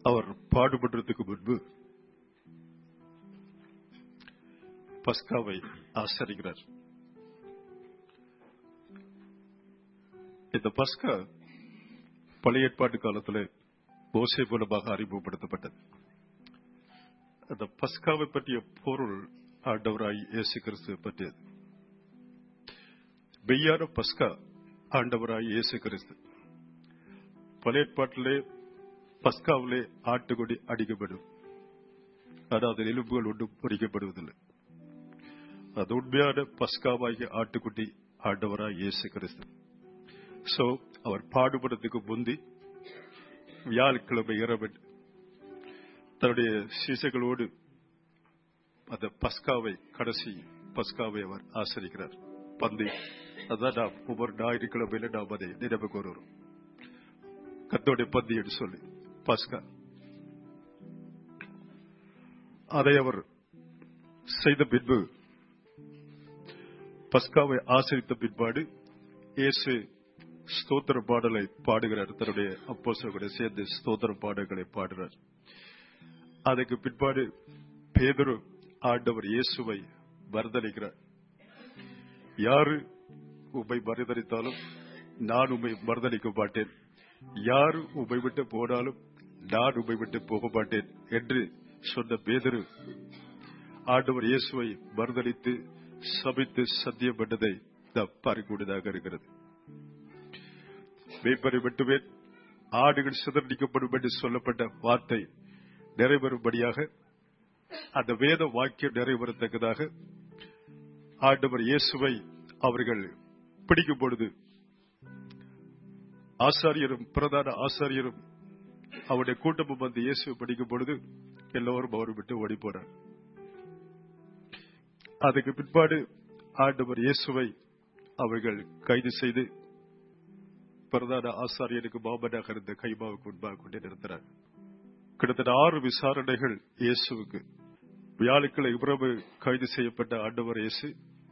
அவர் பாடுபடுறதுக்கு முன்பு பஸ்காவை ஆசரிக்கிறார் இந்த பஸ்கா பழைய ஏற்பாட்டு காலத்தில் மோசே மூலமாக அறிமுகப்படுத்தப்பட்டது அந்த பஸ்காவை பற்றிய பொருள் ஆண்டவராய் இயேசு கிறிஸ்து பற்றியது மெய்யான பஸ்கா ஆண்டவராய் இயேசு கிறிஸ்து பழைய ஏற்பாட்டிலே பஸ்காவிலே ஆட்டுக்கொடி அடிக்கப்படும் அதாவது எலும்புகள் ஒன்றும் பொறிக்கப்படுவதில்லை அது உண்மையான பஸ்காவாகிய ஆட்டுக்குட்டி ஆண்டவராய் இயேசு கிறிஸ்து சோ அவர் பாடுபடுறதுக்கு முந்தி வியாழக்கிழமை இரவன் தன்னுடைய சிசைகளோடு அந்த பஸ்காவை கடைசி பஸ்காவை அவர் ஆசரிக்கிறார் பந்தி அதான் நாம் ஒவ்வொரு ஞாயிற்றுக்கிழமையில நாம் அதை நினைவு கூறுகிறோம் கத்தோடைய பந்தி என்று சொல்லி பஸ்கா அதை அவர் செய்த பின்பு பஸ்காவை ஆசரித்த பின்பாடு இயேசு ஸ்தோத்திர பாடலை பாடுகிறார் தன்னுடைய அப்போசோட சேர்ந்து ஸ்தோத்திர பாடல்களை பாடுகிறார் அதுக்கு பிற்பாடு பேதரு ஆண்டவர் இயேசுவை மறுதளிக்கிறார் யாரு உமை மறுதளித்தாலும் நான் உமை மறுதளிக்க மாட்டேன் யாரு உமை விட்டு போனாலும் நான் உமை விட்டு போக மாட்டேன் என்று சொன்ன பேதரு ஆண்டவர் இயேசுவை மறுதளித்து சபித்து சத்தியம் பண்ணதை நாம் பார்க்கக்கூடியதாக இருக்கிறது மேய்ப்பரை வெட்டுவேன் ஆடுகள் சிதறடிக்கப்படும் என்று சொல்லப்பட்ட வார்த்தை நிறைவேறும்படியாக அந்த வேத வாக்கியம் நிறைவேறத்தக்கதாக ஆண்டவர் இயேசுவை அவர்கள் பிடிக்கும் பொழுது ஆசாரியரும் பிரதான ஆசாரியரும் அவருடைய கூட்டமும் வந்து இயேசுவை பிடிக்கும் பொழுது எல்லோரும் அவர் விட்டு ஓடி போனார் அதுக்கு பிற்பாடு ஆண்டவர் இயேசுவை அவர்கள் கைது செய்து பிரதான ஆசாரியனுக்கு மாமனாக இருந்த கைமாவுக்கு முன்பாக கொண்டு நிறுத்தினார் கிட்டத்தட்ட ஆறு விசாரணைகள் இயேசுவுக்கு வியாழக்கிழமை இரவு கைது செய்யப்பட்ட ஆண்டவர் இயேசு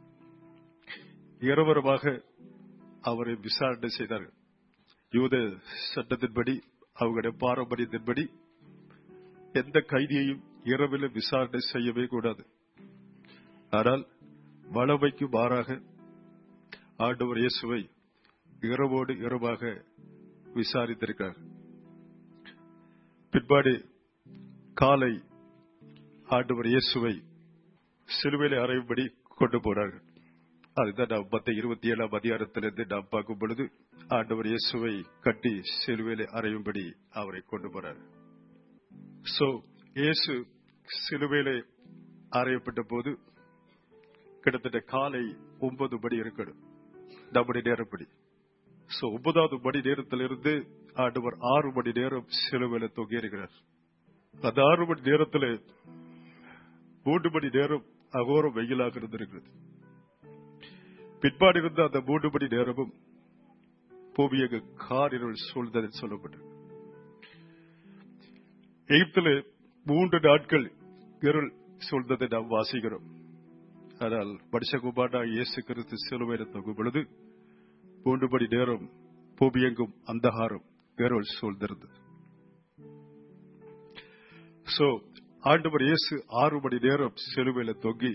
இரவரமாக அவரை விசாரணை செய்தார்கள் யூத சட்டத்தின்படி அவங்களுடைய பாரம்பரியத்தின்படி எந்த கைதியையும் இரவில் விசாரணை செய்யவே கூடாது ஆனால் வளமைக்கு மாறாக ஆண்டவர் இயேசுவை இரவோடு இரவாக விசாரித்திருக்கிறார் பிற்பாடு காலை ஆண்டவர் இயேசுவை சிலுவையில அறையும்படி கொண்டு போனார்கள் அதுதான் நாம் மத்த இருபத்தி ஏழாம் அதிகாரத்திலிருந்து நாம் பார்க்கும் பொழுது ஆண்டவர் இயேசுவை கட்டி சிலுவையில அறையும்படி அவரை கொண்டு போனார் சோ இயேசு சிலுவையில அறையப்பட்ட போது கிட்டத்தட்ட காலை ஒன்பது மணி இருக்கணும் நம்முடைய நேரப்படி சோ ஒன்பதாவது மணி நேரத்திலிருந்து ஆண்டவர் ஆறு மணி நேரம் சிலுவையில தொங்கி இருக்கிறார் அந்த ஆறு மணி நேரத்தில் மூன்று மணி நேரம் அகோரம் வெயிலாக இருந்திருக்கிறது பிற்பாடு இருந்த அந்த மூன்று மணி நேரமும் பூமியக காரிருள் சூழ்ந்தது சொல்லப்பட்டது எகிப்தில் மூன்று நாட்கள் இருள் சூழ்ந்ததை நாம் வாசிக்கிறோம் ஆனால் மனுஷகுமாரா இயேசு கிறிஸ்து சிலுவையில் தொங்கும் பொழுது மூன்று மணி நேரம் பூமியெங்கும் அந்தகாரம் இருள் சூழ்ந்திருந்தது சோ ஆண்டவர் இயேசு ஆறு மணி நேரம் சிலுவையில தொங்கி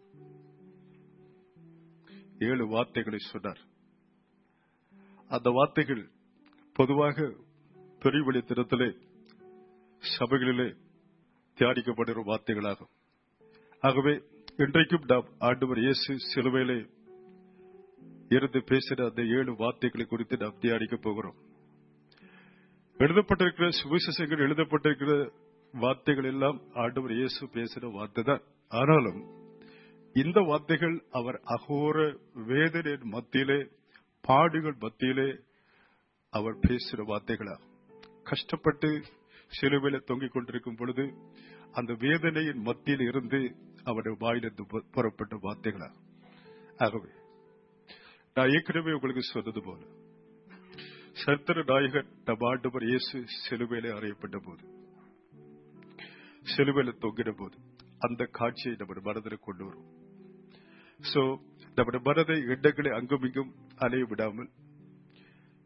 ஏழு வார்த்தைகளை சொன்னார் அந்த வார்த்தைகள் பொதுவாக பெரிய தினத்திலே சபைகளிலே தியானிக்கப்படுகிற வார்த்தைகளாகும் ஆகவே இன்றைக்கும் நாம் ஆண்டவர் இயேசு சிலுவையிலே இருந்து பேசின அந்த ஏழு வார்த்தைகளை குறித்து நாம் தியானிக்க போகிறோம் எழுதப்பட்டிருக்கிற சுவிசேஷங்கள் எழுதப்பட்டிருக்கிற வார்த்தைகள் எல்லாம் ஆண்டவர் இயேசு பேசின வார்த்தை தான் ஆனாலும் இந்த வார்த்தைகள் அவர் அகோர வேதனையின் மத்தியிலே பாடுகள் மத்தியிலே அவர் பேசுகிற வார்த்தைகளா கஷ்டப்பட்டு சிலுவையில தொங்கிக் கொண்டிருக்கும் பொழுது அந்த வேதனையின் மத்தியில் இருந்து அவருடைய வாயிலிருந்து புறப்பட்ட வார்த்தைகளா ஆகவே நான் ஏற்கனவே உங்களுக்கு சொன்னது போல சர்த்தர நாயகன் நம் ஆண்டவர் இயேசு சிலுவையிலே அறையப்பட்ட போது சிலுவையில தொங்கின போது அந்த காட்சியை நம்ம மனதில் கொண்டு வரும் சோ நம்முடைய மனதை இடங்களை அங்கும் இங்கும் அலைய விடாமல்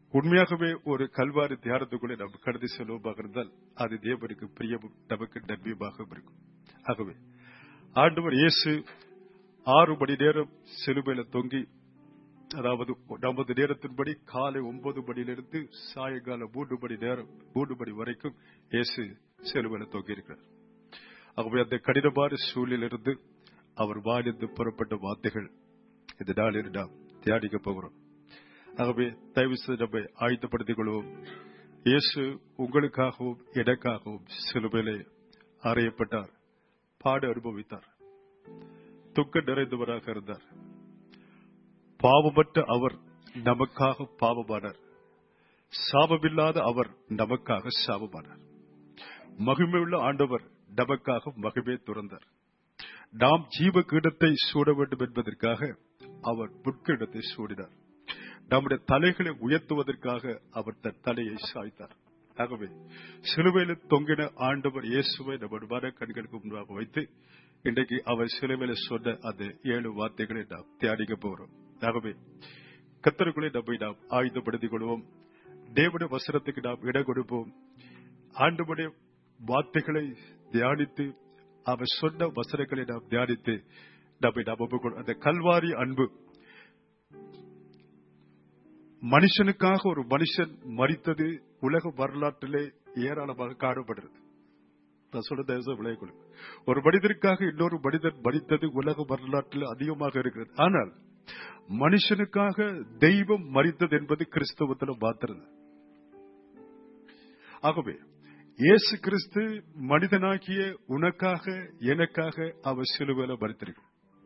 உண்மையாகவே ஒரு கல்வாரி தியானத்துக்குள்ளே நாம் கடந்து செல்வமாக இருந்தால் அது தேவனுக்கு பிரியமும் நமக்கு நன்மையுமாக இருக்கும் ஆகவே ஆண்டவர் இயேசு ஆறு மணி நேரம் சிலுவையில தொங்கி அதாவது நமது நேரத்தின்படி காலை ஒன்பது மணியிலிருந்து சாயங்காலம் மூன்று மணி நேரம் மூன்று மணி வரைக்கும் இயேசு சிலுவையில தொங்கி இருக்கிறார் ஆகவே அந்த கடினமான சூழலிலிருந்து அவர் வாழிந்து புறப்பட்ட வார்த்தைகள் இந்த நாளில் நாம் தியானிக்க போகிறோம் ஆகவே தயவு செய்து நம்மை ஆயத்தப்படுத்திக் கொள்வோம் இயேசு உங்களுக்காகவும் எனக்காகவும் சிலுவையிலே அறையப்பட்டார் பாடு அனுபவித்தார் துக்க நிறைந்தவராக இருந்தார் பாவமற்ற அவர் நமக்காக பாவமானார் சாபமில்லாத அவர் நமக்காக சாபமானார் மகிமையுள்ள ஆண்டவர் நமக்காக மகிமை துறந்தார் நாம் ஜீவ கீடத்தை சூட வேண்டும் என்பதற்காக அவர் புட்கிடத்தை சூடினார் நம்முடைய தலைகளை உயர்த்துவதற்காக அவர் தன் தலையை சாய்த்தார் ஆகவே சிலுவையில் தொங்கின ஆண்டவர் இயேசுவை நம்ம மன கண்களுக்கு முன்பாக வைத்து இன்றைக்கு அவர் சிலுவையில சொன்ன அந்த ஏழு வார்த்தைகளை நாம் தியானிக்க போகிறோம் ஆகவே கத்தருக்குள்ளே நம்மை நாம் ஆயுதப்படுத்திக் கொள்வோம் தேவனுடைய வசனத்துக்கு நாம் இடம் கொடுப்போம் ஆண்டவனுடைய வார்த்தைகளை தியானித்து அவர் சொன்ன வசனங்களை நாம் தியானித்து நம்மை நாம் ஒப்புக்கொள் அந்த கல்வாரி அன்பு மனுஷனுக்காக ஒரு மனுஷன் மறித்தது உலக வரலாற்றிலே ஏராளமாக காணப்படுறது நான் சொல்ல தயவுசெய்து விளையக்குழு ஒரு மனிதனுக்காக இன்னொரு மனிதன் மறித்தது உலக வரலாற்றில் அதிகமாக இருக்கிறது ஆனால் மனுஷனுக்காக தெய்வம் மறித்தது என்பது கிறிஸ்தவத்தில் மாத்திரது ஆகவே இயேசு கிறிஸ்து மனிதனாகிய உனக்காக எனக்காக அவர் சிலுவையில மறித்திருக்கிறார்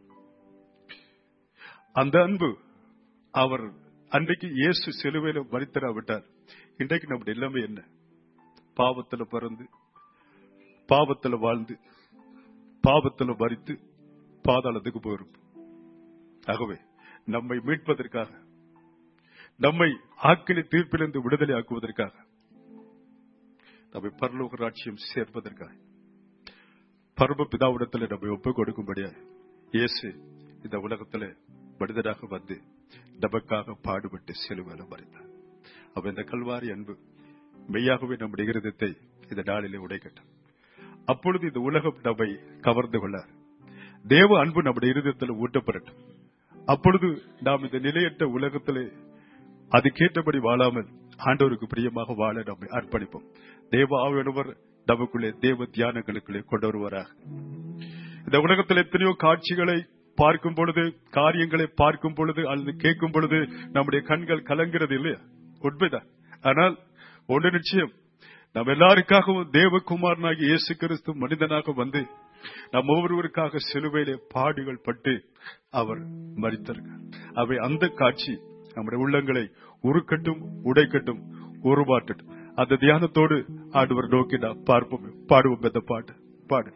அந்த அன்பு அவர் அன்றைக்கு இயேசு சிலுவையில மறித்தராவிட்டார் இன்றைக்கு நம்முடைய எல்லாமே என்ன பாவத்துல பிறந்து பாவத்துல வாழ்ந்து பாவத்துல மறித்து பாதாளத்துக்கு போயிருப்போம் ஆகவே நம்மை மீட்பதற்காக நம்மை ஆக்கினி தீர்ப்பிலிருந்து விடுதலை ஆக்குவதற்காக நம்மை பரலோக ராட்சியம் சேர்ப்பதற்காக பரம பிதாவிடத்தில் நம்மை ஒப்புக் கொடுக்கும்படியாக இயேசு இந்த உலகத்தில் மனிதனாக வந்து நமக்காக பாடுபட்டு செலுவையில மறைந்தார் அப்ப இந்த கல்வாரி அன்பு மெய்யாகவே நம்முடைய இருதயத்தை இந்த நாளிலே உடைக்கட்டும் அப்பொழுது இந்த உலகம் நம்மை கவர்ந்து கொள்ளார் தேவ அன்பு நம்முடைய இருதயத்தில் ஊட்டப்படட்டும் அப்பொழுது நாம் இந்த நிலையற்ற உலகத்திலே அதுக்கேற்றபடி வாழாமல் ஆண்டவருக்கு பிரியமாக வாழ நம்மை அர்ப்பணிப்போம் தேவ ஆவியனவர் நமக்குள்ளே தேவ தியானங்களுக்குள்ளே கொண்டு வருவாராக இந்த உலகத்தில் எத்தனையோ காட்சிகளை பார்க்கும் பொழுது காரியங்களை பார்க்கும் பொழுது அல்லது கேட்கும் பொழுது நம்முடைய கண்கள் கலங்கிறது இல்லையா உண்மைதான் ஆனால் ஒன்று நிச்சயம் நம்ம எல்லாருக்காகவும் தேவகுமாரனாகி இயேசு கிறிஸ்து மனிதனாக வந்து நம் ஒவ்வொருவருக்காக சிலுவையிலே பாடுகள் பட்டு அவர் மறித்தார்கள் அவை அந்த காட்சி நம்முடைய உள்ளங்களை உருக்கட்டும் உடைக்கட்டும் உருமாற்றட்டும் அந்த தியானத்தோடு ஆண்டவர் நோக்கி நாம் பார்ப்போம் பாடுவோம் இந்த பாட்டு பாடு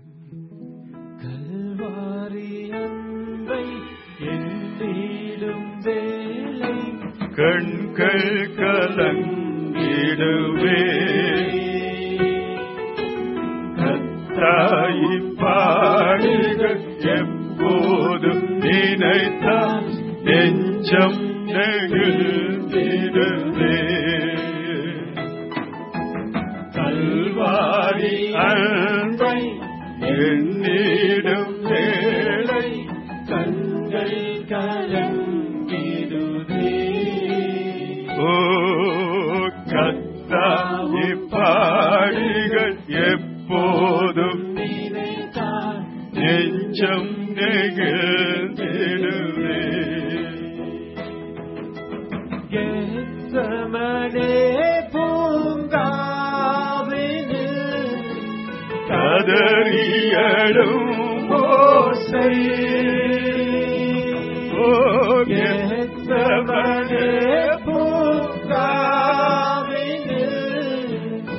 கல்வாரி அன்பை எண்ணிடும் வேளை கண்கள் கலங்கிடுவே கத்தாய் பாடுகள் எப்போதும் நினைத்தால் நெஞ்சம் நெகிழ்ந்திடுவே கல்வாரி அன்பை எண்ணிடும் வேளை கண்கள் கலங்கிடுதே ஓ கத்தாய் பாடுகள் எப்போதும் நினைத்தால் நெஞ்சம் நெகிழ்ந்திடுவே கெத்சமனே பூங்காவினில் கதறியடும் ஓசை ஓ கெத்சமனே பூங்காவினில்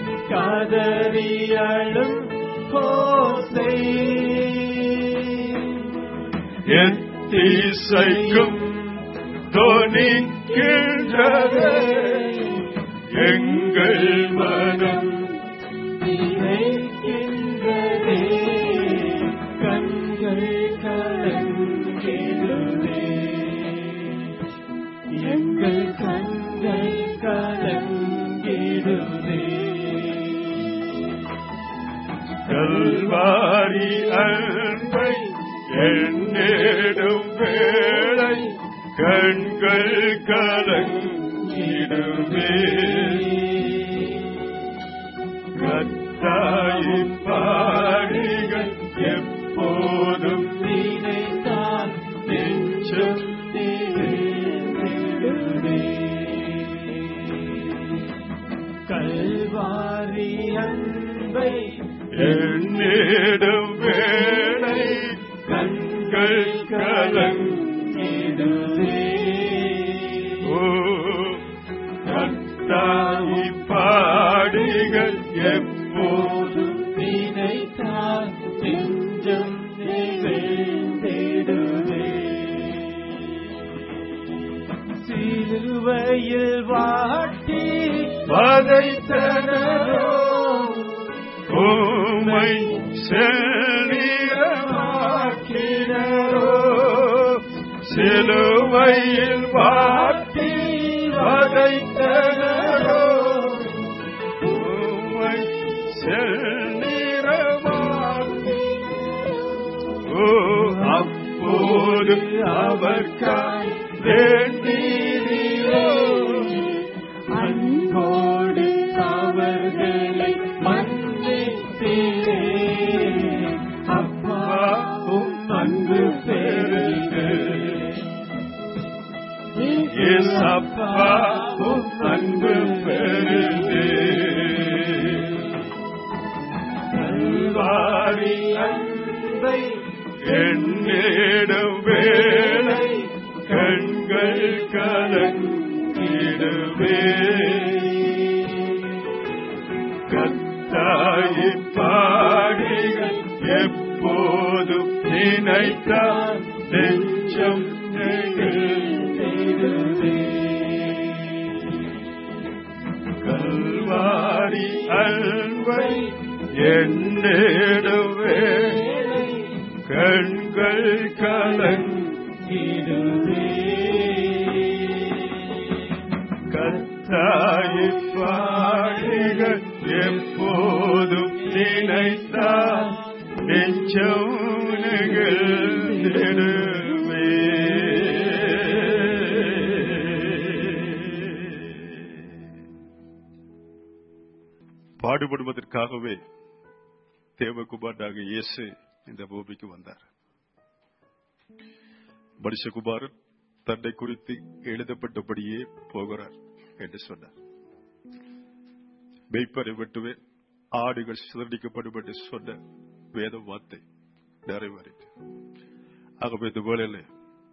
கதறியழும் கோசை எத்திசைக்கும் தொனிக்கின்றது எங்கள் மனம் நினைக்கின்றதே கண்கள் கலங்கிடுதே எங்கள் கண்கள் கல்வாரி அன்பை எண்ணிடும் வேளை கண்கள் கலங்கிடுமே கத்தாயி பாடிகள் எப்போதும் நினைத்தான் நெஞ்சம் நிறைந்திடுமே. கல்வாரி அன்பை எண்ணிடும் வேளை கண்கள் கலங்கிடுமே ஓ கத்தாயி பாடிகள் எப்போதும் நினைத்தான் நெஞ்சம் நிறைந்திடுமே. சிலுவையில் வாட்டி வதைத்தனரோ உம்மை செல்லிடமாக்கினரோ சிலுவையில் வாட்டி வதைத்தனரோ உம்மை செல்லிடமாக்கி ஓ அப்போது அவர்காய் வேண்டீரோ அன்போடு அவர்களை மன்னித்தீரே அப்பாவும் அன்பு பெருகு இயேசப்பாவும் அன்பு பெருகு கல்வாரி அன்பை எண்ணிடும் வேளை கண்கள் கலங்கிடுவே கத்தாயி பாடிகள் எப்போதும் நினைத்தால் நெஞ்சம் நெகிழ்ந்திடுவே கல்வாரி அன்பை எண்ணிடுவே கண்கள் கலங்கிடுவே கத்தாயி பாடிகள் எப்போதும் நினைத்தால் நெஞ்சம் நெகிழ்ந்திடுவே பாடுபடுவதற்காகவே தேவகுமாரனாக இயேசு இந்த பூமிக்கு வந்தார் மனுஷகுமாரன் தன்னை குறித்து எழுதப்பட்டபடியே போகிறார் என்று சொன்னார் மெய்ப்பரை வெட்டுவேன் ஆடுகள் சிதறடிக்கப்படும் என்று சொன்ன வேத வார்த்தை நிறைவேறிட்டு ஆகவே இந்த வேளையில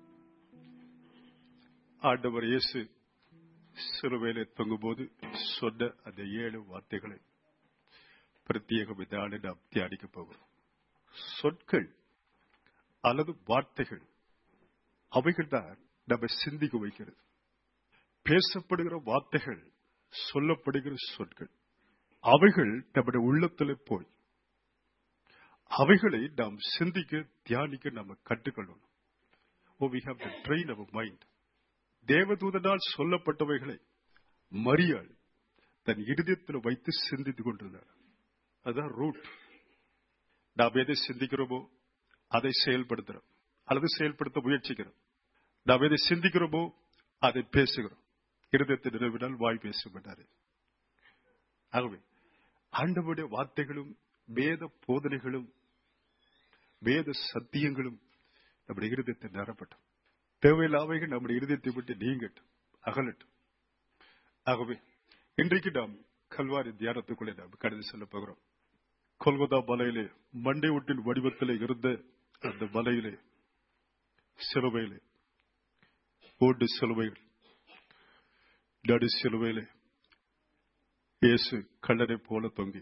ஆண்டவர் இயேசு சிறுவையிலே தொங்கும்போது சொன்ன அந்த ஏழு வார்த்தைகளை பிரத்யேகம் இந்த ஆண்டு நாம் தியானிக்க போகிறோம் சொற்கள் அல்லது வார்த்தைகள் அவைகள் தான் நம்ம சிந்திக்க வைக்கிறது பேசப்படுகிற வார்த்தைகள் சொல்லப்படுகிற சொற்கள் அவைகள் நம்முடைய உள்ளத்தில் போய் அவைகளை நாம் சிந்திக்க தியானிக்க நம்ம கற்றுக்கொள்ளணும் oh we have to train our mind தேவதூதனால் சொல்லப்பட்டவைகளை மரியாள் தன் இருதயத்தில் வைத்து சிந்தித்துக் கொண்டிருந்தார் அதுதான் ரூட் நாம் எதை சிந்திக்கிறோமோ அதை செயல்படுத்துறோம் அல்லது செயல்படுத்த முயற்சிக்கிறோம் நாம் எதை சிந்திக்கிறோமோ அதை பேசுகிறோம் இருதயத்தை நிறுவினால் வாய் பேசுகிறாரு ஆகவே ஆண்டவருடைய வார்த்தைகளும் வேத போதனைகளும் வேத சத்தியங்களும் நம்முடைய இருதயத்தை நிரப்பட்டும் தேவையில்லாவைகள் நம்முடைய இருதயத்தை விட்டு நீங்கட்டும் அகலட்டும் ஆகவே இன்றைக்கு நாம் கல்வாரி தியானத்துக்குள்ளே நாம் கடந்து செல்ல போகிறோம் கொல்கத்தா மலையிலே மண்டை ஒட்டின் வடிவத்திலே இருந்த அந்த மலையிலே சிலுவையிலே ஓட்டு சிலுவைகள் நடு சிலுவையிலே இயேசு கல்லனை போல தொங்கி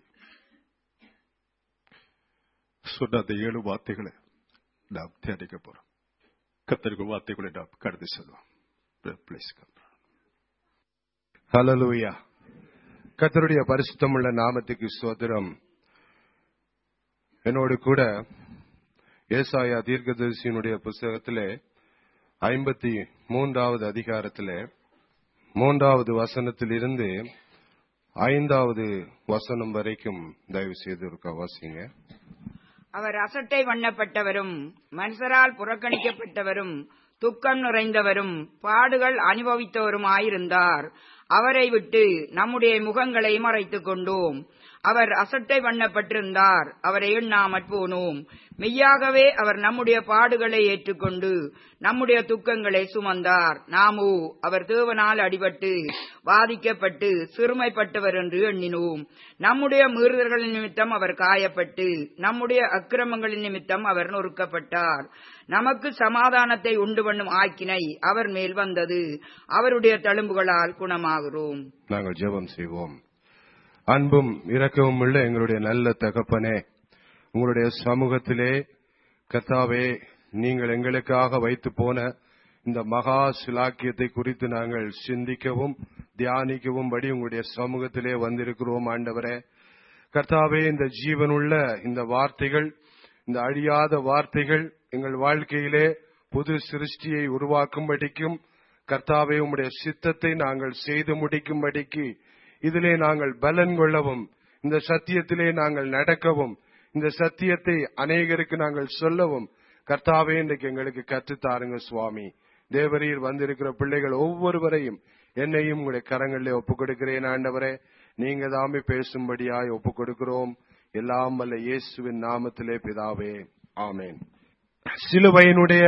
சொன்ன அந்த ஏழு வார்த்தைகளை நாம் தியானிக்க போறோம் கத்தருக்கு வார்த்தைகளை நாம் கடந்து செல்வோம் Please come. ஹalleluya கர்த்தருடைய பரிசுத்தமுள்ள நாமத்துக்கு ஸ்தோத்திரம் என்னோடு கூட ஏசாயா தீர்க்கதரிசியினுடைய புஸ்தகத்திலே ஐம்பத்தி மூன்றாவது அதிகாரத்திலே மூன்றாவது வசனத்திலிருந்து ஐந்தாவது வசனம் வரைக்கும் தயவு செய்து இருக்கா வாசிங்க அவர் அசட்டை வண்ணப்பட்டவரும் மனுஷரால் புறக்கணிக்கப்பட்டவரும் துக்கம் நிறைந்தவரும் பாடுகள் அனுபவித்தவருமாயிருந்தார் அவரை விட்டு நம்முடைய முகங்களை மறைத்துக் கொண்டோம் அவர் அசட்டை வண்ணப்பட்டிருந்தார் அவரை எண்ணாமற் போனோம் மெய்யாகவே அவர் நம்முடைய பாடுகளை ஏற்றுக்கொண்டு நம்முடைய துக்கங்களை சுமந்தார் நாமோ அவர் தேவனால் அடிபட்டு வாதிக்கப்பட்டு சிறுமைப்பட்டவர் என்று எண்ணினோம் நம்முடைய மீறுதல்களின் நிமித்தம் அவர் காயப்பட்டு நம்முடைய அக்கிரமங்களின் நிமித்தம் அவர் நொறுக்கப்பட்டார் நமக்கு சமாதானத்தை உண்டு பண்ணும் ஆக்கினை அவர் மேல் வந்தது அவருடைய தழும்புகளால் குணமாகிறோம் நாங்கள் ஜெபம் செய்வோம் அன்பும் இரக்கமும் உள்ள எங்களுடைய நல்ல தகப்பனே உங்களுடைய சமூகத்திலே கர்த்தாவே நீங்கள் எங்களுக்காக வைத்து போன இந்த மகா சிலாக்கியத்தை குறித்து நாங்கள் சிந்திக்கவும் தியானிக்கவும் படி உங்களுடைய சமூகத்திலே வந்திருக்கிறோம் ஆண்டவரே கர்த்தாவே இந்த ஜீவனுள்ள இந்த வார்த்தைகள் இந்த அழியாத வார்த்தைகள் எங்கள் வாழ்க்கையிலே புது சிருஷ்டியை உருவாக்கும்படிக்கும் கர்த்தாவே உம்முடைய சித்தத்தை நாங்கள் செய்து முடிக்கும்படிக்கு இதிலே நாங்கள் பலன் கொள்ளவும் இந்த சத்தியத்திலே நாங்கள் நடக்கவும் இந்த சத்தியத்தை அநேகருக்கு நாங்கள் சொல்லவும் கர்த்தாவே இன்றைக்கு எங்களுக்கு கற்றுத்தாருங்க சுவாமி தேவரீர் வந்திருக்கிற பிள்ளைகள் ஒவ்வொருவரையும் என்னையும் உங்களுடைய கரங்களிலே ஒப்புக் கொடுக்கிறேன் ஆண்டவரே நீங்க தாமே பேசும்படியாய் ஒப்புக் கொடுக்கிறோம் எல்லாம் வல்ல இயேசுவின் நாமத்திலே பிதாவே ஆமேன் சிலுவையினுடைய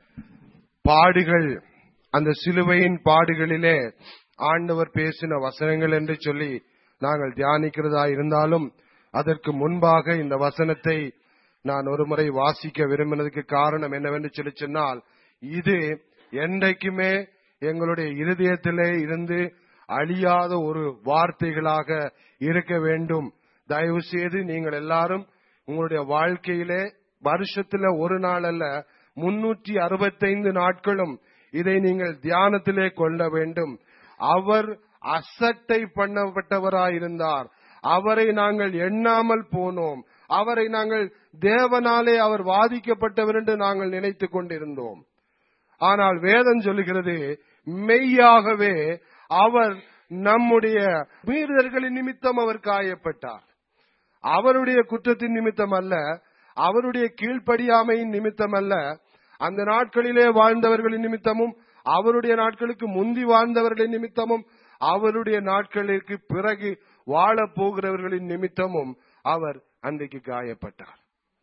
பாடுகள் அந்த சிலுவையின் பாடுகளிலே ஆண்டவர் பேசின வசனங்கள் என்று சொல்லி நாங்கள் தியானிக்கிறதா இருந்தாலும் அதற்கு முன்பாக இந்த வசனத்தை நான் ஒருமுறை வாசிக்க விரும்பினதுக்கு காரணம் என்னவென்று சொல்லி சொன்னால் இது என்றைக்குமே எங்களுடைய இருதயத்திலே இருந்து அழியாத ஒரு வார்த்தைகளாக இருக்க வேண்டும் தயவு செய்து நீங்கள் எல்லாரும் உங்களுடைய வாழ்க்கையிலே வருஷத்துல ஒரு நாள் அல்ல முன்னூற்றி அறுபத்தைந்து நாட்களும் இதை நீங்கள் தியானத்திலே கொள்ள வேண்டும் அவர் அசட்டை பண்ணப்பட்டவராயிருந்தார் அவரை நாங்கள் எண்ணாமல் போனோம் அவரை நாங்கள் தேவனாலே அவர் வாதிக்கப்பட்டவர் என்று நாங்கள் நினைத்துக் கொண்டிருந்தோம் ஆனால் வேதம் சொல்லுகிறது மெய்யாகவே அவர் நம்முடைய மீறுதல்களின் நிமித்தம் அவர் காயப்பட்டார் அவருடைய குற்றத்தின் நிமித்தம் அல்ல அவருடைய கீழ்ப்படியாமையின் நிமித்தம் அல்ல அந்த நாட்களிலே வாழ்ந்தவர்களின் நிமித்தமும் அவருடைய நாட்களுக்கு முந்தி வாழ்ந்தவர்களின் நிமித்தமும் அவருடைய நாட்களுக்கு பிறகு வாழப் போகிறவர்களின் நிமித்தமும் அவர் அன்றைக்கு காயப்பட்டார்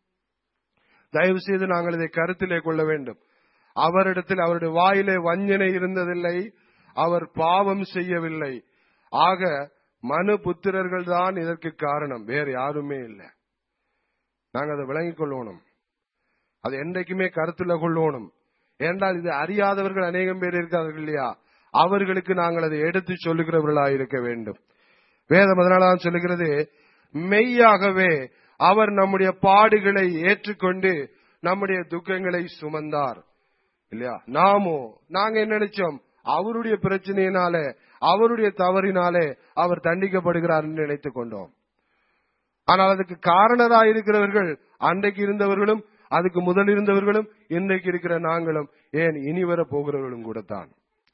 தயவு செய்து நாங்கள் இதை கருத்திலே கொள்ள வேண்டும் அவரிடத்தில் அவருடைய வாயிலே வஞ்சனை இருந்ததில்லை அவர் பாவம் செய்யவில்லை ஆக மனு புத்திரர்கள் தான் இதற்கு காரணம் வேறு யாருமே இல்லை நாங்கள் அதை விளங்கிக் கொள்ளணும் அது என்றைக்குமே கருத்துல கொள்ளணும் ஏனென்றால் இது அறியாதவர்கள் அநேகம் பேர் இருக்கிறார்கள் இல்லையா அவர்களுக்கு நாங்கள் அதை எடுத்து சொல்லுகிறவர்களாக இருக்க வேண்டும் வேதம் அதனால்தான் சொல்லுகிறது மெய்யாகவே அவர் நம்முடைய பாடுகளை ஏற்றுக்கொண்டு நம்முடைய துக்கங்களை சுமந்தார் இல்லையா நாமோ நாங்க என்ன நினைச்சோம் அவருடைய பிரச்சனையினாலே அவருடைய தவறினாலே அவர் தண்டிக்கப்படுகிறார் என்று நினைத்துக் கொண்டோம் ஆனால் அதுக்கு காரணராக இருக்கிறவர்கள் அன்றைக்கு இருந்தவர்களும் அதுக்கு முதல் இருந்தவர்களும் இன்றைக்கு இருக்கிற நாங்களும் ஏன் இனி வர போகிறவர்களும் கூட தான்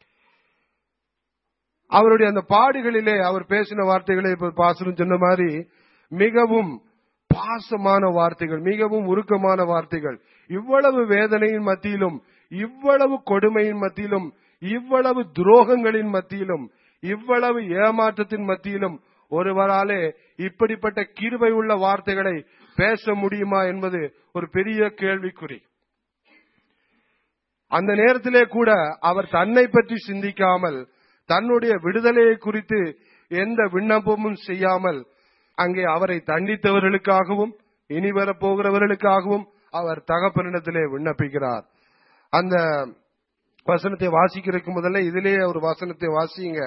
அவருடைய அந்த பாடுகளிலே அவர் பேசின வார்த்தைகளை இப்ப பாசனம் சொன்ன மாதிரி மிகவும் பாசமான வார்த்தைகள் மிகவும் உருக்கமான வார்த்தைகள் இவ்வளவு வேதனையின் மத்தியிலும் இவ்வளவு கொடுமையின் மத்தியிலும் இவ்வளவு துரோகங்களின் மத்தியிலும் இவ்வளவு ஏமாற்றத்தின் மத்தியிலும் ஒருவராலே இப்படிப்பட்ட கிருபை உள்ள வார்த்தைகளை பேச முடியுமா என்பது ஒரு பெரிய கேள்விக்குறி அந்த நேரத்திலே கூட அவர் தன்னை பற்றி சிந்திக்காமல் தன்னுடைய விடுதலையை குறித்து எந்த விண்ணப்பமும் செய்யாமல் அங்கே அவரை தண்டித்தவர்களுக்காகவும் இனி வரப்போகிறவர்களுக்காகவும் அவர் தகப்பனிடத்திலே விண்ணப்பிக்கிறார் அந்த வசனத்தை வாசிக்கிறதுக்கு முதல்ல இதிலேயே ஒரு வசனத்தை வாசிங்க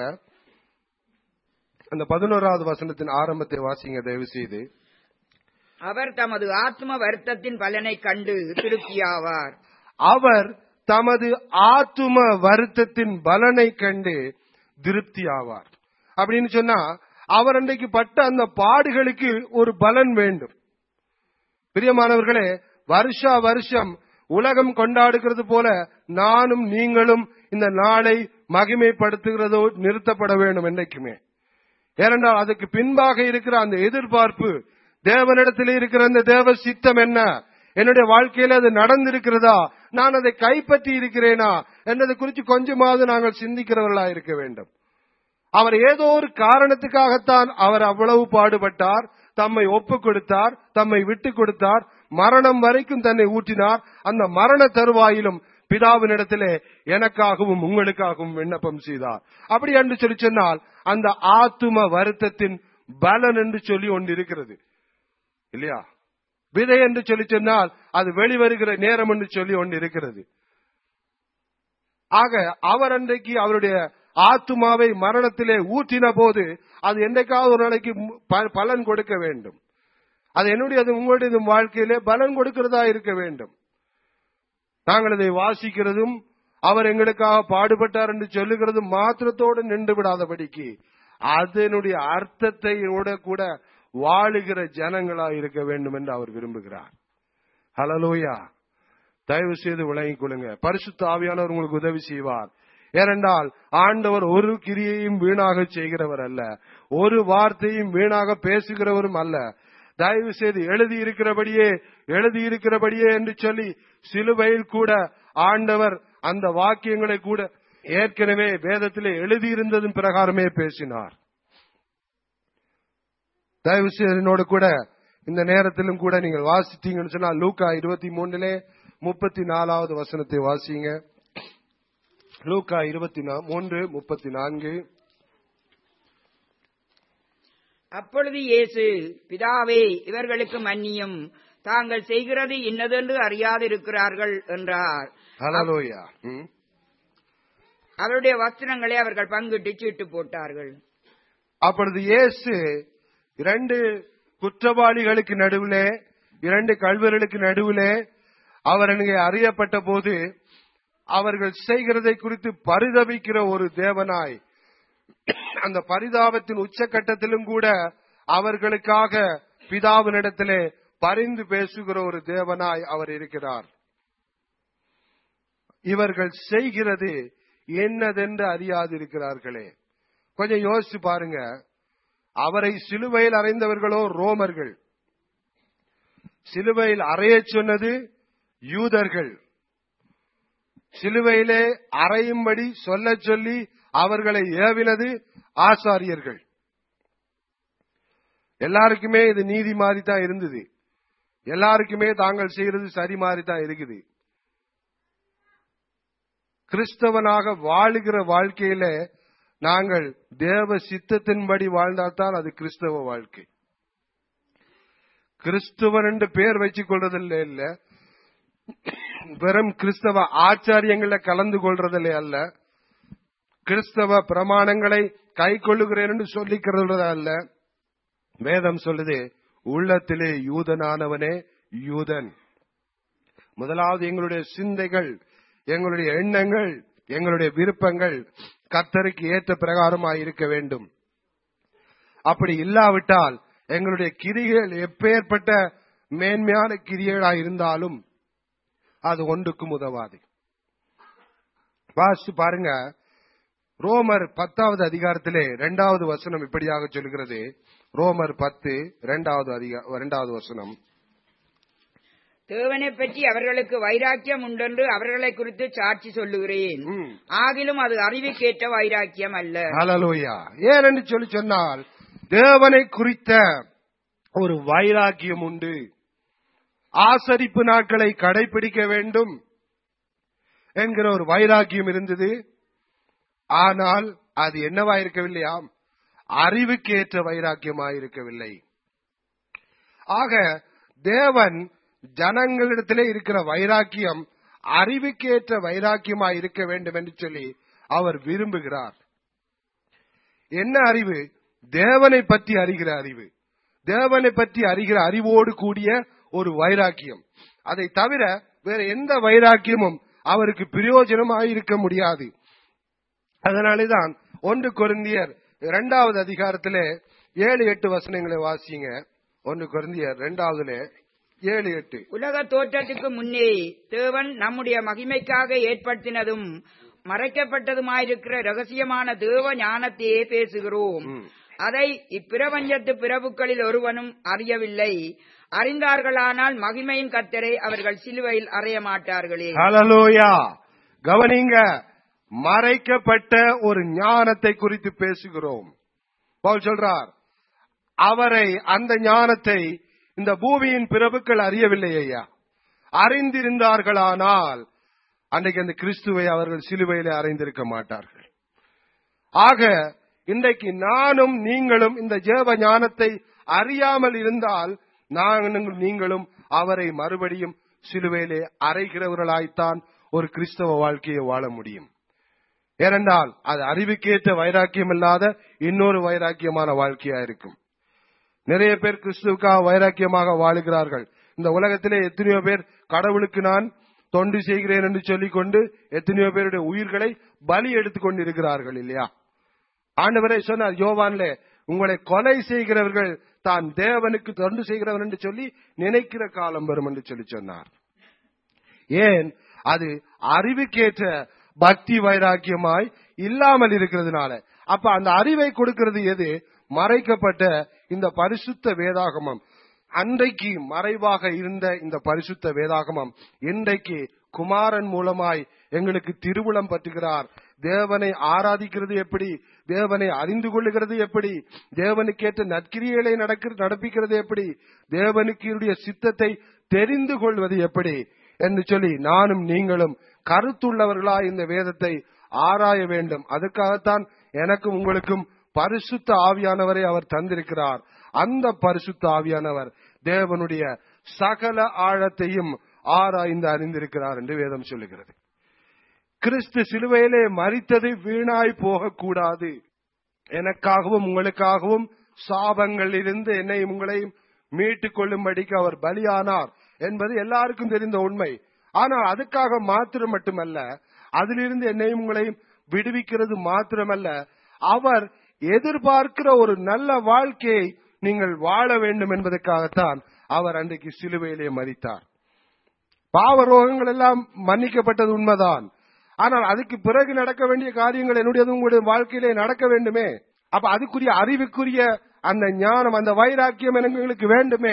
அந்த பதினோராவது வசனத்தின் ஆரம்பத்தை வாசிங்க தயவு செய்து அவர் தமது ஆத்ம வருத்தத்தின் பலனை கண்டு திருப்தியாவார் அவர் தமது ஆத்தும வருத்தத்தின் பலனை கண்டு திருப்தி ஆவார் அப்படின்னு சொன்னா அவர் அன்றைக்கு பட்ட அந்த பாடுகளுக்கு ஒரு பலன் வேண்டும் பிரியமானவர்களே வருஷா வருஷம் உலகம் கொண்டாடுகிறது போல நானும் நீங்களும் இந்த நாளை மகிமைப்படுத்துகிறதோ நிறுத்தப்பட வேண்டும் என்றைக்குமே ஏனென்றால் அதுக்கு பின்பாக இருக்கிற அந்த எதிர்பார்ப்பு தேவனிடத்தில் இருக்கிற அந்த தேவ சித்தம் என்ன என்னுடைய வாழ்க்கையில அது நடந்திருக்கிறதா நான் அதை கைப்பற்றி இருக்கிறேனா என்பதை குறித்து கொஞ்சமாவது நாங்கள் சிந்திக்கிறவர்களா இருக்க வேண்டும் அவர் ஏதோ ஒரு காரணத்துக்காகத்தான் அவர் அவ்வளவு பாடுபட்டார் தம்மை ஒப்பு கொடுத்தார் தம்மை விட்டு கொடுத்தார் மரணம் வரைக்கும் தன்னை ஊற்றினார் அந்த மரண தருவாயிலும் பிதாவினிடத்திலே எனக்காகவும் உங்களுக்காகவும் விண்ணப்பம் செய்தார் அப்படி என்று சொல்லி சொன்னால் அந்த ஆத்தும வருத்தத்தின் பலன் என்று சொல்லி ஒன்று இருக்கிறது இல்லையா விதை என்று சொல்லி சொன்னால் அது வெளிவருகிற நேரம் என்று சொல்லி ஒன்று இருக்கிறது ஆக அவர் அன்றைக்கு அவருடைய ஆத்துமாவை மரணத்திலே ஊற்றின போது அது என்றைக்காவது ஒரு நாளைக்கு ப- பலன் கொடுக்க வேண்டும் அது என்னுடையது உங்களுடைய வாழ்க்கையிலே பலன் கொடுக்கிறதா இருக்க வேண்டும் நாங்கள் இதை வாசிக்கிறதும் அவர் எங்களுக்காக பாடுபட்டார் என்று சொல்லுகிறதும் மாத்திரத்தோடு நின்று விடாதபடிக்கு அதனுடைய அர்த்தத்தை கூட வாழுகிற ஜனங்களா இருக்க வேண்டும் என்று அவர் விரும்புகிறார் ஹலலூயா தயவு செய்து விளங்கிக் கொள்ளுங்க பரிசுத்த ஆவியானவர் உங்களுக்கு உதவி செய்வார் ஏனென்றால் ஆண்டவர் ஒரு கிரியையும் வீணாக செய்கிறவர் அல்ல ஒரு வார்த்தையும் வீணாக பேசுகிறவரும் அல்ல தயவு செய்து எழுதி இருக்கிறபடியே எழுதி இருக்கிறபடியே என்று சொல்லி சிலுவையில் கூட ஆண்டவர் அந்த வாக்கியங்களை கூட ஏற்கனவே வேதத்திலே எழுதியிருந்ததன் பிரகாரமே பேசினார் தயவு செய்து என்னோடு கூட இந்த நேரத்திலும் கூட நீங்கள் வாசித்தீங்கன்னு சொன்னா லூக்கா இருபத்தி மூணுலே முப்பத்தி நாலாவது வசனத்தை வாசிங்க லூக்கா இருபத்தி நா- மூன்று முப்பத்தி நான்கு அப்பொழுது இயேசு பிதாவே இவர்களுக்கு மன்னியும் தாங்கள் செய்கிறது இன்னதென்று அறியாதிருக்கிறார்கள் என்றார் ஹலலோயா ம். அவருடைய வஸ்திரங்களை அவர்கள் பங்கிட்டு சீட்டு போட்டார்கள் அப்பொழுது இயேசு இரண்டு குற்றவாளிகளுக்கு நடுவிலே இரண்டு கல்வர்களுக்கு நடுவிலே அவர் அங்கே அறியப்பட்ட போது அவர்கள் செய்கிறதை குறித்து பரிதபிக்கிற ஒரு தேவனாய் அந்த பரிதாபத்தின் உச்சக்கட்டத்திலும் கூட அவர்களுக்காக பிதாவினிடத்திலே பரிந்து பேசுகிற ஒரு தேவனாய் அவர் இருக்கிறார் இவர்கள் செய்கிறது என்னதென்று அறியாதிருக்கிறார்களே கொஞ்சம் யோசிச்சு பாருங்க அவரை சிலுவையில் அறைந்தவர்களோ ரோமர்கள் சிலுவையில் அறையச் சொன்னது யூதர்கள் சிலுவையிலே அறையும்படி சொல்லச் சொல்லி அவர்களை ஏவினது ஆசாரியர்கள் எல்லாருக்குமே இது நீதி மாதிரி தான் இருந்தது எல்லாருக்குமே தாங்கள் செய்யறது சரி மாதிரி தான் இருக்குது கிறிஸ்தவனாக வாழுகிற வாழ்க்கையில நாங்கள் தேவ சித்தத்தின்படி வாழ்ந்தால்தான் அது கிறிஸ்தவ வாழ்க்கை கிறிஸ்துவன் என்று பெயர் வச்சுக் கொள்றதில்ல இல்ல வெறும் கிறிஸ்தவ ஆச்சாரியங்கள கலந்து கொள்றதில்லை அல்ல கிறிஸ்தவ பிரமாணங்களை கை கொள்ளுகிறேன் என்று சொல்லிக்கிறது அல்ல வேதம் சொல்லுது உள்ளத்திலே யூதனானவனே யூதன் முதலாவது எங்களுடைய சிந்தைகள் எங்களுடைய எண்ணங்கள் எங்களுடைய விருப்பங்கள் கர்த்தருக்கு ஏற்ற பிரகாரமாய் இருக்க வேண்டும் அப்படி இல்லாவிட்டால் எங்களுடைய கிரிகள் எப்பேற்பட்ட மேன்மையான கிரியைகளாய் இருந்தாலும் அது ஒன்றுக்கும் உதவாது வாசித்து பாருங்க ரோமர் பத்தாவது அதிகாரத்திலே இரண்டாவது வசனம் இப்படியாக சொல்கிறது ரோமர் பத்து இரண்டாவது அதிகா இரண்டாவது வசனம் தேவனை பற்றி அவர்களுக்கு வைராக்கியம் உண்டென்று அவர்களை குறித்து சாட்சி சொல்லுகிறேன் ம். ஆகிலும் அது அறிவுக்கேற்ற வைராக்கியம் அல்ல ஹalleluya ஏன் என்று சொல்லி சொன்னால் தேவனை குறித்த ஒரு வைராக்கியம் உண்டு ஆசரிப்பு நாட்களை கடைபிடிக்க வேண்டும் என்கிற ஒரு வைராக்கியம் இருந்தது ஆனால் அது என்னவா இருக்கவில்லையாம் அறிவுக்கேற்ற வைராக்கியமாய் இருக்கவில்லை ஆக தேவன் ஜனங்களிடத்திலே இருக்கிற வைராக்கியம் அறிவுக்கேற்ற வைராக்கியமாய் இருக்க வேண்டும் என்று சொல்லி அவர் விரும்புகிறார் என்ன அறிவு தேவனை பற்றி அறிகிற அறிவு தேவனை பற்றி அறிகிற அறிவோடு கூடிய ஒரு வைராக்கியம் அதை தவிர வேற எந்த வைராக்கியமும் அவருக்கு பிரயோஜனமாய் இருக்க முடியாது அதனாலேதான் ஒன்று கொரிந்தியர் இரண்டாவது அதிகாரத்திலே ஏழு எட்டு வசனங்களை வாசிங்க ஒன்று கொரிந்தியர் இரண்டாவதுல ஏழு எட்டு உலக தோற்றத்துக்கு முன்னே தேவன் நம்முடைய மகிமைக்காக ஏற்படுத்தினதும் மறைக்கப்பட்டதுமாயிருக்கிற ரகசியமான தேவ ஞானத்தையே பேசுகிறோம் ம். அதை இப்பிரபஞ்சத்து பிரபுக்களில் ஒருவனும் அறியவில்லை அறிந்தார்களானால் மகிமையின் கத்தரை அவர்கள் சிலுவையில் அறைய மாட்டார்களே ஹalleluya கவனிங்க மறைக்கப்பட்ட ஒரு ஞானத்தை குறித்து பேசுகிறோம் பவுல் சொல்றார் அவரை அந்த ஞானத்தை இந்த பூமியின் பிரபுக்கள் அறியவில்லை ஐயா அறிந்திருந்தார்களானால் அன்றைக்கு அந்த கிறிஸ்துவை அவர்கள் சிலுவையிலே அறிந்திருக்க மாட்டார்கள் ஆக இன்றைக்கு நானும் நீங்களும் இந்த ஜேவ ஞானத்தை அறியாமல் இருந்தால் நானும் நீங்களும் அவரை மறுபடியும் சிலுவையிலே அறைகிறவர்களாய்த்தான் ஒரு கிறிஸ்தவ வாழ்க்கையை வாழ முடியும் ஏனென்றால் அது அறிவுக்கேற்ற வைராக்கியம் இல்லாத இன்னொரு வைராக்கியமான வாழ்க்கையா இருக்கும் நிறைய பேர் கிறிஸ்துவுக்காக வைராக்கியமாக வாழுகிறார்கள் இந்த உலகத்திலே எத்தனையோ பேர் கடவுளுக்கு நான் தொண்டு செய்கிறேன் என்று சொல்லிக்கொண்டு எத்தனையோ பேருடைய உயிர்களை பலி எடுத்துக் கொண்டிருக்கிறார்கள் இல்லையா ஆண்டவரே சொன்னார் யோவான்ல உங்களை கொலை செய்கிறவர்கள் தான் தேவனுக்கு தொண்டு செய்கிறவன் என்று சொல்லி நினைக்கிற காலம் வரும் என்று சொல்லி சொன்னார் ஏன் அது அறிவுக்கேற்ற பக்தி வைராக்கியமாய் இல்லாமல் இருக்கிறதுனால அப்ப அந்த அறிவை கொடுக்கிறது எது மறைக்கப்பட்ட இந்த பரிசுத்த வேதாகமம் அன்றைக்கு மறைவாக இருந்த இந்த பரிசுத்த வேதாகமம் இன்றைக்கு குமாரன் மூலமாய் எங்களுக்கு திருவுளம் பற்றுகிறார் தேவனை ஆராதிக்கிறது எப்படி தேவனை அறிந்து கொள்ளுகிறது எப்படி தேவனுக்கேற்ற நற்கிரியைகளை நடக்க நடப்பிக்கிறது எப்படி தேவனுக்கு சித்தத்தை தெரிந்து கொள்வது எப்படி என்று சொல்லி நானும் நீங்களும் கருத்துள்ளவர்களாய் இந்த வேதத்தை ஆராய வேண்டும் அதுக்காகத்தான் எனக்கும் உங்களுக்கும் பரிசுத்த ஆவியானவரை அவர் தந்திருக்கிறார் அந்த பரிசுத்த ஆவியானவர் தேவனுடைய சகல ஆழத்தையும் ஆராய்ந்து அறிந்திருக்கிறார் என்று வேதம் சொல்லுகிறது கிறிஸ்து சிலுவையிலே மறித்தது வீணாய் போகக்கூடாது எனக்காகவும் உங்களுக்காகவும் சாபங்களிலிருந்து என்னையும் உங்களையும் மீட்டுக் கொள்ளும்படிக்கு அவர் பலியானார் என்பது எல்லாருக்கும் தெரிந்த உண்மை ஆனால் அதுக்காக மாத்திரம் மட்டுமல்ல அதிலிருந்து என்னையும் உங்களையும் விடுவிக்கிறது மாத்திரமல்ல அவர் எதிர்பார்க்கிற ஒரு நல்ல வாழ்க்கையை நீங்கள் வாழ வேண்டும் என்பதற்காகத்தான் அவர் அன்றைக்கு சிலுவையிலே மறித்தார் பாவ ரோகங்கள் எல்லாம் மன்னிக்கப்பட்டது உண்மைதான் ஆனால் அதுக்கு பிறகு நடக்க வேண்டிய காரியங்கள் என்னுடையது உங்களுடைய வாழ்க்கையிலே நடக்க வேண்டுமே அப்ப அதுக்குரிய அறிவுக்குரிய அந்த ஞானம் அந்த வைராக்கியம் எங்களுக்கு வேண்டுமே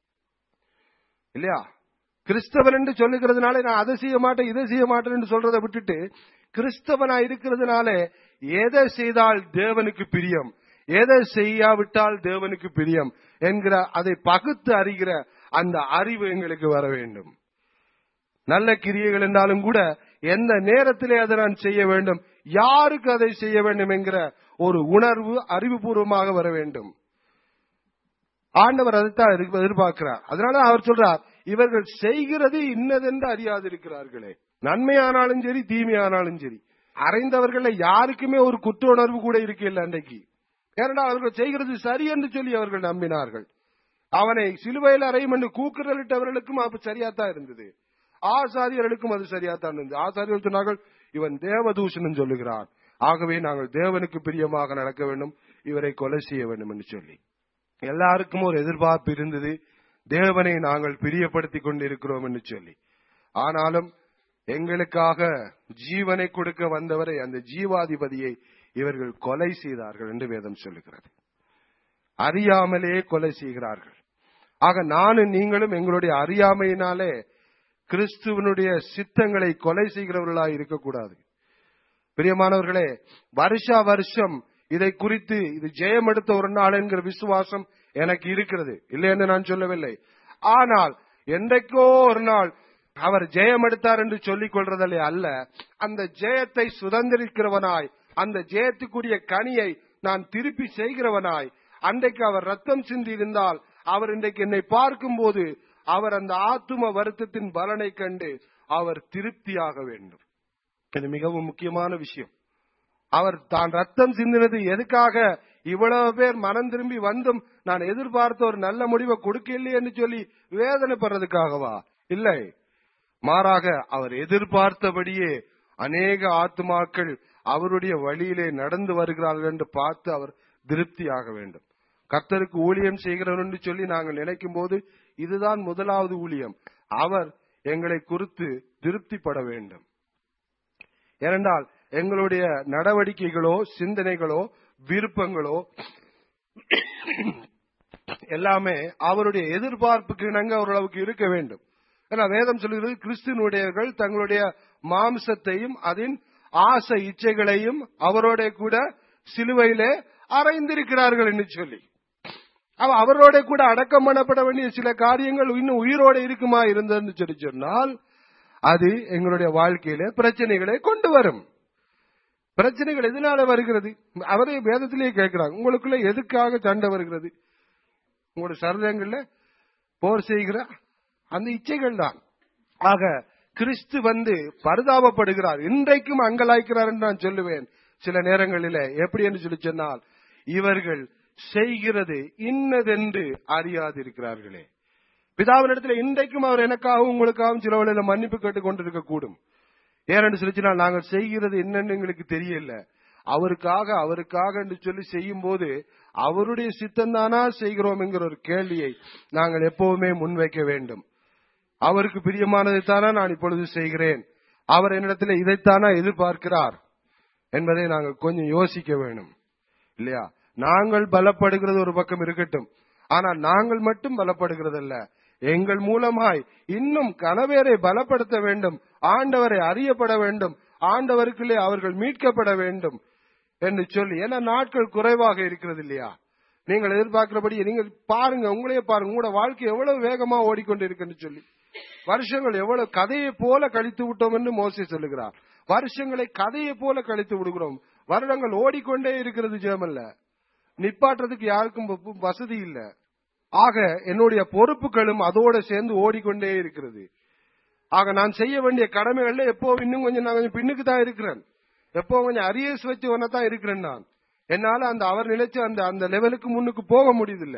இல்லையா கிறிஸ்தவன் என்று சொல்லுகிறதுனால நான் அதை செய்ய மாட்டேன் இதை செய்ய மாட்டேன் என்று சொல்றதை விட்டுட்டு கிறிஸ்தவனா இருக்கிறதுனால எதை செய்தால் தேவனுக்கு பிரியம் எதை செய்யாவிட்டால் தேவனுக்கு பிரியம் என்கிற அதை பகுத்து அறிகிற அந்த அறிவு எங்களுக்கு வர வேண்டும் நல்ல கிரியைகள் என்றாலும் கூட எந்த நேரத்திலே அதை நான் செய்ய வேண்டும் யாருக்கு அதை செய்ய வேண்டும் என்கிற ஒரு உணர்வு அறிவுபூர்வமாக வர வேண்டும் ஆண்டவர் அதைத்தான் எதிர்ப்பு- எதிர்பார்க்கிறார் அதனால அவர் சொல்றார் இவர்கள் செய்கிறது இன்னதென்று அறியாதிருக்கிறார்களே நன்மையானாலும் சரி தீமையானாலும் சரி அறைந்தவர்கள யாருக்குமே ஒரு குற்ற உணர்வு கூட இருக்கையில் அன்றைக்கு ஏனென்றால் அவர்கள் செய்கிறது சரி என்று சொல்லி அவர்கள் நம்பினார்கள் அவனை சிலுவையில் அறையும் என்று கூக்குரலிட்டவர்களுக்கும் அப்ப சரியாத்தான் இருந்தது ஆசாரியர்களுக்கும் அது சரியாத்தான் இருந்தது ஆசாரியர்கள் சொன்னார்கள் இவன் தேவதூஷணம் சொல்லுகிறான் ஆகவே நாங்கள் தேவனுக்கு பிரியமாக நடக்க வேண்டும் இவரை கொலை செய்ய வேண்டும் என்று சொல்லி எல்லாருக்கும் ஒரு எதிர்பார்ப்பு இருந்தது தேவனை நாங்கள் பிரியப்படுத்திக் கொண்டிருக்கிறோம் என்று சொல்லி ஆனாலும் எங்களுக்காக ஜீவனை கொடுக்க வந்தவரை அந்த ஜீவாதிபதியை இவர்கள் கொலை செய்தார்கள் என்று வேதம் சொல்லுகிறது அறியாமலே கொலை செய்கிறார்கள் ஆக நானும் நீங்களும் எங்களுடைய அறியாமையினாலே கிறிஸ்துவனுடைய சித்தங்களை கொலை செய்கிறவர்களாய் இருக்கக்கூடாது பிரியமானவர்களே வருஷா வருஷம் இதை குறித்து இது ஜெயம் எடுத்த ஒரு நாள் என்கிற விசுவாசம் எனக்கு இருக்கிறது இல்லை என்று நான் சொல்லவில்லை ஆனால் என்றைக்கோ ஒரு நாள் அவர் ஜெயம் எடுத்தார் என்று சொல்லிக் கொள்றதில்லை அல்ல அந்த ஜெயத்தை சுதந்திரிக்கிறவனாய் அந்த ஜெயத்துக்குரிய கனியை நான் திருப்பி செய்கிறவனாய் அன்றைக்கு அவர் ரத்தம் சிந்தி இருந்தால் அவர் இன்றைக்கு என்னை பார்க்கும்போது அவர் அந்த ஆத்தும வருத்தத்தின் பலனை கண்டு அவர் திருப்தியாக வேண்டும் இது மிகவும் முக்கியமான விஷயம் அவர் தான் ரத்தம் சிந்தினது எதுக்காக இவ்வளவு பேர் மனம் திரும்பி வந்தும் நான் எதிர்பார்த்த ஒரு நல்ல முடிவை கொடுக்கலையே என்று சொல்லி வேதனைப்படுறதுக்காகவா இல்லை மாறாக அவர் எதிர்பார்த்தபடியே அநேக ஆத்துமாக்கள் அவருடைய வழியிலே நடந்து வருகிறார்கள் என்று பார்த்து அவர் திருப்தியாக வேண்டும் கர்த்தருக்கு ஊழியம் செய்கிறவர் என்று சொல்லி நாங்கள் நினைக்கும் போது இதுதான் முதலாவது ஊழியம் அவர் எங்களை குறித்து திருப்திப்பட வேண்டும் ஏனென்றால் எங்களுடைய நடவடிக்கைகளோ சிந்தனைகளோ விருப்பங்களோ எல்லாமே அவருடைய எதிர்பார்ப்புக்கு இணங்க ஓரளவுக்கு இருக்க வேண்டும் ஏன்னா வேதம் சொல்கிறது கிறிஸ்துவனுடையவர்கள் தங்களுடைய மாம்சத்தையும் அதன் ஆசை இச்சைகளையும் அவரோட கூட சிலுவையிலே அறைந்திருக்கிறார்கள் என்று சொல்லி அவ அவரோட கூட அடக்கம் பண்ணப்பட வேண்டிய சில காரியங்கள் இன்னும் உயிரோட இருக்குமா இருந்ததுன்னு சொல்லி சொன்னால் அது எங்களுடைய வாழ்க்கையில பிரச்சனைகளை கொண்டு வரும் பிரச்சனைகள் எதனால வருகிறது அவரே வேதத்திலேயே கேட்கிறாங்க உங்களுக்குள்ள எதுக்காக சண்டை வருகிறது உங்களுடைய சரதங்கள்ல போர் செய்கிற அந்த இச்சைகள் தான் ஆக கிறிஸ்து வந்து பரிதாபப்படுகிறார் இன்றைக்கும் அங்கலாய்க்கிறார் என்று நான் சொல்லுவேன் சில நேரங்களிலே எப்படி என்று சொல்லி சொன்னால் இவர்கள் செய்கிறது இன்னதென்று அறியாதிருக்கிறார்களே பிதாவினிடத்தில் இன்றைக்கும் அவர் எனக்காகவும் உங்களுக்காகவும் சில வேளையில மன்னிப்பு கேட்டுக் கொண்டிருக்க கூடும் ஏனென்று சொல்லிச்சுனா நாங்கள் செய்கிறது என்னன்னு எங்களுக்கு தெரியல அவருக்காக அவருக்காக என்று சொல்லி செய்யும் போது அவருடைய சித்தம் தானா செய்கிறோம் என்கிற ஒரு கேள்வியை நாங்கள் எப்பவுமே முன்வைக்க வேண்டும் அவருக்கு பிரியமானதைத்தானா நான் இப்பொழுது செய்கிறேன் அவர் என்னிடத்தில் இதைத்தானா எதிர்பார்க்கிறார் என்பதை நாங்கள் கொஞ்சம் யோசிக்க வேணும் இல்லையா நாங்கள் பலப்படுகிறது ஒரு பக்கம் இருக்கட்டும் ஆனால் நாங்கள் மட்டும் பலப்படுகிறதல்ல எங்கள் மூலமாய் இன்னும் கணவரை பலப்படுத்த வேண்டும் ஆண்டவரை அறியப்பட வேண்டும் ஆண்டவருக்குள்ளே அவர்கள் மீட்கப்பட வேண்டும் என்று சொல்லி ஏன்னா நாட்கள் குறைவாக இருக்கிறது இல்லையா நீங்கள் எதிர்பார்க்கிறபடி நீங்கள் பாருங்க உங்களையே பாருங்க உங்களோட வாழ்க்கை எவ்வளவு வேகமா ஓடிக்கொண்டு இருக்குன்னு சொல்லி வருஷங்கள் எவ்வளவு கதையை போல கழித்து விட்டோம் என்று மோசி சொல்லுகிறார் வருஷங்களை கதையை போல கழித்து விடுகிறோம் வருடங்கள் ஓடிக்கொண்டே இருக்கிறது ஜெயமல்ல நிப்பாட்டுறதுக்கு யாருக்கும் வ- வசதி இல்ல ஆக என்னுடைய பொறுப்புகளும் அதோட சேர்ந்து ஓடிக்கொண்டே இருக்கிறது ஆக நான் செய்ய வேண்டிய கடமைகள்ல எப்போ இன்னும் கொஞ்சம் நான் கொஞ்சம் பின்னுக்கு தான் இருக்கிறேன் எப்போ கொஞ்சம் அரியஸ் வச்சு தான் இருக்கிறேன் நான் என்னால அந்த அவர் நினைச்ச அந்த அந்த லெவலுக்கு முன்னுக்கு போக முடியுதில்ல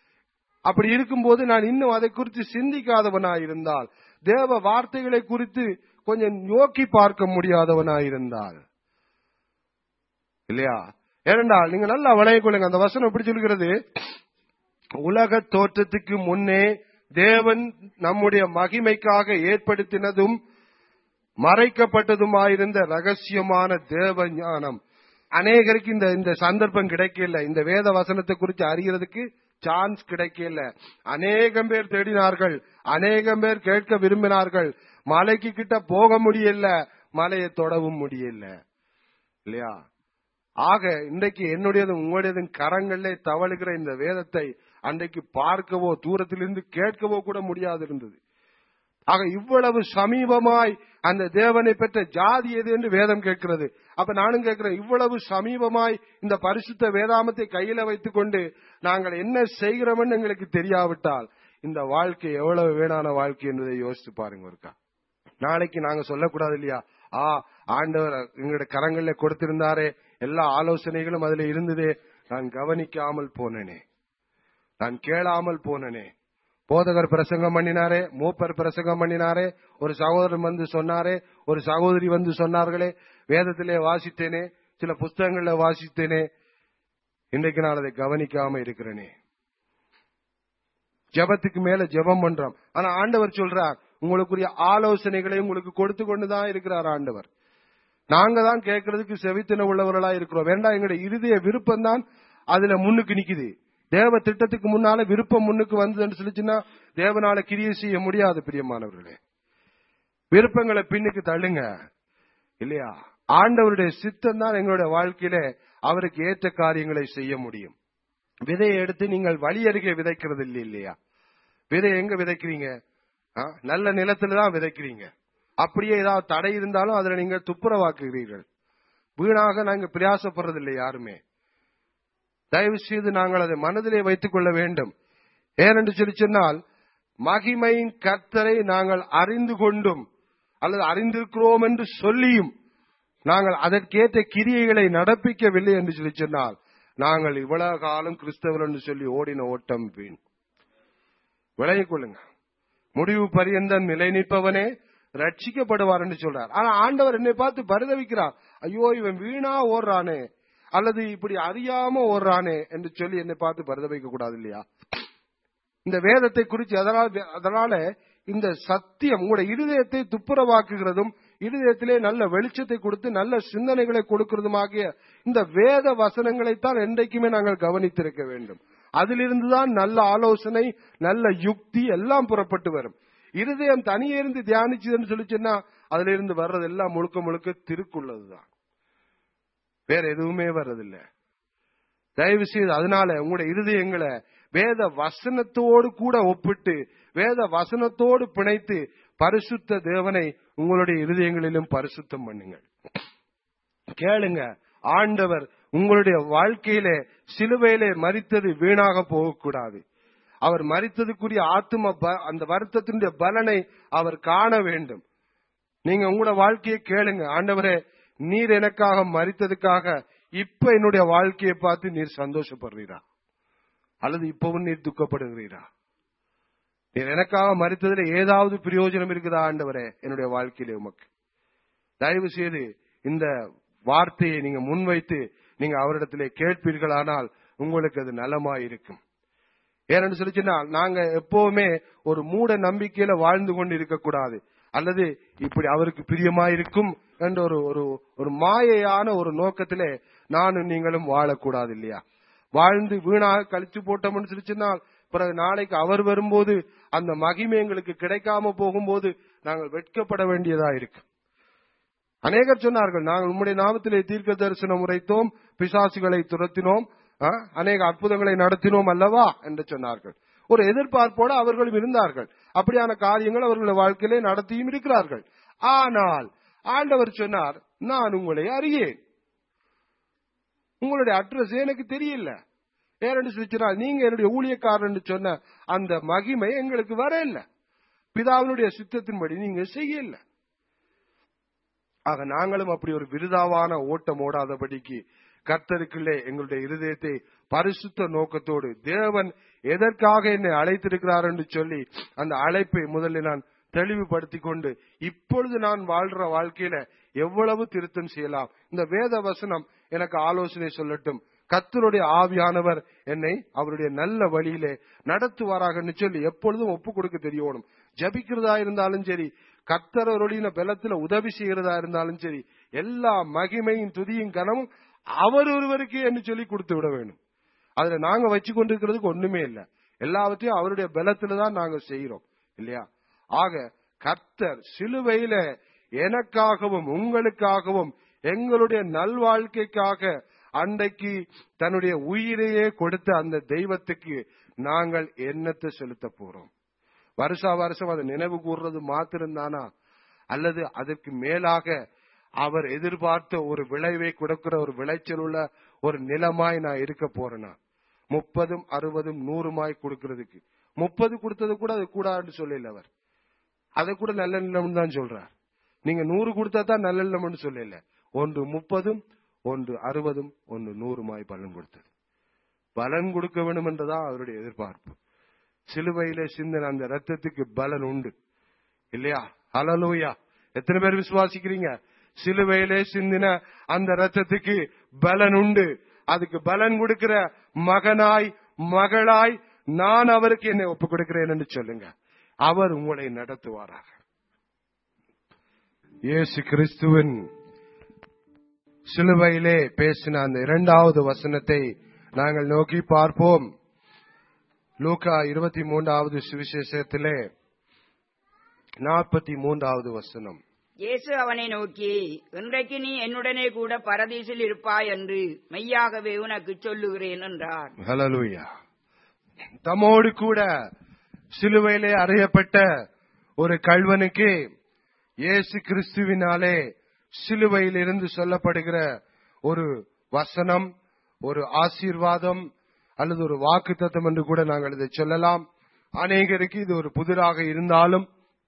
அப்படி இருக்கும்போது நான் இன்னும் அதை குறித்து சிந்திக்காதவனாயிருந்தால் தேவ வார்த்தைகளை குறித்து கொஞ்சம் நோக்கி பார்க்க முடியாதவனாயிருந்தால் இல்லையா ஏனென்றால் நீங்க நல்லா வளைய கொள்ளுங்க அந்த வசனம் எப்படி சொல்கிறது உலக தோற்றத்துக்கு முன்னே தேவன் நம்முடைய மகிமைக்காக ஏற்படுத்தினதும் மறைக்கப்பட்டதுமாயிருந்த ரகசியமான தேவ ஞானம் அநேகருக்கு இந்த இந்த சந்தர்ப்பம் கிடைக்கல இந்த வேத வசனத்தை குறித்து அறிகிறதுக்கு சான்ஸ் கிடைக்கல அநேகம் பேர் தேடினார்கள் அநேகம் பேர் கேட்க விரும்பினார்கள் மலைக்கு கிட்ட போக முடியல மலையை தொடவும் முடியல இல்லையா ஆக இன்றைக்கு என்னுடையதும் உங்களுடையதும் கரங்களிலே தவழுகிற இந்த வேதத்தை அன்றைக்கு பார்க்கவோ தூரத்திலிருந்து கேட்கவோ கூட முடியாது இருந்தது ஆக இவ்வளவு சமீபமாய் அந்த தேவனை பெற்ற ஜாதி எது என்று வேதம் கேட்கிறது அப்ப நானும் கேட்கிறேன் இவ்வளவு சமீபமாய் இந்த பரிசுத்த வேதாமத்தை கையில வைத்துக் கொண்டு நாங்கள் என்ன செய்கிறோம்னு எங்களுக்கு தெரியாவிட்டால் இந்த வாழ்க்கை எவ்வளவு வீணான வாழ்க்கை என்பதை யோசித்து பாருங்க ஒருக்கா நாளைக்கு நாங்க சொல்லக்கூடாது இல்லையா ஆ ஆண்டவர் எங்களுடைய கரங்களில் கொடுத்திருந்தாரே எல்லா ஆலோசனைகளும் அதுல இருந்ததே நான் கவனிக்காமல் போனேனே நான் கேளாமல் போனேனே போதகர் பிரசங்கம் பண்ணினாரே மூப்பர் பிரசங்கம் பண்ணினாரே ஒரு சகோதரன் வந்து சொன்னாரே ஒரு சகோதரி வந்து சொன்னார்களே வேதத்திலே வாசித்தேனே சில புஸ்தகங்கள்ல வாசித்தேனே இன்றைக்கு நான் அதை கவனிக்காம இருக்கிறேனே ஜெபத்துக்கு மேல ஜெபம் பண்றோம் ஆனா ஆண்டவர் சொல்றார் உங்களுக்குரிய ஆலோசனைகளை உங்களுக்கு கொடுத்து கொண்டுதான் இருக்கிறார் ஆண்டவர் நாங்க தான் கேட்கறதுக்கு செவித்தின உள்ளவர்களா இருக்கிறோம் வேண்டாம் எங்களுடைய இறுதிய விருப்பம் தான் அதுல முன்னுக்கு நிக்குது தேவ திட்டத்துக்கு முன்னால விருப்பம் முன்னுக்கு வந்ததுன்னு சொல்லிச்சுன்னா தேவனால கிரியை செய்ய முடியாது பிரியமானவர்களே விருப்பங்களை பின்னுக்கு தள்ளுங்க இல்லையா ஆண்டவருடைய சித்தம் தான் எங்களுடைய வாழ்க்கையில அவருக்கு ஏற்ற காரியங்களை செய்ய முடியும் விதையை எடுத்து நீங்கள் வழி அருகே விதைக்கிறது இல்லை இல்லையா விதை எங்க விதைக்கிறீங்க ஆ, நல்ல நிலத்துல தான் விதைக்கிறீங்க அப்படியே ஏதாவது தடை இருந்தாலும் அதுல நீங்க துப்புரவாக்குகிறீர்கள் வீணாக நாங்க பிரயாசப்படுறதில்லை யாருமே தயவு செய்து நாங்கள் அதை மனதிலே வைத்துக் கொள்ள வேண்டும் ஏனென்று சொல்லி சொன்னால் மகிமையின் கர்த்தரை நாங்கள் அறிந்து கொண்டும் அல்லது அறிந்திருக்கிறோம் என்று சொல்லியும் நாங்கள் அதற்கேற்ற கிரியைகளை நடப்பிக்கவில்லை என்று சொல்லி சொன்னால் நாங்கள் இவ்வளவு காலம் கிறிஸ்தவர் என்று சொல்லி ஓடின ஓட்டம் வீண் விலகிக் கொள்ளுங்க முடிவு பரியந்தம் நிலை நிற்பவனே ரட்சிக்கப்படுவார் என்று சொல்றார் ஆனா ஆண்டவர் என்னை பார்த்து பரிதவிக்கிறார் ஐயோ இவன் வீணா ஓடுறானே அல்லது இப்படி அறியாம ஓடுறானே என்று சொல்லி என்னை பார்த்து பரிதவிக்க கூடாது இல்லையா இந்த வேதத்தை குறித்து அதனால் அதனால இந்த சத்தியம் உங்களுடைய இருதயத்தை துப்புரவாக்குகிறதும் இருதயத்திலே நல்ல வெளிச்சத்தை கொடுத்து நல்ல சிந்தனைகளை கொடுக்கிறதுமாகிய இந்த வேத வசனங்களைத்தான் என்றைக்குமே நாங்கள் கவனித்திருக்க வேண்டும் அதிலிருந்துதான் நல்ல ஆலோசனை நல்ல யுக்தி எல்லாம் புறப்பட்டு வரும் இருதயம் தனியே இருந்து தியானிச்சதுன்னு சொல்லிச்சுன்னா அதுல இருந்து வர்றது எல்லாம் முழுக்க முழுக்க திருக்குள்ளதுதான் வேற எதுவுமே வர்றதில்ல தயவு செய்து அதனால உங்களுடைய இருதயங்களை வேத வசனத்தோடு கூட ஒப்பிட்டு வேத வசனத்தோடு பிணைத்து பரிசுத்த தேவனை உங்களுடைய இருதயங்களிலும் பரிசுத்தம் பண்ணுங்கள் கேளுங்க ஆண்டவர் உங்களுடைய வாழ்க்கையிலே சிலுவையிலே மறித்தது வீணாக போகக்கூடாது அவர் மறித்ததுக்குரிய ஆத்தும ப- அந்த வருத்தத்தினுடைய பலனை அவர் காண வேண்டும் நீங்க உங்களோட வாழ்க்கையை கேளுங்க ஆண்டவரே நீர் எனக்காக மறித்ததுக்காக இப்ப என்னுடைய வாழ்க்கையை பார்த்து நீர் சந்தோஷப்படுறீரா அல்லது இப்பவும் நீர் துக்கப்படுகிறீரா நீர் எனக்காக மறித்ததுல ஏதாவது பிரயோஜனம் இருக்குதா ஆண்டவரே என்னுடைய வாழ்க்கையிலே உமக்கு தயவு செய்து இந்த வார்த்தையை நீங்க முன்வைத்து நீங்க அவரிடத்திலே கேட்பீர்களானால் உங்களுக்கு அது நலமாயிருக்கும் ஏன்னு சொல்லிச்சுன்னா நாங்க எப்பவுமே ஒரு மூட நம்பிக்கையில வாழ்ந்து கொண்டு இருக்கக்கூடாது அல்லது இப்படி அவருக்கு பிரியமாயிருக்கும் என்ற ஒரு ஒரு ஒரு மாயையான ஒரு நோக்கத்திலே நானும் நீங்களும் வாழக்கூடாது இல்லையா வாழ்ந்து வீணாக கழிச்சு போட்டோம்னு சொல்லிச்சுன்னா பிறகு நாளைக்கு அவர் வரும்போது அந்த மகிமை எங்களுக்கு கிடைக்காம போகும்போது நாங்கள் வெட்கப்பட வேண்டியதா இருக்கு அநேகர் சொன்னார்கள் நாங்கள் உம்முடைய நாமத்திலே தீர்க்க தரிசனம் உரைத்தோம் பிசாசுகளை துரத்தினோம் ஆ, அநேக அற்புதங்களை நடத்தினோம் அல்லவா என்று சொன்னார்கள் ஒரு எதிர்பார்ப்போடு அவர்களும் இருந்தார்கள் அப்படியான காரியங்கள் அவர்களுடைய வாழ்க்கையிலே நடத்தியும் இருக்கிறார்கள் ஆனால் ஆண்டவர் சொன்னார் நான் உங்களை அறியேன் உங்களுடைய அட்ரஸ் எனக்கு தெரியல ஏன்னு சொல்லிச்சுனா நீங்க என்னுடைய ஊழியக்காரன் சொன்ன அந்த மகிமை எங்களுக்கு வர இல்ல பிதாவினுடைய சித்தத்தின்படி நீங்க செய்யல ஆக நாங்களும் அப்படி ஒரு விருதாவான ஓட்டம் ஓடாதபடிக்கு கர்த்தருக்குள்ளே எங்களுடைய இருதயத்தை பரிசுத்த நோக்கத்தோடு தேவன் எதற்காக என்னை அழைத்திருக்கிறார் என்று சொல்லி அந்த அழைப்பை முதலில் நான் தெளிவுபடுத்திக் கொண்டு இப்பொழுது நான் வாழ்ற வாழ்க்கையில எவ்வளவு திருத்தம் செய்யலாம் இந்த வேத வசனம் எனக்கு ஆலோசனை சொல்லட்டும் கர்த்தருடைய ஆவியானவர் என்னை அவருடைய நல்ல வழியிலே நடத்துவாராகன்னு சொல்லி எப்பொழுதும் ஒப்பு கொடுக்க தெரியணும் ஜபிக்கிறதா இருந்தாலும் சரி கர்த்தரொழின பலத்துல உதவி செய்கிறதா இருந்தாலும் சரி எல்லா மகிமையும் துதியும் கனமும் அவர் ஒருவருக்கு என்று சொல்லி கொடுத்து விட வேணும் அதுல நாங்க வச்சு கொண்டிருக்கிறதுக்கு ஒண்ணுமே இல்ல எல்லாவற்றையும் அவருடைய பலத்துல தான் நாங்க செய்யறோம் இல்லையா ஆக கர்த்தர் சிலுவையில எனக்காகவும் உங்களுக்காகவும் எங்களுடைய நல்வாழ்க்கைக்காக அன்றைக்கு தன்னுடைய உயிரையே கொடுத்த அந்த தெய்வத்துக்கு நாங்கள் எண்ணத்தை செலுத்த போறோம் வருஷா வருஷம் அதை நினைவு கூறுறது மாத்திரம்தானா அல்லது அதற்கு மேலாக அவர் எதிர்பார்த்த ஒரு விளைவை கொடுக்கிற ஒரு விளைச்சல் உள்ள ஒரு நிலமாய் நான் இருக்க போறேனா முப்பதும் அறுபதும் நூறுமாய் கொடுக்கிறதுக்கு முப்பது கொடுத்தது கூட அது கூடாதுன்னு சொல்லல அவர் அதை கூட நல்ல நிலம்னு தான் சொல்றார் நீங்க நூறு கொடுத்தா தான் நல்ல நிலம்னு சொல்லல ஒன்று முப்பதும் ஒன்று அறுபதும் ஒன்று நூறுமாய் பலன் கொடுத்தது பலன் கொடுக்க வேண்டும் என்றுதான் அவருடைய எதிர்பார்ப்பு சிலுவையிலே சிந்தின அந்த ரத்தத்துக்கு பலன் உண்டு இல்லையா ஹலலூயா எத்தனை பேர் விசுவாசிக்கிறீங்க சிலுவையிலே சிந்தின அந்த ரத்தத்துக்கு பலன் உண்டு அதுக்கு பலன் கொடுக்கிற மகனாய் மகளாய் நான் அவருக்கு என்னை ஒப்புக் கொடுக்கிறேன் என்று சொல்லுங்க அவர் உங்களை நடத்துவாராக இயேசு கிறிஸ்துவின் சிலுவையிலே பேசின அந்த இரண்டாவது வசனத்தை நாங்கள் நோக்கி பார்ப்போம் லூக்கா இருபத்தி மூன்றாவது சுவிசேஷத்திலே நாற்பத்தி மூன்றாவது வசனம் இயேசு அவனை நோக்கி இன்றைக்கு நீ என்னுடனே கூட பரதீசில் இருப்பாய் என்று மெய்யாகவே உனக்கு சொல்லுகிறேன் என்றார் ஹலலூயா தம்மோடு கூட சிலுவையிலே அறையப்பட்ட ஒரு கல்வனுக்கு இயேசு கிறிஸ்துவினாலே சிலுவையில் இருந்து சொல்லப்படுகிற ஒரு வசனம் ஒரு ஆசீர்வாதம் அல்லது ஒரு வாக்கு தத்துவம் என்று கூட நாங்கள் இதை சொல்லலாம் அநேகருக்கு இது ஒரு புதிராக இருந்தாலும்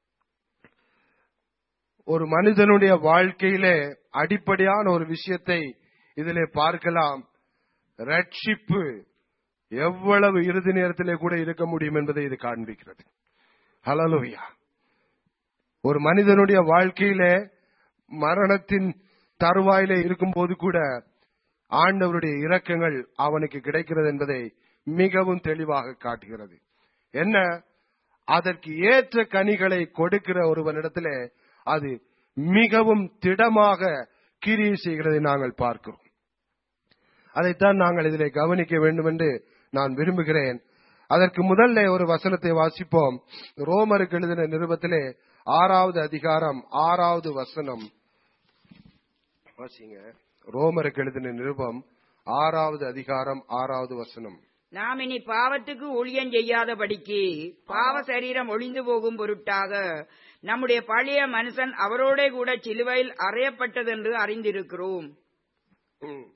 ஒரு மனிதனுடைய வாழ்க்கையிலே அடிப்படையான ஒரு விஷயத்தை இதிலே பார்க்கலாம் ரட்சிப்பு எவ்வளவு இறுதி நேரத்திலே கூட இருக்க முடியும் என்பதை இது காண்பிக்கிறது ஹலலோயா ஒரு மனிதனுடைய வாழ்க்கையிலே மரணத்தின் தருவாயிலே இருக்கும்போது கூட ஆண்டவருடைய இரக்கங்கள் அவனுக்கு கிடைக்கிறது என்பதை மிகவும் தெளிவாக காட்டுகிறது என்ன அதற்கு ஏற்ற கனிகளை கொடுக்கிற ஒருவனிடத்திலே அது மிகவும் திடமாக கிரியை செய்கிறதை நாங்கள் பார்க்கிறோம் அதைத்தான் நாங்கள் இதிலே கவனிக்க வேண்டும் என்று நான் விரும்புகிறேன் அதற்கு முதல்ல ஒரு வசனத்தை வாசிப்போம் ரோமருக்கு எழுதின நிருபத்திலே ஆறாவது அதிகாரம் ஆறாவது வசனம் வாசிங்க ரோமருக்கு எழுதின நிருபம் ஆறாவது அதிகாரம் ஆறாவது வசனம் நாம் இனி பாவத்துக்கு ஊழியம் செய்யாதபடிக்கு பாவ சரீரம் ஒளிந்து போகும் பொருட்டாக நம்முடைய பழைய மனுஷன் அவரோட கூட சிலுவையில் அறையப்பட்டதென்று அறிந்திருக்கிறோம் ம்.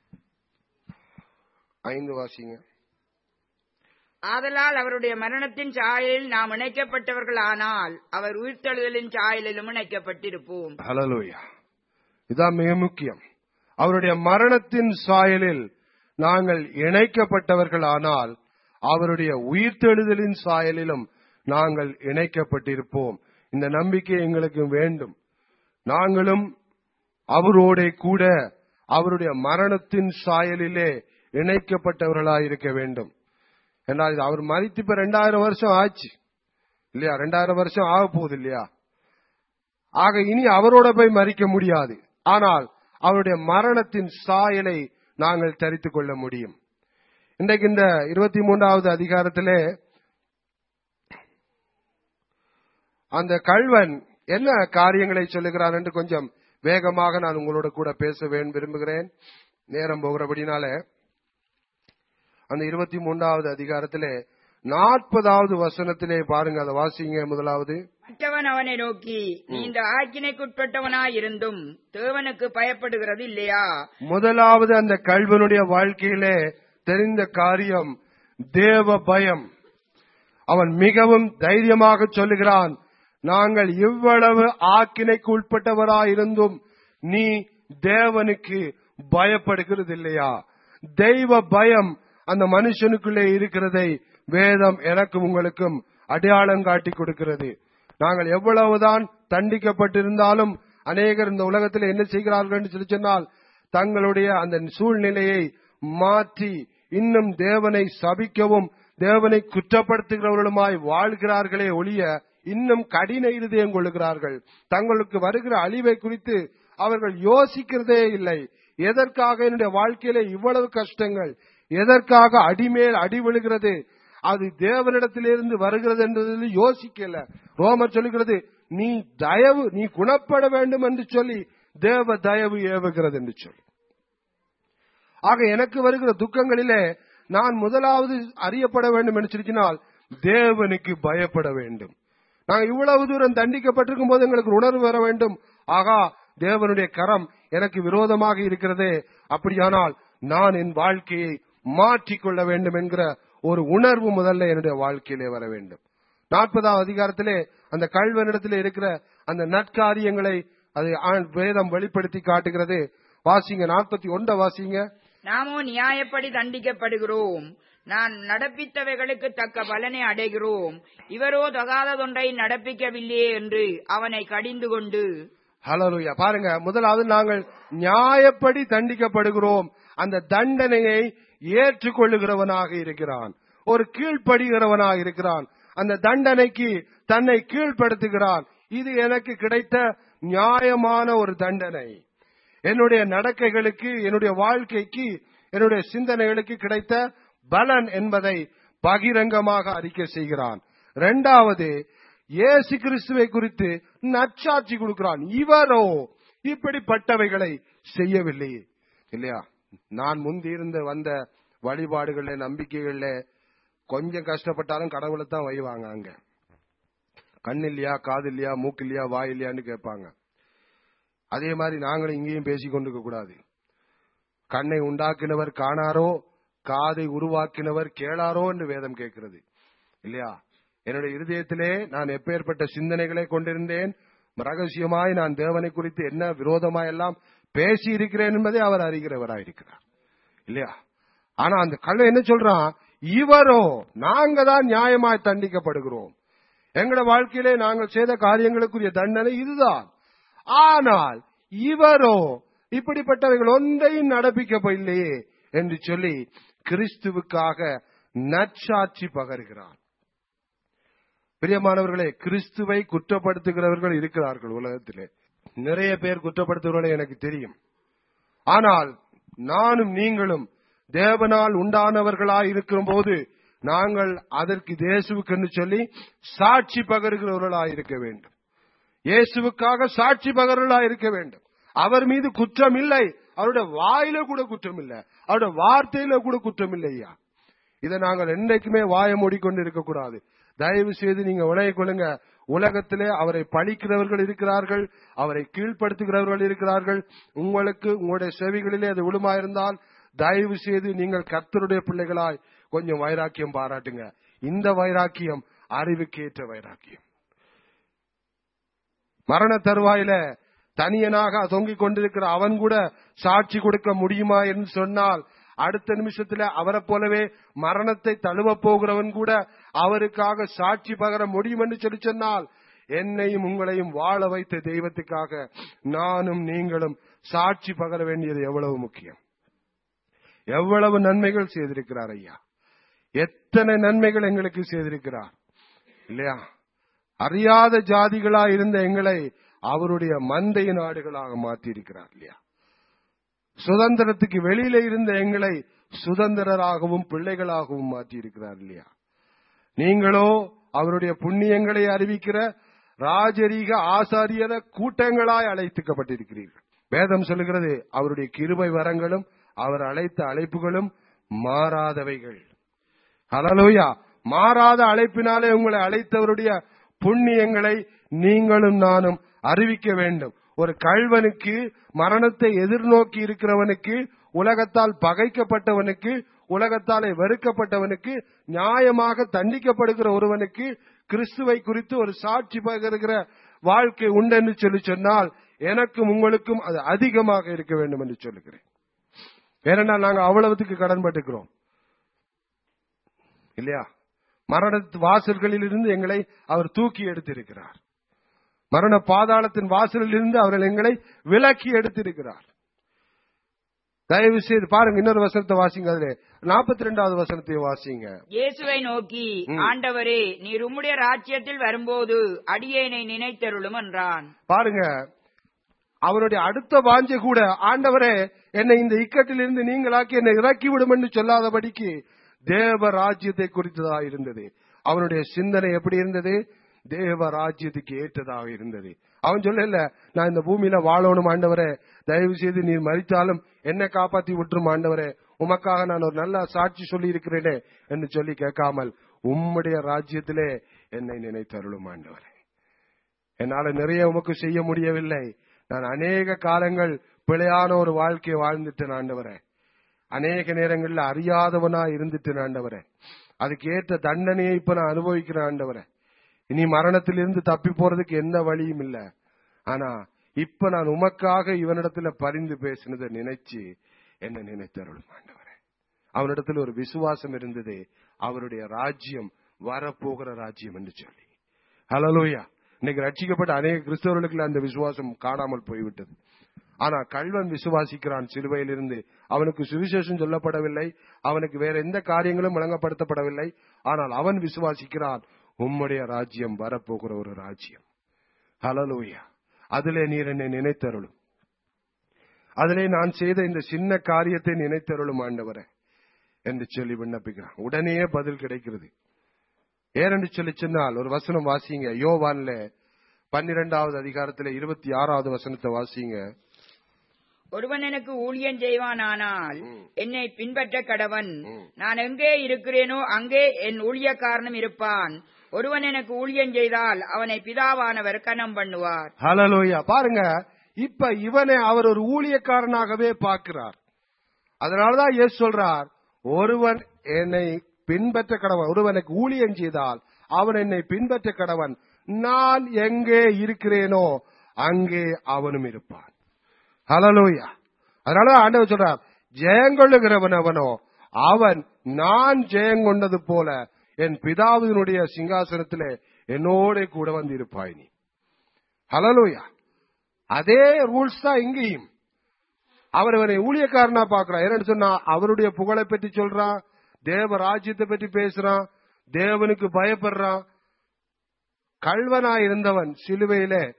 ஐந்து வாசிங்க ஆதலால் அவருடைய மரணத்தின் சாயலில் நாம் இணைக்கப்பட்டவர்கள் ஆனால் அவர் உயிர்த்தெழுதலின் சாயலிலும் இணைக்கப்பட்டிருப்போம் ஹலலூயா இதான் மிக முக்கியம் அவருடைய மரணத்தின் சாயலில் நாங்கள் இணைக்கப்பட்டவர்கள் ஆனால் அவருடைய உயிர்த்தெழுதலின் சாயலிலும் நாங்கள் இணைக்கப்பட்டிருப்போம் இந்த நம்பிக்கை எங்களுக்கு வேண்டும் நாங்களும் அவரோட கூட அவருடைய மரணத்தின் சாயலிலே இணைக்கப்பட்டவர்களாயிருக்க வேண்டும் என்றால் இது அவர் மறித்து இப்ப ரெண்டாயிரம் வருஷம் ஆச்சு இல்லையா ரெண்டாயிரம் வருஷம் ஆக போகுது இல்லையா ஆக இனி அவரோட போய் மறிக்க முடியாது ஆனால் அவருடைய மரணத்தின் சாயலை நாங்கள் தரித்துக் கொள்ள முடியும் இன்றைக்கு இந்த இருபத்தி மூன்றாவது அதிகாரத்திலே அந்த கல்வன் என்ன காரியங்களை சொல்லுகிறான் என்று கொஞ்சம் வேகமாக நான் உங்களோட கூட பேச வேண்டும் விரும்புகிறேன் நேரம் போகிறபடினால அந்த இருபத்தி மூன்றாவது அதிகாரத்திலே நாற்பதாவது வசனத்திலே பாருங்க அதை வாசிங்க முதலாவது மற்றவன் அவனை நோக்கி நீ இந்த ஆக்கினைக்குட்பட்டவனாயிருந்தும் தேவனுக்கு பயப்படுகிறது இல்லையா முதலாவது அந்த கல்வனுடைய வாழ்க்கையிலே தெரிந்த காரியம் தேவ பயம் அவன் மிகவும் தைரியமாக சொல்லுகிறான் நாங்கள் இவ்வளவு ஆக்கினைக்கு உட்பட்டவராயிருந்தும் நீ தேவனுக்கு பயப்படுகிறது இல்லையா தெய்வ பயம் அந்த மனுஷனுக்குள்ளே இருக்கிறதை வேதம் எனக்கும் உங்களுக்கும் அடையாளம் காட்டி கொடுக்கிறது நாங்கள் எவ்வளவுதான் தண்டிக்கப்பட்டிருந்தாலும் அநேகர் இந்த உலகத்தில் என்ன செய்கிறார்கள் என்று சொல்லி சொன்னால் தங்களுடைய அந்த சூழ்நிலையை மாற்றி இன்னும் தேவனை சபிக்கவும் தேவனை குற்றப்படுத்துகிறவர்களுமாய் வாழ்கிறார்களே ஒழிய இன்னும் கடின இருதயம் கொள்ளுகிறார்கள் தங்களுக்கு வருகிற அழிவை குறித்து அவர்கள் யோசிக்கிறதே இல்லை எதற்காக என்னுடைய வாழ்க்கையில இவ்வளவு கஷ்டங்கள் எதற்காக அடிமேல் அடி விழுகிறது அது தேவனிடத்திலிருந்து வருகிறது என்றதில் யோசிக்கல ரோமர் சொல்லுகிறது நீ தயவு நீ குணப்பட வேண்டும் என்று சொல்லி தேவ தயவு ஏவுகிறது என்று சொல்லி ஆக எனக்கு வருகிற துக்கங்களிலே நான் முதலாவது அறியப்பட வேண்டும் என்று சொல்லினால் தேவனுக்கு பயப்பட வேண்டும் நாங்கள் இவ்வளவு தூரம் தண்டிக்கப்பட்டிருக்கும் போது எங்களுக்கு ஒரு உணர்வு வர வேண்டும் ஆகா தேவனுடைய கரம் எனக்கு விரோதமாக இருக்கிறதே அப்படியானால் நான் என் வாழ்க்கையை மாற்றிக்கொள்ள வேண்டும் என்கிற ஒரு உணர்வு முதல்ல என்னுடைய வாழ்க்கையிலே வர வேண்டும் நாற்பதாம் அதிகாரத்திலே அந்த கல்வனிடத்திலே இருக்கிற அந்த நற்காரியங்களை அது ஆ- வேதம் வெளிப்படுத்தி காட்டுகிறது வாசிங்க நாற்பத்தி ஒன்றை வாசிங்க நாமோ நியாயப்படி தண்டிக்கப்படுகிறோம் நான் நடப்பித்தவைகளுக்கு தக்க பலனை அடைகிறோம் இவரோ தகாததொன்றை நடப்பிக்கவில்லையே என்று அவனை கடிந்து கொண்டு ஹலலுயா பாருங்க முதலாவது நாங்கள் நியாயப்படி தண்டிக்கப்படுகிறோம் அந்த தண்டனையை ஏற்றுக்கொள்ளுகிறவனாக இருக்கிறான் ஒரு கீழ்ப்படுகிறவனாக இருக்கிறான் அந்த தண்டனைக்கு தன்னை கீழ்ப்படுத்துகிறான் இது எனக்கு கிடைத்த நியாயமான ஒரு தண்டனை என்னுடைய நடக்கைகளுக்கு என்னுடைய வாழ்க்கைக்கு என்னுடைய சிந்தனைகளுக்கு கிடைத்த பலன் என்பதை பகிரங்கமாக அறிக்கை செய்கிறான் இரண்டாவது இயேசு கிறிஸ்துவை குறித்து நற்சாட்சி கொடுக்கிறான் இவரோ இப்படிப்பட்டவைகளை செய்யவில்லை இல்லையா நான் முந்தி இருந்து வந்த வழிபாடுகள்ல நம்பிக்கைகள்ல கொஞ்சம் கஷ்டப்பட்டாலும் கடவுளை தான் வைவாங்க அங்க கண் இல்லையா காது இல்லையா மூக்கு இல்லையா வாய் இல்லையான்னு கேட்பாங்க அதே மாதிரி நாங்களும் இங்கேயும் பேசிக் கொண்டிருக்க கூடாது கண்ணை உண்டாக்கினவர் காணாரோ காதை உருவாக்கினவர் கேளாரோ என்று வேதம் கேட்கிறது இல்லையா என்னுடைய இருதயத்திலே நான் எப்பேற்பட்ட சிந்தனைகளை கொண்டிருந்தேன் ரகசியமாய் நான் தேவனை குறித்து என்ன விரோதமாய் எல்லாம் பேசி இருக்கிறேன் என்பதை அவர் அறிகிறவராயிருக்கிறார் இல்லையா ஆனா அந்த கள்ள என்ன சொல்றான் இவரோ நாங்க தான் நியாயமாய் தண்டிக்கப்படுகிறோம் எங்களோட வாழ்க்கையிலே நாங்கள் செய்த காரியங்களுக்குரிய தண்டனை இதுதான் ஆனால் இவரோ இப்படிப்பட்டவைகள் ஒன்றையும் நடப்பிக்கப்படலையே என்று சொல்லி கிறிஸ்துவுக்காக நற்சாட்சி பகர்கிறான் பிரியமானவர்களே கிறிஸ்துவை குற்றப்படுத்துகிறவர்கள் இருக்கிறார்கள் உலகத்திலே நிறைய பேர் குற்றப்படுத்துவர்களை எனக்கு தெரியும் ஆனால் நானும் நீங்களும் தேவனால் உண்டானவர்களாய் இருக்கிற போது நாங்கள் அதற்கு இயேசுவுக்கு என்று சொல்லி சாட்சி பகருகிறவர்களாய் இருக்க வேண்டும் இயேசுவுக்காக சாட்சி பகர்களாய் இருக்க வேண்டும் அவர் மீது குற்றம் இல்லை அவருடைய வாயில கூட குற்றம் இல்லை அவருடைய வார்த்தையில கூட குற்றம் இல்லையா இதை நாங்கள் என்றைக்குமே வாய மூடிக்கொண்டு இருக்கக்கூடாது தயவு செய்து நீங்க விளைய கொள்ளுங்க உலகத்திலே அவரை பழிக்கிறவர்கள் இருக்கிறார்கள் அவரை கீழ்ப்படுத்துகிறவர்கள் இருக்கிறார்கள் உங்களுக்கு உங்களுடைய செவிகளிலே அது விழுமாயிருந்தால் தயவு செய்து நீங்கள் கர்த்தருடைய பிள்ளைகளாய் கொஞ்சம் வைராக்கியம் பாராட்டுங்க இந்த வைராக்கியம் அறிவுக்கேற்ற வைராக்கியம் மரண தருவாயில தனியனாக தொங்கிக் கொண்டிருக்கிற அவன் கூட சாட்சி கொடுக்க முடியுமா என்று சொன்னால் அடுத்த நிமிஷத்துல அவரை போலவே மரணத்தை தழுவப் போகிறவன் கூட அவருக்காக சாட்சி பகர முடியும் என்று சொல்லி சொன்னால் என்னையும் உங்களையும் வாழ வைத்த தெய்வத்துக்காக நானும் நீங்களும் சாட்சி பகர வேண்டியது எவ்வளவு முக்கியம் எவ்வளவு நன்மைகள் செய்திருக்கிறார் ஐயா எத்தனை நன்மைகள் எங்களுக்கு செய்திருக்கிறார் இல்லையா அறியாத ஜாதிகளா இருந்த எங்களை அவருடைய மந்தை நாடுகளாக மாற்றியிருக்கிறார் இல்லையா சுதந்திரத்துக்கு வெளியில இருந்த எங்களை சுதந்திரராகவும் பிள்ளைகளாகவும் மாற்றியிருக்கிறார் இல்லையா நீங்களோ அவருடைய புண்ணியங்களை அறிவிக்கிற ராஜரீக ஆசாரியர கூட்டங்களாய் அழைத்துக்கப்பட்டிருக்கிறீர்கள் வேதம் சொல்லுகிறது அவருடைய கிருபை வரங்களும் அவர் அழைத்த அழைப்புகளும் மாறாதவைகள் ஹலலூயா மாறாத அழைப்பினாலே உங்களை அழைத்தவருடைய புண்ணியங்களை நீங்களும் நானும் அறிவிக்க வேண்டும் ஒரு கல்வனுக்கு மரணத்தை எதிர்நோக்கி இருக்கிறவனுக்கு உலகத்தால் பகைக்கப்பட்டவனுக்கு உலகத்தாலே வெறுக்கப்பட்டவனுக்கு நியாயமாக தண்டிக்கப்படுகிற ஒருவனுக்கு கிறிஸ்துவை குறித்து ஒரு சாட்சி பகிர்கிற வாழ்க்கை உண்டென்று சொல்லி சொன்னால் எனக்கும் உங்களுக்கும் அது அதிகமாக இருக்க வேண்டும் என்று சொல்லுகிறேன் ஏனென்றால் நாங்க அவ்வளவுக்கு கடன்பட்டுக்கிறோம் இல்லையா மரண வாசல்களில் இருந்து எங்களை அவர் தூக்கி எடுத்திருக்கிறார் மரண பாதாளத்தின் வாசலில் இருந்து அவர்கள் எங்களை விலக்கி எடுத்திருக்கிறார் தயவு செய்து பாருங்க இன்னொரு வசனத்தை வாசிங்க அதுல நாற்பத்தி ரெண்டாவது வசனத்தை வாசிங்க இயேசுவை நோக்கி ஆண்டவரே நீர் உம்முடைய ராஜ்யத்தில் வரும்போது அடியேனை நினைத்தருளும் என்றான் பாருங்க அவருடைய அடுத்த வாஞ்சை கூட ஆண்டவரே என்னை இந்த இக்கட்டிலிருந்து நீங்களாக்கி என்னை இறக்கி விடும் என்று சொல்லாதபடிக்கு தேவ ராஜ்யத்தை குறித்ததாக இருந்தது அவனுடைய சிந்தனை எப்படி இருந்தது தேவ ராஜ்யத்துக்கு ஏற்றதாக இருந்தது அவன் சொல்லல நான் இந்த பூமியில வாழணும் ஆண்டவரே தயவு செய்து நீர் மறித்தாலும் என்ன காப்பாத்தி விட்டுரும் ஆண்டவரே உமக்காக நான் ஒரு நல்ல சாட்சி சொல்லி இருக்கிறேனே என்று சொல்லி கேட்காமல் உம்முடைய ராஜ்யத்திலே என்னை நினைத்தருளும் ஆண்டவரே என்னால நிறைய உமக்கு செய்ய முடியவில்லை நான் அநேக காலங்கள் பிழையான ஒரு வாழ்க்கையை வாழ்ந்துட்டேன் ஆண்டவரே அநேக நேரங்கள்ல அறியாதவனா இருந்துட்டேன் ஆண்டவரே அதுக்கு ஏற்ற தண்டனையை இப்ப நான் அனுபவிக்கிறேன் ஆண்டவரே இனி மரணத்திலிருந்து தப்பி போறதுக்கு எந்த வழியும் இல்ல ஆனா இப்ப நான் உமக்காக இவனிடத்துல பரிந்து பேசினதை நினைச்சு என்ன நினைத்தருளும் ஆண்டவரே அவனிடத்துல ஒரு விசுவாசம் இருந்தது அவருடைய ராஜ்யம் வரப்போகிற ராஜ்யம் என்று சொல்லி ஹலலோயா இன்னைக்கு ரட்சிக்கப்பட்ட அநேக கிறிஸ்தவர்களுக்கு அந்த விசுவாசம் காணாமல் போய்விட்டது ஆனா கல்வன் விசுவாசிக்கிறான் சிலுவையிலிருந்து அவனுக்கு சுவிசேஷம் சொல்லப்படவில்லை அவனுக்கு வேற எந்த காரியங்களும் வழங்கப்படுத்தப்படவில்லை ஆனால் அவன் விசுவாசிக்கிறான் உம்முடைய ராஜ்யம் வரப்போகிற ஒரு ராஜ்யம் ஹலலூயா அதிலே நீர் என்னை நினைத்தருளும் அதிலே நான் செய்த இந்த சின்ன காரியத்தை நினைத்தருளும் ஆண்டவரே என்று சொல்லி விண்ணப்பிக்கிறான் உடனே பதில் கிடைக்கிறது ஏனென்று சொல்லி சொன்னால் ஒரு வசனம் வாசிங்க யோவான்ல பன்னிரெண்டாவது அதிகாரத்துல இருபத்தி ஆறாவது வசனத்தை வாசிங்க ஒருவன் எனக்கு ஊழியம் செய்வானானால் என்னை பின்பற்ற கடவன் நான் எங்கே இருக்கிறேனோ அங்கே என் ஊழியக்காரனும் இருப்பான் ஒருவன் எனக்கு ஊழியம் செய்தால் அவனை பிதாவானவர் கனம் பண்ணுவார் ஹலலோயா பாருங்க இப்ப இவனை அவர் ஒரு ஊழியக்காரனாகவே பார்க்கிறார் அதனாலதான் இயேசு சொல்றார் ஒருவன் என்னை பின்பற்ற கடவன் ஒருவனுக்கு ஊழியம் செய்தால் அவன் என்னை பின்பற்ற கடவன் நான் எங்கே இருக்கிறேனோ அங்கே அவனும் இருப்பான் ஹலலோயா அதனால ஆண்டவர் சொல்றார் ஜெயங்கொள்ளுகிறவன் அவனோ அவன் நான் ஜெயங்கொண்டது போல என் பிதாவினுடைய சிங்காசனத்திலே என்னோட கூட வந்து இருப்பாய் நீ ஹலலோயா அதே ரூல்ஸ் தான் இங்கேயும் அவர் அவனை ஊழியக்காரனா பாக்குறான் என்னன்னு சொன்னா அவருடைய புகழை பற்றி சொல்றான் தேவ ராஜ்யத்தை பற்றி பேசுறான் தேவனுக்கு பயப்படுறான் கல்வனா இருந்தவன் சிலுவையில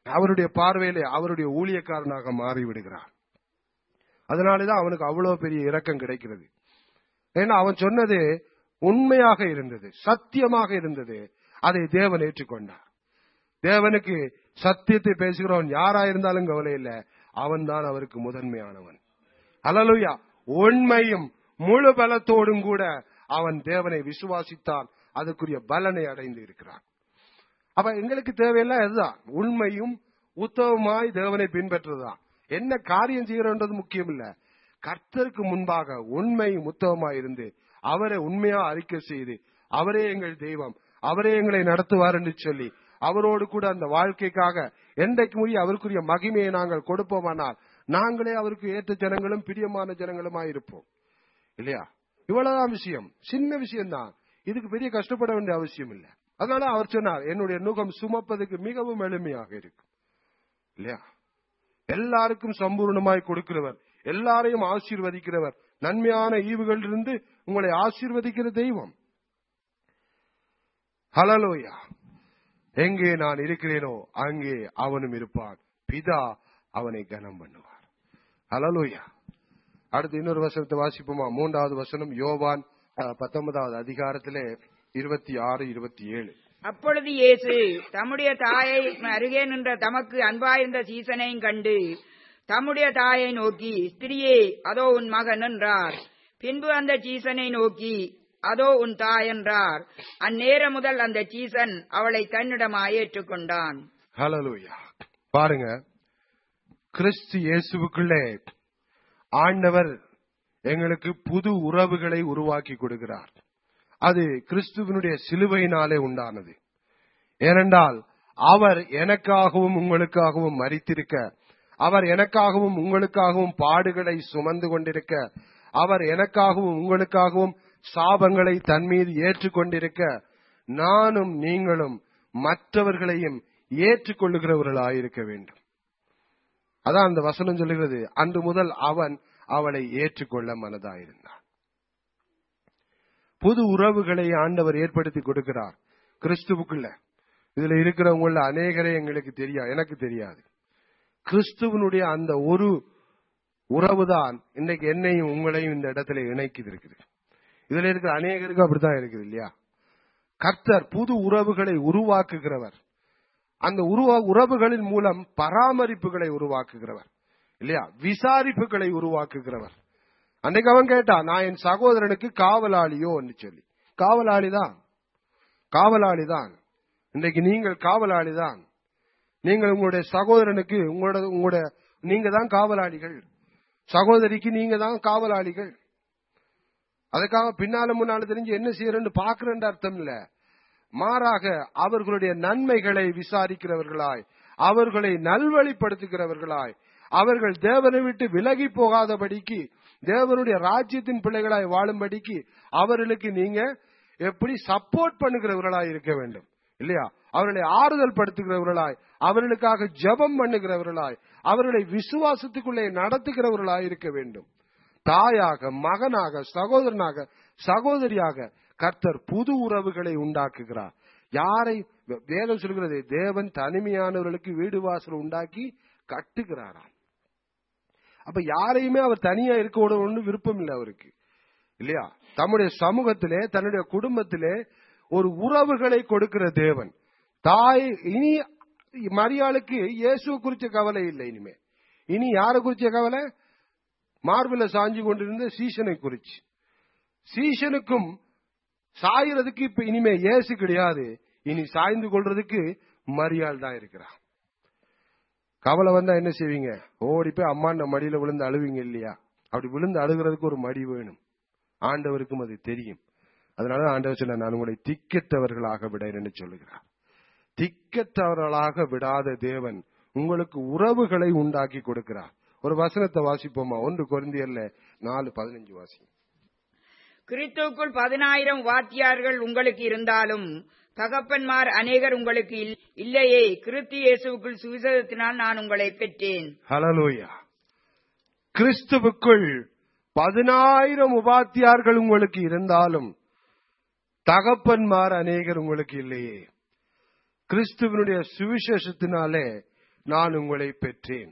அவருடைய பார்வையிலே அவருடைய ஊழியக்காரனாக மாறிவிடுகிறான் அதனாலதான் அவனுக்கு அவ்வளவு பெரிய இரக்கம் கிடைக்கிறது ஏன்னா அவன் சொன்னது உண்மையாக இருந்தது சத்தியமாக இருந்தது அதை தேவன் ஏற்றுக்கொண்டார் தேவனுக்கு சத்தியத்தை பேசுகிறவன் யாரா இருந்தாலும் கவலை இல்ல அவன் தான் அவருக்கு முதன்மையானவன் அலலுயா உண்மையும் முழு பலத்தோடும் கூட அவன் தேவனை விசுவாசித்தான் அதுக்குரிய பலனை அடைந்து இருக்கிறான் அப்ப எங்களுக்கு தேவையெல்லாம் அதுதான் உண்மையும் உத்தவமாய் தேவனை பின்பற்றுதான் என்ன காரியம் செய்யறன்றது முக்கியம் இல்ல கர்த்தருக்கு முன்பாக உண்மையும் உத்தவமாய் இருந்து அவரை உண்மையா அறிக்கை செய்து அவரே எங்கள் தெய்வம் அவரே எங்களை நடத்துவார் என்று சொல்லி அவரோடு கூட அந்த வாழ்க்கைக்காக என்றைக்கு முடிய அவருக்குரிய மகிமையை நாங்கள் கொடுப்போமானால் நாங்களே அவருக்கு ஏற்ற ஜனங்களும் பிரியமான ஜனங்களுமாய் இருப்போம் இல்லையா இவ்வளவுதான் விஷயம் சின்ன விஷயம்தான் இதுக்கு பெரிய கஷ்டப்பட வேண்டிய அவசியம் இல்லை அதனால அவர் சொன்னார் என்னுடைய நுகம் சுமப்பதுக்கு மிகவும் எளிமையாக இருக்கும் இல்லையா எல்லாருக்கும் சம்பூர்ணமாய் கொடுக்கிறவர் எல்லாரையும் ஆசீர்வதிக்கிறவர் நன்மையான ஈவுகளிலிருந்து உங்களை ஆசீர்வதிக்கிற தெய்வம் ஹலலோயா எங்கே நான் இருக்கிறேனோ அங்கே அவனும் இருப்பான் பிதா அவனை கனம் பண்ணுவார் ஹலலோயா அடுத்து இன்னொரு வசனத்தை வாசிப்போமா மூன்றாவது வசனம் யோவான் அஹ், பத்தொன்பதாவது அதிகாரத்திலே இருபத்தி ஆறு இருபத்தி ஏழு அப்பொழுது இயேசு தம்முடைய தாயை அருகே நின்ற தமக்கு அன்பாயிருந்த சீசனையும் கண்டு தம்முடைய தாயை நோக்கி ஸ்திரியே அதோ உன் மகன் என்றார் பின்பு அந்த சீசனை நோக்கி அதோ உன் தாய் என்றார் அந்நேரம் முதல் அந்த சீசன் அவளை தன்னிடமாய் ஏற்றுக்கொண்டான் ஹalleluya பாருங்க கிறிஸ்து இயேசுவுக்குள்ளே ஆண்டவர் எங்களுக்கு புது உறவுகளை உருவாக்கி கொடுக்கிறார் அது கிறிஸ்துவனுடைய சிலுவையினாலே உண்டானது ஏனென்றால் அவர் எனக்காகவும் உங்களுக்காகவும் மரித்திருக்க அவர் எனக்காகவும் உங்களுக்காகவும் பாடுகளை சுமந்து கொண்டிருக்க அவர் எனக்காகவும் உங்களுக்காகவும் சாபங்களை தன் மீது ஏற்றுக்கொண்டிருக்க நானும் நீங்களும் மற்றவர்களையும் ஏற்றுக்கொள்ளுகிறவர்களாயிருக்க வேண்டும் அதான் அந்த வசனம் சொல்லுகிறது அன்று முதல் அவன் அவளை ஏற்றுக்கொள்ள மனதாயிருந்தான் புது உறவுகளை ஆண்டவர் ஏற்படுத்தி கொடுக்கிறார் கிறிஸ்துவுக்குள்ள இதுல இருக்கிறவங்கள அநேகரே எங்களுக்கு தெரியாது எனக்கு தெரியாது கிறிஸ்துவனுடைய அந்த ஒரு உறவுதான் இன்னைக்கு என்னையும் உங்களையும் இந்த இடத்துல இணைக்குது இருக்குது இதுல இருக்கிற அநேகருக்கு அப்படித்தான் இருக்குது இல்லையா கர்த்தர் புது உறவுகளை உருவாக்குகிறவர் அந்த உருவ உறவுகளின் மூலம் பராமரிப்புகளை உருவாக்குகிறவர் இல்லையா விசாரிப்புகளை உருவாக்குகிறவர் அன்னைக்கு அவன் கேட்டான் நான் என் சகோதரனுக்கு காவலாளியோ என்று சொல்லி காவலாளி தான் காவலாளி தான் இன்றைக்கு நீங்கள் காவலாளி தான் நீங்கள் உங்களுடைய சகோதரனுக்கு உங்களோட உங்களோட நீங்க தான் காவலாளிகள் சகோதரிக்கு நீங்க தான் காவலாளிகள் அதுக்காக பின்னால முன்னால தெரிஞ்சு என்ன செய்யறேன்னு பாக்குறேன்ற அர்த்தம் இல்ல மாறாக அவர்களுடைய நன்மைகளை விசாரிக்கிறவர்களாய் அவர்களை நல்வழிப்படுத்துகிறவர்களாய் அவர்கள் தேவனை விட்டு விலகி போகாதபடிக்கு தேவனுடைய ராஜ்யத்தின் பிள்ளைகளாய் வாழும்படிக்கு அவர்களுக்கு நீங்க எப்படி சப்போர்ட் பண்ணுகிறவர்களாய் இருக்க வேண்டும் இல்லையா அவர்களை ஆறுதல் படுத்துகிறவர்களாய் அவர்களுக்காக ஜெபம் பண்ணுகிறவர்களாய் அவர்களை விசுவாசத்துக்குள்ளே நடத்துகிறவர்களாய் இருக்க வேண்டும் தாயாக மகனாக சகோதரனாக சகோதரியாக கர்த்தர் புது உறவுகளை உண்டாக்குகிறார் யாரை வே- வேதம் சொல்கிறது தேவன் தனிமையானவர்களுக்கு வீடு வாசல் உண்டாக்கி கட்டுகிறாராம் அப்ப யாரையுமே அவர் தனியா இருக்க விடணும்னு விருப்பம் இல்லை அவருக்கு இல்லையா தம்முடைய சமூகத்திலே தன்னுடைய குடும்பத்திலே ஒரு உறவுகளை கொடுக்கிற தேவன் தாய் இனி மரியாளுக்கு இயேசு குறிச்ச கவலை இல்லை இனிமே இனி யாரை குறிச்ச கவலை மார்பில சாஞ்சு கொண்டிருந்த சீசனை குறிச்சு சீசனுக்கும் சாயறதுக்கு இப்ப இனிமே இயேசு கிடையாது இனி சாய்ந்து கொள்றதுக்கு மரியாள் தான் இருக்கிறான் கவலை வந்தா என்ன செய்வீங்க ஓடி போய் அம்மாண்ட மடியில விழுந்து அழுவீங்க இல்லையா அப்படி விழுந்து அழுகிறதுக்கு ஒரு மடி வேணும் ஆண்டவருக்கும் அது தெரியும் அதனால ஆண்டவர் சொன்ன நான் உங்களை திக்கற்றவர்களாக விடேன் சொல்லுகிறார் திக்கற்றவர்களாக விடாத தேவன் உங்களுக்கு உறவுகளை உண்டாக்கி கொடுக்கிறார் ஒரு வசனத்தை வாசிப்போமா ஒன்று கொரிந்தியர்ல நாலு பதினஞ்சு வாசி கிறிஸ்துவுக்குள் பதினாயிரம் வாத்தியார்கள் உங்களுக்கு இருந்தாலும் தகப்பன்மார் அநேகர் உங்களுக்கு இல்- இல்லையே கிறிஸ்து இயேசுவுக்குள் சுவிசேஷத்தினால் நான் உங்களை பெற்றேன் ஹலலூயா கிறிஸ்துவுக்குள் பதினாயிரம் உபாத்தியார்கள் உங்களுக்கு இருந்தாலும் தகப்பன்மார் அநேகர் உங்களுக்கு இல்லையே கிறிஸ்துவனுடைய சுவிசேஷத்தினாலே நான் உங்களை பெற்றேன்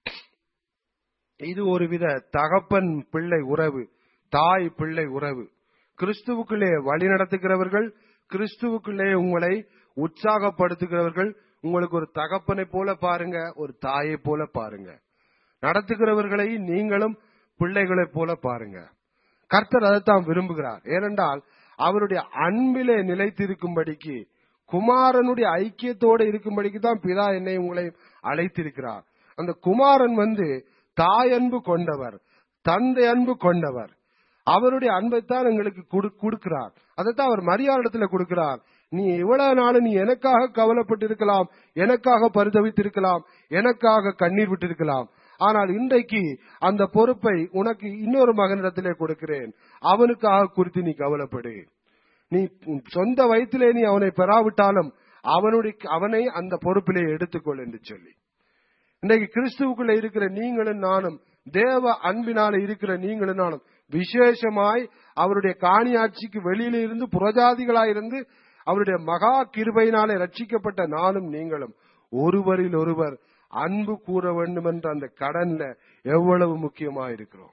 இது ஒருவித தகப்பன் பிள்ளை உறவு தாய் பிள்ளை உறவு கிறிஸ்துவுக்குள்ளே வழி நடத்துகிறவர்கள் கிறிஸ்துவுக்குள்ளே உங்களை உற்சாகப்படுத்துகிறவர்கள் உங்களுக்கு ஒரு தகப்பனை போல பாருங்க ஒரு தாயை போல பாருங்க நடத்துகிறவர்களை நீங்களும் பிள்ளைகளைப் போல பாருங்க கர்த்தர் அதைத்தான் விரும்புகிறார் ஏனென்றால் அவருடைய அன்பிலே நிலைத்திருக்கும்படிக்கு குமாரனுடைய ஐக்கியத்தோடு இருக்கும்படிக்கு தான் பிதா என்னை உங்களை அழைத்திருக்கிறார் அந்த குமாரன் வந்து தாய் அன்பு கொண்டவர் தந்தை அன்பு கொண்டவர் அவருடைய அன்பைத்தான் எங்களுக்கு கொடு- கொடுக்கிறார் அதைத்தான் அவர் மரியாதத்துல கொடுக்கிறார் நீ இவ்வளவு நாள் நீ எனக்காக கவலைப்பட்டிருக்கலாம் எனக்காக பரிதவித்திருக்கலாம் எனக்காக கண்ணீர் விட்டிருக்கலாம் ஆனால் இன்றைக்கு அந்த பொறுப்பை உனக்கு இன்னொரு மகனிடத்திலே கொடுக்கிறேன் அவனுக்காக குறித்து நீ கவலைப்படு நீ உன் சொந்த வயிற்றிலே நீ அவனை பெறாவிட்டாலும் அவனுடைய அவனை அந்த பொறுப்பிலே எடுத்துக்கொள் என்று சொல்லி இன்றைக்கு கிறிஸ்துவுக்குள்ள இருக்கிற நீங்களும் நானும் தேவ அன்பினால இருக்கிற நீங்களும் நானும் விசேஷமாய் அவருடைய காணியாட்சிக்கு வெளியில இருந்து புறஜாதிகளாயிருந்து அவருடைய மகா கிருபையினாலே ரட்சிக்கப்பட்ட நானும் நீங்களும் ஒருவரில் ஒருவர் அன்பு கூற வேண்டும் என்ற அந்த கடன்ல எவ்வளவு முக்கியமா இருக்கிறோம்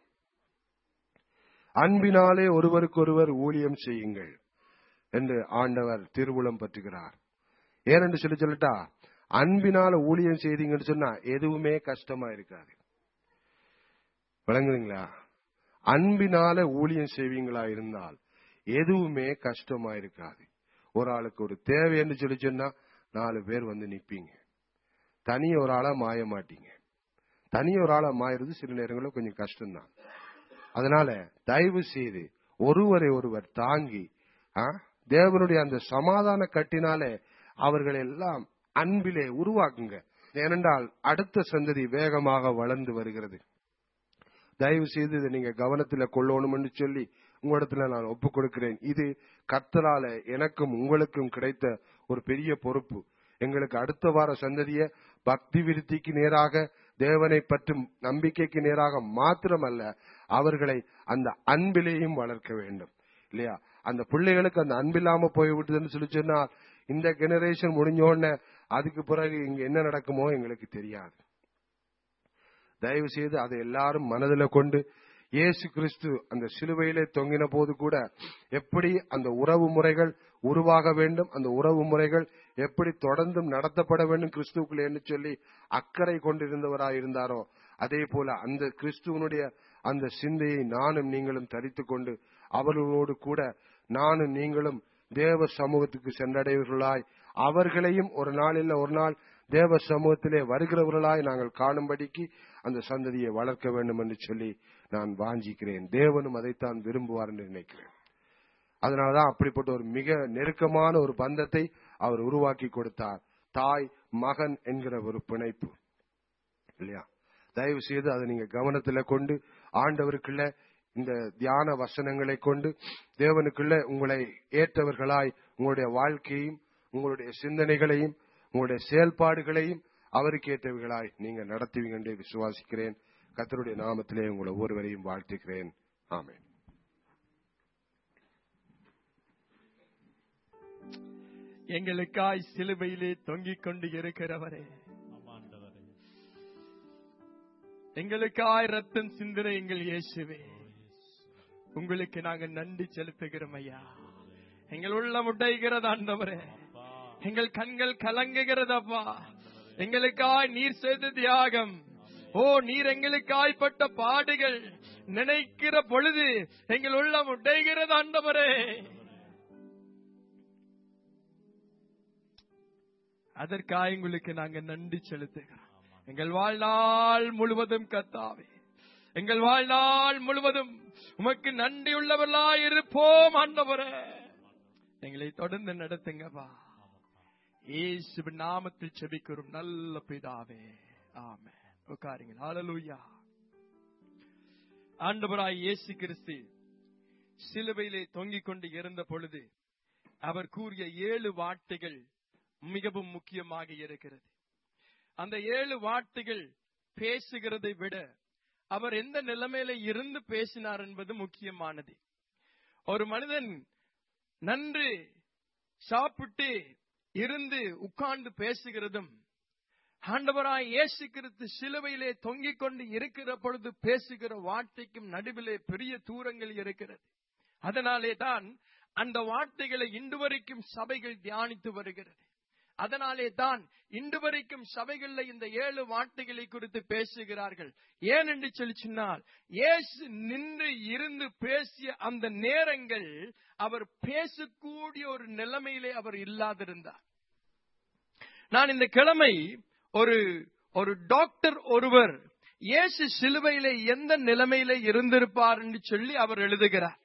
அன்பினாலே ஒருவருக்கொருவர் ஊழியம் செய்யுங்கள் என்று ஆண்டவர் திருவுளம் பற்றுகிறார் ஏனென்று சொல்லி சொல்லட்டா அன்பினால ஊழியம் செய்தீங்கன்னு சொன்னா எதுவுமே கஷ்டமா இருக்காது விளங்குறீங்களா அன்பினால ஊழியம் செய்வீங்களா இருந்தால் எதுவுமே கஷ்டமா இருக்காது ஒரு ஆளுக்கு ஒரு தேவைன்னு சொல்லி சொன்னா நாலு பேர் வந்து நிப்பீங்க தனி ஒரு ஆளா மாய மாட்டீங்க தனி ஒரு ஆளா மாயறது சில நேரங்களில் கொஞ்சம் கஷ்டம்தான் அதனால தயவு செய்து ஒருவரை ஒருவர் தாங்கி ஆ, தேவனுடைய அந்த சமாதான கட்டினாலே அவர்கள் எல்லாம் அன்பிலே உருவாக்குங்க ஏனென்றால் அடுத்த சந்ததி வேகமாக வளர்ந்து வருகிறது தயவு செய்து இதை நீங்க கவனத்துல கொள்ளணும்னு சொல்லி உங்களிடத்துல நான் ஒப்புக் கொடுக்கிறேன் இது கர்த்தரால எனக்கும் உங்களுக்கும் கிடைத்த ஒரு பெரிய பொறுப்பு எங்களுக்கு அடுத்த வார சந்ததிய பக்தி விருத்திக்கு நேராக தேவனை பற்றும் நம்பிக்கைக்கு நேராக மாத்திரமல்ல அவர்களை அந்த அன்பிலேயும் வளர்க்க வேண்டும் இல்லையா அந்த பிள்ளைகளுக்கு அந்த அன்பில்லாம போய்விட்டதுன்னு சொல்லி சொன்னால் இந்த ஜெனரேஷன் முடிஞ்ச உடனே அதுக்கு பிறகு இங்க என்ன நடக்குமோ எங்களுக்கு தெரியாது தயவு செய்து அதை எல்லாரும் மனதில் கொண்டு இயேசு கிறிஸ்து அந்த சிலுவையிலே தொங்கின போது கூட எப்படி அந்த உறவு முறைகள் உருவாக வேண்டும் அந்த உறவு முறைகள் எப்படி தொடர்ந்தும் நடத்தப்பட வேண்டும் கிறிஸ்துவுக்குள்ளே என்று சொல்லி அக்கறை கொண்டிருந்தவராய் இருந்தாரோ அதே போல அந்த கிறிஸ்துவனுடைய அந்த சிந்தையை நானும் நீங்களும் தரித்துக் கொண்டு அவர்களோடு கூட நானும் நீங்களும் தேவ சமூகத்துக்கு சென்றடைவர்களாய் அவர்களையும் ஒரு நாள் இல்ல ஒரு நாள் தேவ சமூகத்திலே வருகிறவர்களாய் நாங்கள் காணும்படிக்கு அந்த சந்ததியை வளர்க்க வேண்டும் என்று சொல்லி நான் வாஞ்சிக்கிறேன் தேவனும் அதைத்தான் விரும்புவார் என்று நினைக்கிறேன் அதனாலதான் அப்படிப்பட்ட ஒரு மிக நெருக்கமான ஒரு பந்தத்தை அவர் உருவாக்கி கொடுத்தார் தாய் மகன் என்கிற ஒரு பிணைப்பு இல்லையா தயவு செய்து அதை நீங்க கவனத்துல கொண்டு ஆண்டவருக்குள்ள இந்த தியான வசனங்களை கொண்டு தேவனுக்குள்ள உங்களை ஏற்றவர்களாய் உங்களுடைய வாழ்க்கையையும் உங்களுடைய சிந்தனைகளையும் உங்களுடைய செயல்பாடுகளையும் அவருக்கு ஏற்றவர்களாய் நீங்க நடத்துவீங்க என்று விசுவாசிக்கிறேன் கர்த்தருடைய நாமத்திலே உங்களை ஒவ்வொருவரையும் வாழ்த்துகிறேன் ஆமென் எங்களுக்காய் சிலுவையிலே தொங்கிக் கொண்டு இருக்கிறவரே எங்களுக்காய் ரத்தம் சிந்தின எங்கள் இயேசுவே உங்களுக்கு நாங்க நன்றி செலுத்துகிறோம் ஐயா எங்கள் உள்ள முட்டைகிறது ஆண்டவரே எங்கள் கண்கள் கலங்குகிறதப்பா எங்களுக்காய் நீர் செய்த தியாகம் ஓ நீர் எங்களுக்காய் பட்ட பாடுகள் நினைக்கிற பொழுது எங்கள் உள்ள முட்டைகிறது ஆண்டவரே அதற்காக உங்களுக்கு நாங்க நன்றி செலுத்துகிறோம் எங்கள் வாழ்நாள் முழுவதும் கத்தாவே எங்கள் வாழ்நாள் முழுவதும் உமக்கு நன்றி உள்ளவர்களாய் இருப்போம் ஆண்டவரே எங்களை தொடர்ந்து நடத்துங்கப்பா இயேசு நாமத்தில் செபிக்கிறோம் நல்ல பிதாவே ஆமே உட்காருங்க ஹalleluya ஆண்டவராய் இயேசு கிறிஸ்து சிலுவையிலே தொங்கிக் கொண்டு இருந்த பொழுது அவர் கூறிய ஏழு வார்த்தைகள் மிகவும் முக்கியமாக இருக்கிறது அந்த ஏழு வார்த்தைகள் பேசுகிறதை விட அவர் எந்த நிலைமையில இருந்து பேசினார் என்பது முக்கியமானது ஒரு மனிதன் நன்று சாப்பிட்டு இருந்து உட்கார்ந்து பேசுகிறதும் ஆண்டவராய் இயேசு கிறிஸ்து சிலுவையிலே தொங்கிக் கொண்டு இருக்கிற பொழுது பேசுகிற வார்த்தைக்கும் நடுவிலே பெரிய தூரங்கள் இருக்கிறது அதனாலே தான் அந்த வார்த்தைகளை இன்று வரைக்கும் சபைகள் தியானித்து வருகிறது அதனாலே தான் இன்று வரைக்கும் சபைகள்ல இந்த ஏழு வார்த்தைகளை குறித்து பேசுகிறார்கள் ஏன் என்று சொல்லி சொன்னால் இயேசு நின்று இருந்து பேசிய அந்த நேரங்கள் அவர் பேசக்கூடிய ஒரு நிலைமையிலே அவர் இல்லாதிருந்தார் நான் இந்த கிழமை ஒரு ஒரு டாக்டர் ஒருவர் இயேசு சிலுவையிலே எந்த நிலைமையிலே இருந்திருப்பார் என்று சொல்லி அவர் எழுதுகிறார்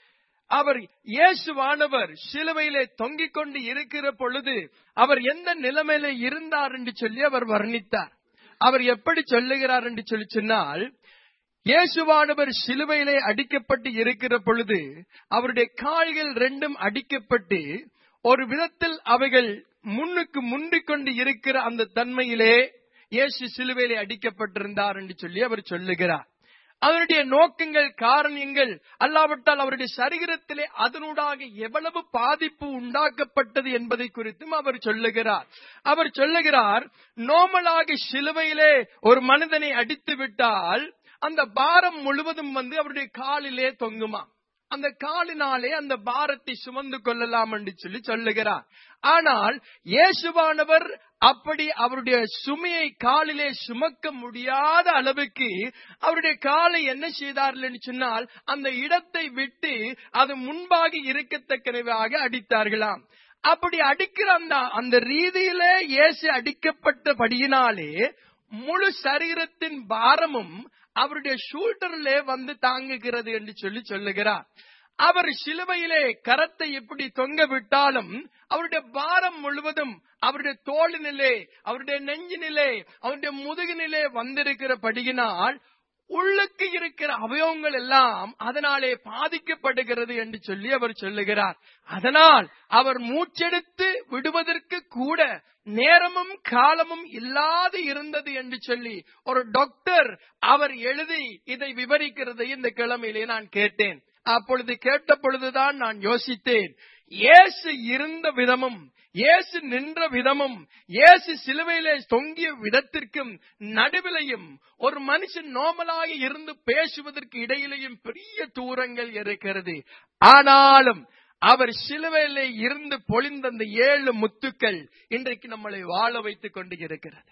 அவர் இயேசுவானவர் சிலுவையிலே தொங்கிக் கொண்டு இருக்கிற பொழுது அவர் எந்த நிலைமையில இருந்தார் என்று சொல்லி அவர் வர்ணித்தார் அவர் எப்படி சொல்லுகிறார் என்று சொல்லி சொன்னால் இயேசுவானவர் சிலுவையிலே அடிக்கப்பட்டு இருக்கிற பொழுது அவருடைய கால்கள் ரெண்டும் அடிக்கப்பட்டு ஒரு விதத்தில் அவைகள் முன்னுக்கு முந்திக் கொண்டு இருக்கிற அந்த தன்மையிலே இயேசு சிலுவையிலே அடிக்கப்பட்டிருந்தார் என்று சொல்லி அவர் சொல்லுகிறார் அவருடைய நோக்கங்கள் காரணங்கள் அல்லாவிட்டால் அவருடைய சரீரத்திலே அதனூடாக எவ்வளவு பாதிப்பு உண்டாக்கப்பட்டது என்பதை குறித்தும் அவர் சொல்லுகிறார் அவர் சொல்லுகிறார் நோமலாக சிலுவையிலே ஒரு மனிதனை அடித்து விட்டால் அந்த பாரம் முழுவதும் வந்து அவருடைய காலிலே தொங்குமா அந்த காலினாலே அந்த பாரத்தை சுமந்து கொள்ளலாம் என்று சொல்லி சொல்லுகிறார் ஆனால் இயேசுவானவர் அப்படி அவருடைய சுமையை காலிலே சுமக்க முடியாத அளவுக்கு அவருடைய காலை என்ன செய்தார்கள் என்று சொன்னால் அந்த இடத்தை விட்டு அது முன்பாக இருக்கத்தக்கனவாக அடித்தார்களாம் அப்படி அடிக்கிற அந்த அந்த ரீதியிலே இயேசு அடிக்கப்பட்டபடியினாலே முழு சரீரத்தின் பாரமும் அவருடைய ஷூட்டர்லே வந்து தாங்குகிறது என்று சொல்லி சொல்லுகிறார் அவர் சிலுவையிலே கரத்தை எப்படி தொங்க விட்டாலும் அவருடைய பாரம் முழுவதும் அவருடைய தோளினிலே அவருடைய நெஞ்சினிலே அவருடைய முதுகினிலே வந்திருக்கிறபடியினால் உள்ளுக்கு இருக்கிற அவயவங்கள் எல்லாம் அதனாலே பாதிக்கப்படுகிறது என்று சொல்லி அவர் சொல்லுகிறார் அதனால் அவர் மூச்செடுத்து விடுவதற்கு கூட நேரமும் காலமும் இல்லாது இருந்தது என்று சொல்லி ஒரு டாக்டர் அவர் எழுதி இதை விவரிக்கிறதை இந்த கிழமையிலே நான் கேட்டேன் அப்பொழுது கேட்ட பொழுதுதான் நான் யோசித்தேன் இயேசு இருந்த விதமும் இயேசு நின்ற விதமும் இயேசு சிலுவையிலே தொங்கிய விதத்திற்கும் நடுவிலையும் ஒரு மனுஷன் நோமலாக இருந்து பேசுவதற்கு இடையிலையும் பெரிய தூரங்கள் இருக்கிறது ஆனாலும் அவர் சிலுவையிலே இருந்து பொழிந்த அந்த ஏழு முத்துக்கள் இன்றைக்கு நம்மளை வாழ வைத்துக் கொண்டு இருக்கிறது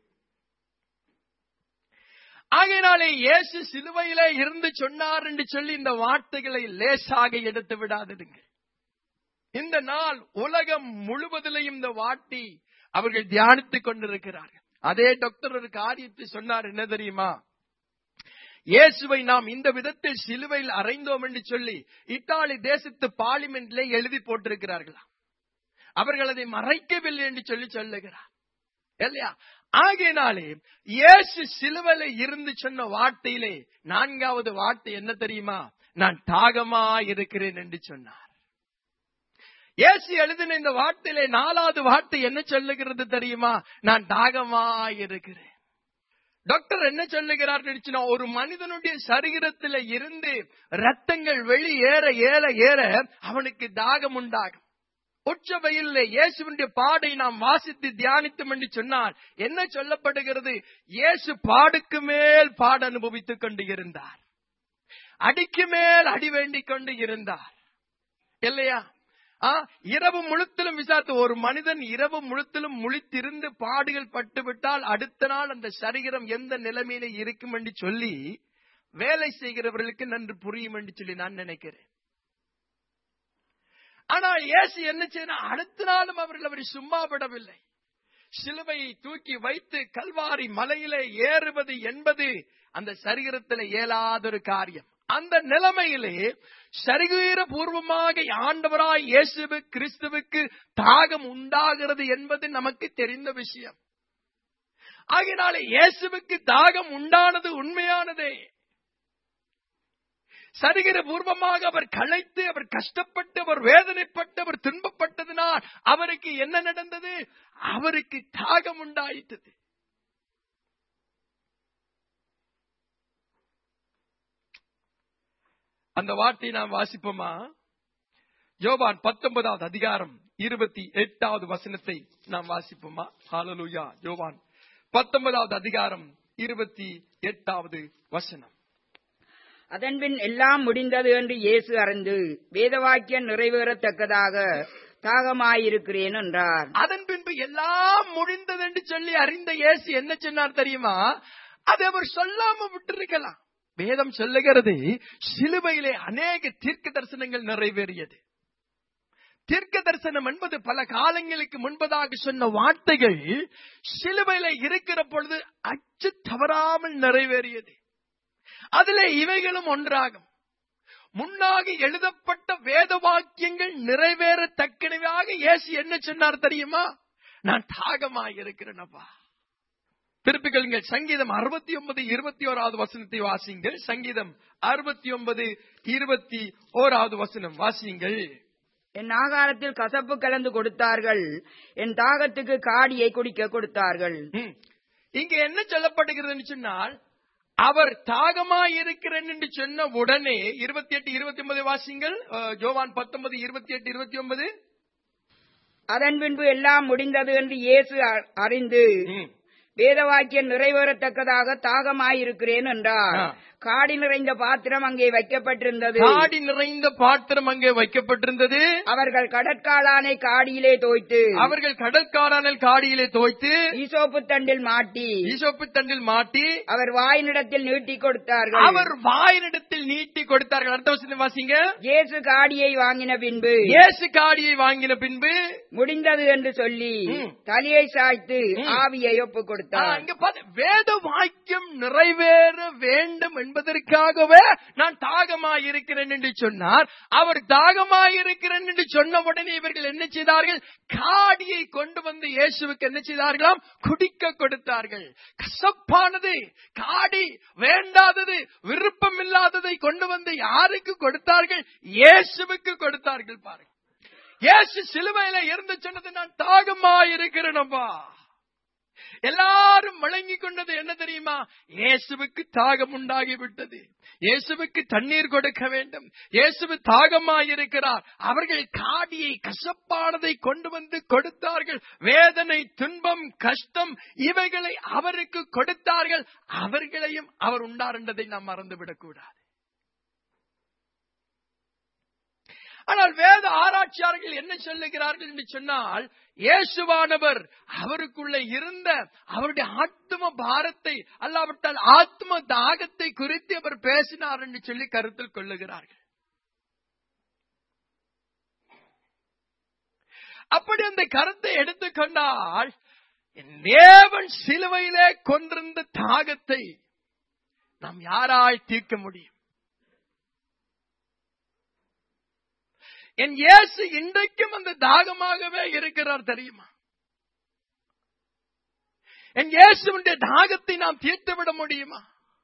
ஆகையினாலே இயேசு சிலுவையிலே இருந்து சொன்னார் என்று சொல்லி இந்த வார்த்தைகளை லேசாக எடுத்து விடாதிருங்கள் இந்த நாள் உலகம் முழுவதிலையும் இந்த வாட்டி அவர்கள் தியானித்துக் கொண்டிருக்கிறார்கள் அதே டாக்டர் ஒரு காரியத்தை சொன்னார் என்ன தெரியுமா இயேசுவை நாம் இந்த விதத்தில் சிலுவையில் அறைந்தோம் என்று சொல்லி இத்தாலி தேசத்து பார்லிமெண்ட்ல எழுதி போட்டிருக்கிறார்களா அவர்கள் அதை மறைக்கவில்லை என்று சொல்லி சொல்லுகிறார் இல்லையா ஆகையினாலே இயேசு சிலுவையில இருந்து சொன்ன வார்த்தையிலே நான்காவது வார்த்தை என்ன தெரியுமா நான் தாகமா இருக்கிறேன் என்று சொன்னார் இயேசு எழுதின இந்த வார்த்தையிலே நாலாவது வார்த்தை என்ன சொல்லுகிறது தெரியுமா நான் தாகமா இருக்கிறேன் டாக்டர் என்ன சொல்லுகிறார் ஒரு மனிதனுடைய சரீரத்தில் இருந்து ரத்தங்கள் வெளி ஏற ஏற ஏற அவனுக்கு தாகம் உண்டாகும் உச்ச வெயிலே இயேசுவினுடைய பாடை நாம் வாசித்து தியானித்தோம் என்று சொன்னால் என்ன சொல்லப்படுகிறது இயேசு பாடுக்கு மேல் பாட அனுபவித்துக் கொண்டு இருந்தார் அடிக்கு மேல் அடி வேண்டிக் கொண்டு இருந்தார் இல்லையா ஆ, இரவு முழுத்திலும் விசாரித்து ஒரு மனிதன் இரவு முழுத்திலும் முழித்திருந்து பாடுகள் பட்டுவிட்டால் அடுத்த நாள் அந்த சரீரம் எந்த நிலைமையில இருக்கும் என்று சொல்லி வேலை செய்கிறவர்களுக்கு நன்று புரியும் என்று சொல்லி நான் நினைக்கிறேன் ஆனால் இயேசு என்ன செய்யணும் அடுத்த நாளும் அவர்கள் அவரை சும்மா விடவில்லை சிலுவையை தூக்கி வைத்து கல்வாரி மலையிலே ஏறுவது என்பது அந்த சரீரத்தில் இயலாதொரு காரியம் அந்த நிலைமையிலே சரீர பூர்வமாக ஆண்டவராய் இயேசுவு கிறிஸ்துவுக்கு தாகம் உண்டாகிறது என்பது நமக்கு தெரிந்த விஷயம் ஆகினாலே இயேசுவுக்கு தாகம் உண்டானது உண்மையானதே சரீர பூர்வமாக அவர் களைத்து அவர் கஷ்டப்பட்டு அவர் வேதனைப்பட்டு அவர் துன்பப்பட்டதினால் அவருக்கு என்ன நடந்தது அவருக்கு தாகம் உண்டாயிட்டது அந்த வார்த்தையை நாம் வாசிப்போமா யோவான் பத்தொன்பதாவது அதிகாரம் இருபத்தி எட்டாவது வசனத்தை நாம் வாசிப்போமா ஹalleluya யோவான் பத்தொன்பதாவது அதிகாரம் இருபத்தி எட்டாவது வசனம் அதன்பின் எல்லாம் முடிந்தது என்று இயேசு அறிந்து வேதவாக்கியம் நிறைவேறத்தக்கதாக தாகமாயிருக்கிறேன் என்றார் அதன் பின்பு எல்லாம் முடிந்தது என்று சொல்லி அறிந்த இயேசு என்ன சொன்னார் தெரியுமா அதை அவர் சொல்லாம விட்டிருக்கலாம் வேதம் சொல்லுகிறது சிலுவையிலே அநேக தீர்க்க தரிசனங்கள் நிறைவேறியது தீர்க்க தரிசனம் என்பது பல காலங்களுக்கு முன்பதாக சொன்ன வார்த்தைகள் சிலுவையில இருக்கிற பொழுது அச்சு தவறாமல் நிறைவேறியது அதிலே இவைகளும் ஒன்றாகும் முன்னாக எழுதப்பட்ட வேத வாக்கியங்கள் நிறைவேறத்தக்கனவாக இயேசு என்ன சொன்னார் தெரியுமா நான் தாகமாக இருக்கிறேனப்பா திருப்பிகளுங்கள் சங்கீதம் அறுபத்தி ஒன்பது இருபத்தி ஓராவது வசனத்தை வாசியுங்கள் சங்கீதம் அறுபத்தி ஒன்பது இருபத்தி ஓராவது வசனம் வாசியுங்கள் என் ஆகாரத்தில் கசப்பு கலந்து கொடுத்தார்கள் என் தாகத்துக்கு காடியை குடிக்க கொடுத்தார்கள் ம். இங்க என்ன சொல்லப்படுகிறதுன்னு சொன்னால் அவர் தாகமாய் இருக்கிறேன் என்று சொன்ன உடனே இருபத்தி எட்டு இருபத்தி ஒன்பது வாசிங்கள் அஹ், ஜோவான் பத்தொன்பது இருபத்தி எட்டு இருபத்தி ஒன்பது அதன் பின்பு எல்லாம் முடிந்தது என்று இயேசு அ- அறிந்து ம். வேதவாக்கியம் நிறைவேறத்தக்கதாக தாகமாயிருக்கிறேன் என்றார் ஆ. காடி நிறைந்த பாத்திரம் அங்கே வைக்கப்பட்டிருந்தது காடி நிறைந்த பாத்திரம் அங்கே வைக்கப்பட்டிருந்தது அவர்கள் கடற்காளானை காடியிலே தோய்த்து அவர்கள் கடற்காரனில் காடியிலே தோய்த்து ஈசோப்பு தண்டில் மாட்டி ஈசோப்பு தண்டில் மாட்டி அவர் வாயினிடத்தில் நீட்டி கொடுத்தார்கள் அவர் வாயினிடத்தில் நீட்டி கொடுத்தார்கள் அடுத்த வசனம் வாசிங்க இயேசு காடியை வாங்கின பின்பு இயேசு காடியை வாங்கின பின்பு முடிந்தது என்று சொல்லி ம். தலையை சாய்த்து ம். ஆவியை ஒப்பு ஆ, கொடுத்தார் இங்க பாரு, வேத வாக்கியம் நிறைவேற வேண்டும் என்பதற்காகவே நான் தாகமாய் இருக்கிறேன் என்று சொன்னார் அவர் தாகமாய் இருக்கிறேன் என்று சொன்ன உடனே இவர்கள் என்ன செய்தார்கள் காடியை கொண்டு வந்து இயேசுவுக்கு என்ன செய்தார்களாம் குடிக்க கொடுத்தார்கள் கசப்பானது காடி வேண்டாதது விருப்பம் இல்லாததை கொண்டு வந்து யாருக்கு கொடுத்தார்கள் இயேசுவுக்கு கொடுத்தார்கள் பாருங்க இயேசு சிலுவையில இருந்து சொன்னது நான் தாகமாய் இருக்கிறேனப்பா எல்லாரும் வழங்கிக் கொண்டது என்ன தெரியுமா இயேசுவுக்கு தாகம் உண்டாகிவிட்டது இயேசுவுக்கு தண்ணீர் கொடுக்க வேண்டும் இயேசுவு தாகமாயிருக்கிறார் அவர்கள் காடியை கசப்பானதை கொண்டு வந்து கொடுத்தார்கள் வேதனை துன்பம் கஷ்டம் இவைகளை அவருக்கு கொடுத்தார்கள் அவர்களையும் அவர் உண்டார் என்றதை நாம் மறந்துவிடக் கூடாது ஆனால் வேத ஆராய்ச்சியாளர்கள் என்ன சொல்லுகிறார்கள் என்று சொன்னால் இயேசுவானவர் அவருக்குள்ள இருந்த அவருடைய ஆத்ம பாரத்தை அல்லாவிட்டால் ஆத்ம தாகத்தை குறித்து அவர் பேசினார் என்று சொல்லி கருத்தில் கொள்ளுகிறார்கள் அப்படி அந்த கருத்தை எடுத்துக்கொண்டால் என் தேவன் சிலுவையிலே கொண்டிருந்த தாகத்தை நாம் யாரால் தீர்க்க முடியும் என் இயேசு இன்றைக்கும் அந்த தாகமாகவே இருக்கிறார் தெரியுமா என் இயேசுடைய தாகத்தை நாம் தீர்த்து விட முடியுமா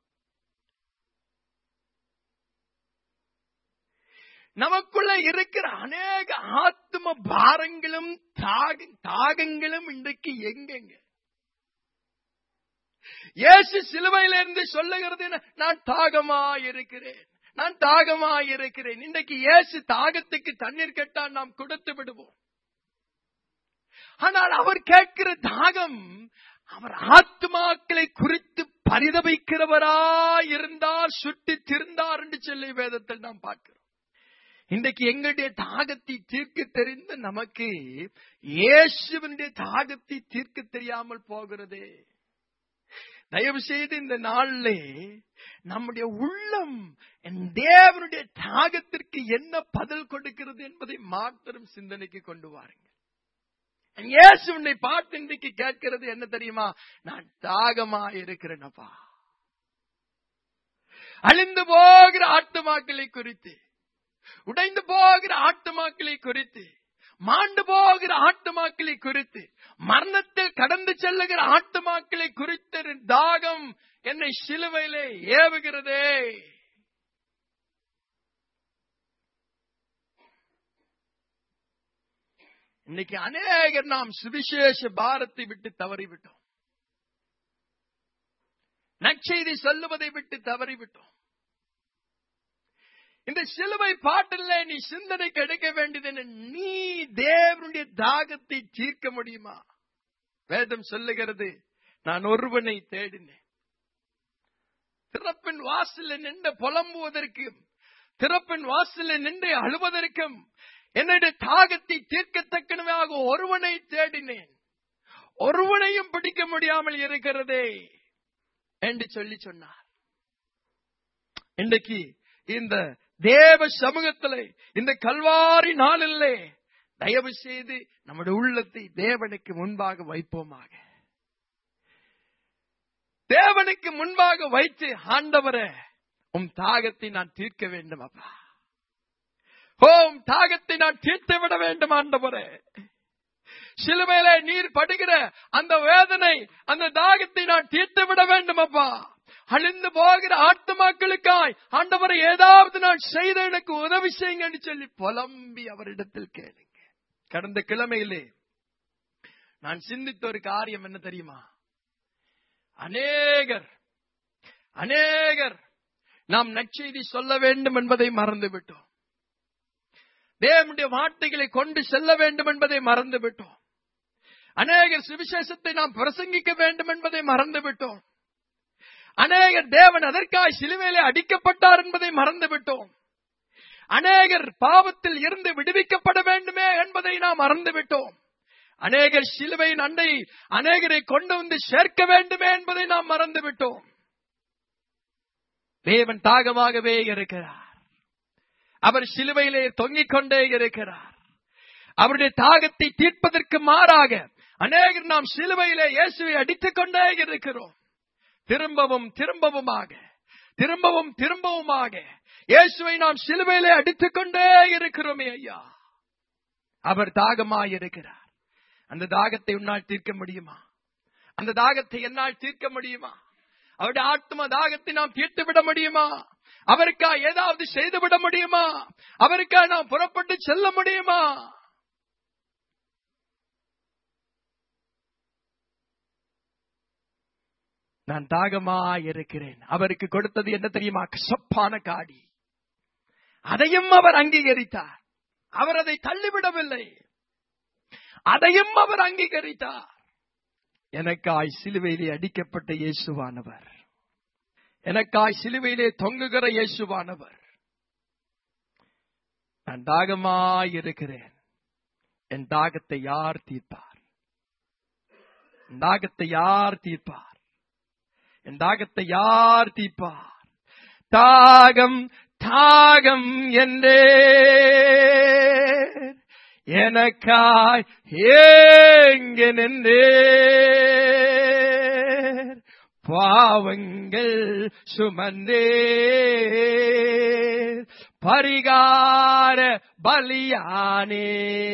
நமக்குள்ள இருக்கிற அநேக ஆத்ம பாரங்களும் தாக தாகங்களும் இன்றைக்கு எங்கெங்க இயேசு சிலுவையிலிருந்து சொல்லுகிறது என்ன? நான் தாகமாய் இருக்கிறேன் நான் தாகமாய் இருக்கிறேன் இன்றைக்கு இயேசு தாகத்துக்கு தண்ணீர் கேட்டால் நாம் கொடுத்து விடுவோம் ஆனால் அவர் கேட்கிற தாகம் அவர் ஆத்மாக்களை குறித்து பரிதபிக்கிறவராய் இருந்தார் சுட்டி திருந்தார் என்று சொல்லி வேதத்தில் நாம் பார்க்கிறோம் இன்றைக்கு எங்களுடைய தாகத்தை தீர்க்க தெரிந்த நமக்கு இயேசுவனுடைய தாகத்தை தீர்க்க தெரியாமல் போகிறதே தயவு செய்து இந்த நாளிலே நம்முடைய உள்ளம் என் தேவனுடைய தாகத்திற்கு என்ன பதில் கொடுக்கிறது என்பதை மாத்திரம் சிந்தனைக்கு கொண்டு வாருங்கள் என் இயேசு உன்னை பார்த்து இன்றைக்கு கேட்கிறது என்ன தெரியுமா நான் தாகமா இருக்கிறேனப்பா அழிந்து போகிற ஆட்டுமாக்களை குறித்து உடைந்து போகிற ஆட்டுமாக்களை குறித்து மாண்டு போகிற ஆட்டுமாக்களை குறித்து மரணத்தில் கடந்து செல்லுகிற ஆட்டுமாக்களை குறித்த தாகம் என்னை சிலுவையிலே ஏவுகிறதே இன்னைக்கு அநேகர் நாம் சுவிசேஷ பாரத்தை விட்டு தவறிவிட்டோம் நற்செய்தி சொல்லுவதை விட்டு தவறிவிட்டோம் இந்த சிலுவை பாட்டில் நீ சிந்தனைக்கு எடுக்க வேண்டியது என்ன? நீ தேவனுடைய தாகத்தை தீர்க்க முடியுமா வேதம் சொல்லுகிறது நான் ஒருவனை தேடினேன் திறப்பின் வாசலில் நின்று புலம்புவதற்கும் திறப்பின் வாசலில் நின்று அழுவதற்கும் என்னுடைய தாகத்தை தீர்க்கத்தக்கனவாக ஒருவனை தேடினேன் ஒருவனையும் பிடிக்க முடியாமல் இருக்கிறதே என்று சொல்லி சொன்னார் இன்றைக்கு இந்த தேவ சமூகத்திலே இந்த கல்வாரி நாளிலே தயவு செய்து நம்முடைய உள்ளத்தை தேவனுக்கு முன்பாக வைப்போமாக தேவனுக்கு முன்பாக வைத்து ஆண்டவரே உம் தாகத்தை நான் தீர்க்க வேண்டும் அப்பா ஓம் தாகத்தை நான் தீர்த்து விட வேண்டும் ஆண்டவரே சிலுவையில நீர் படுகிற அந்த வேதனை அந்த தாகத்தை நான் தீர்த்து விட வேண்டும் அப்பா அழிந்து போகிற ஆத்துமாக்களுக்காய் ஆண்டவரை ஏதாவது நான் செய்த எனக்கு உதவி செய்யுங்கன்னு சொல்லி புலம்பி அவரிடத்தில் கேளுங்க கடந்த கிழமையிலே நான் சிந்தித்த ஒரு காரியம் என்ன தெரியுமா அநேகர் அநேகர் நாம் நற்செய்தி சொல்ல வேண்டும் என்பதை மறந்து விட்டோம் தேவனுடைய வார்த்தைகளை கொண்டு செல்ல வேண்டும் என்பதை மறந்து விட்டோம் அநேகர் சுவிசேஷத்தை நாம் பிரசங்கிக்க வேண்டும் என்பதை மறந்து விட்டோம் அநேகர் தேவன் அதற்காய் சிலுவையிலே அடிக்கப்பட்டார் என்பதை மறந்து விட்டோம் அநேகர் பாவத்தில் இருந்து விடுவிக்கப்பட வேண்டுமே என்பதை நாம் மறந்து விட்டோம் அநேகர் சிலுவையின் அண்டை அநேகரை கொண்டு வந்து சேர்க்க வேண்டுமே என்பதை நாம் மறந்து விட்டோம் தேவன் தாகமாகவே இருக்கிறார் அவர் சிலுவையிலே தொங்கிக் கொண்டே இருக்கிறார் அவருடைய தாகத்தை தீர்ப்பதற்கு மாறாக அநேகர் நாம் சிலுவையிலே இயேசுவை அடித்துக் கொண்டே இருக்கிறோம் திரும்பவும் திரும்பவுமாக திரும்பவும் திரும்பவுமாக இயேசுவை நாம் சிலுவையிலே அடித்துக் கொண்டே இருக்கிறோமே ஐயா அவர் தாகமாயிருக்கிறார் அந்த தாகத்தை உன்னால் தீர்க்க முடியுமா அந்த தாகத்தை என்னால் தீர்க்க முடியுமா அவருடைய ஆத்ம தாகத்தை நாம் தீர்த்து விட முடியுமா அவருக்கா ஏதாவது செய்து விட முடியுமா அவருக்கா நாம் புறப்பட்டு செல்ல முடியுமா நான் தாகமா இருக்கிறேன் அவருக்கு கொடுத்தது என்ன தெரியுமா கசப்பான காடி அதையும் அவர் அங்கீகரித்தார் அவர் அதை தள்ளிவிடவில்லை அதையும் அவர் அங்கீகரித்தார் எனக்காய் சிலுவையிலே அடிக்கப்பட்ட இயேசுவானவர் எனக்காய் சிலுவையிலே தொங்குகிற இயேசுவானவர் நான் தாகமாய் இருக்கிறேன் என் தாகத்தை யார் தீர்ப்பார் என் தாகத்தை யார் தீர்ப்பார் என் தாகத்தை யார் தீர்ப்பார் தாகம் தாகம் என்றே எனக்காய் ஏங்க நின்றே பாவங்கள் சுமந்தே பரிகார பலியானே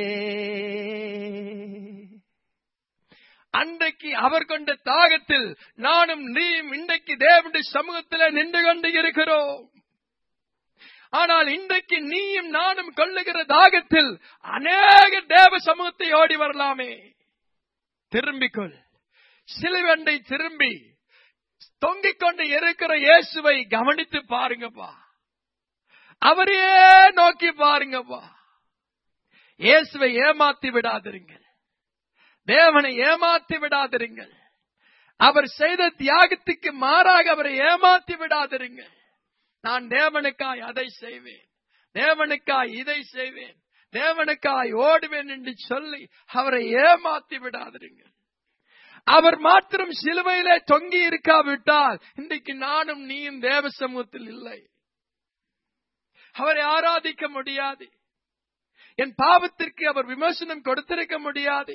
அன்றைக்கு அவர் கொண்ட தாகத்தில் நானும் நீயும் இன்றைக்கு தேவனுடைய சமூகத்தில் நின்று கொண்டு இருக்கிறோம் ஆனால் இன்றைக்கு நீயும் நானும் கொள்ளுகிற தாகத்தில் அநேக தேவ சமூகத்தை ஓடி வரலாமே திரும்பிக்கொள் சிலுவண்டை திரும்பி தொங்கிக் கொண்டு இருக்கிற இயேசுவை கவனித்து பாருங்கப்பா அவரையே நோக்கி பாருங்கப்பா இயேசுவை ஏமாத்தி விடாதிருங்கள் தேவனை ஏமாத்தி விடாதிருங்கள் அவர் செய்த தியாகத்துக்கு மாறாக அவரை ஏமாத்தி விடாதிருங்கள் நான் தேவனுக்காய் அதை செய்வேன் தேவனுக்காய் இதை செய்வேன் தேவனுக்காய் ஓடுவேன் என்று சொல்லி அவரை ஏமாத்தி விடாதிருங்கள் அவர் மாத்திரம் சிலுவையிலே தொங்கி இருக்காவிட்டால் இன்றைக்கு நானும் நீயும் தேவ சமூகத்தில் இல்லை அவரை ஆராதிக்க முடியாது என் பாவத்திற்கு அவர் விமர்சனம் கொடுத்திருக்க முடியாது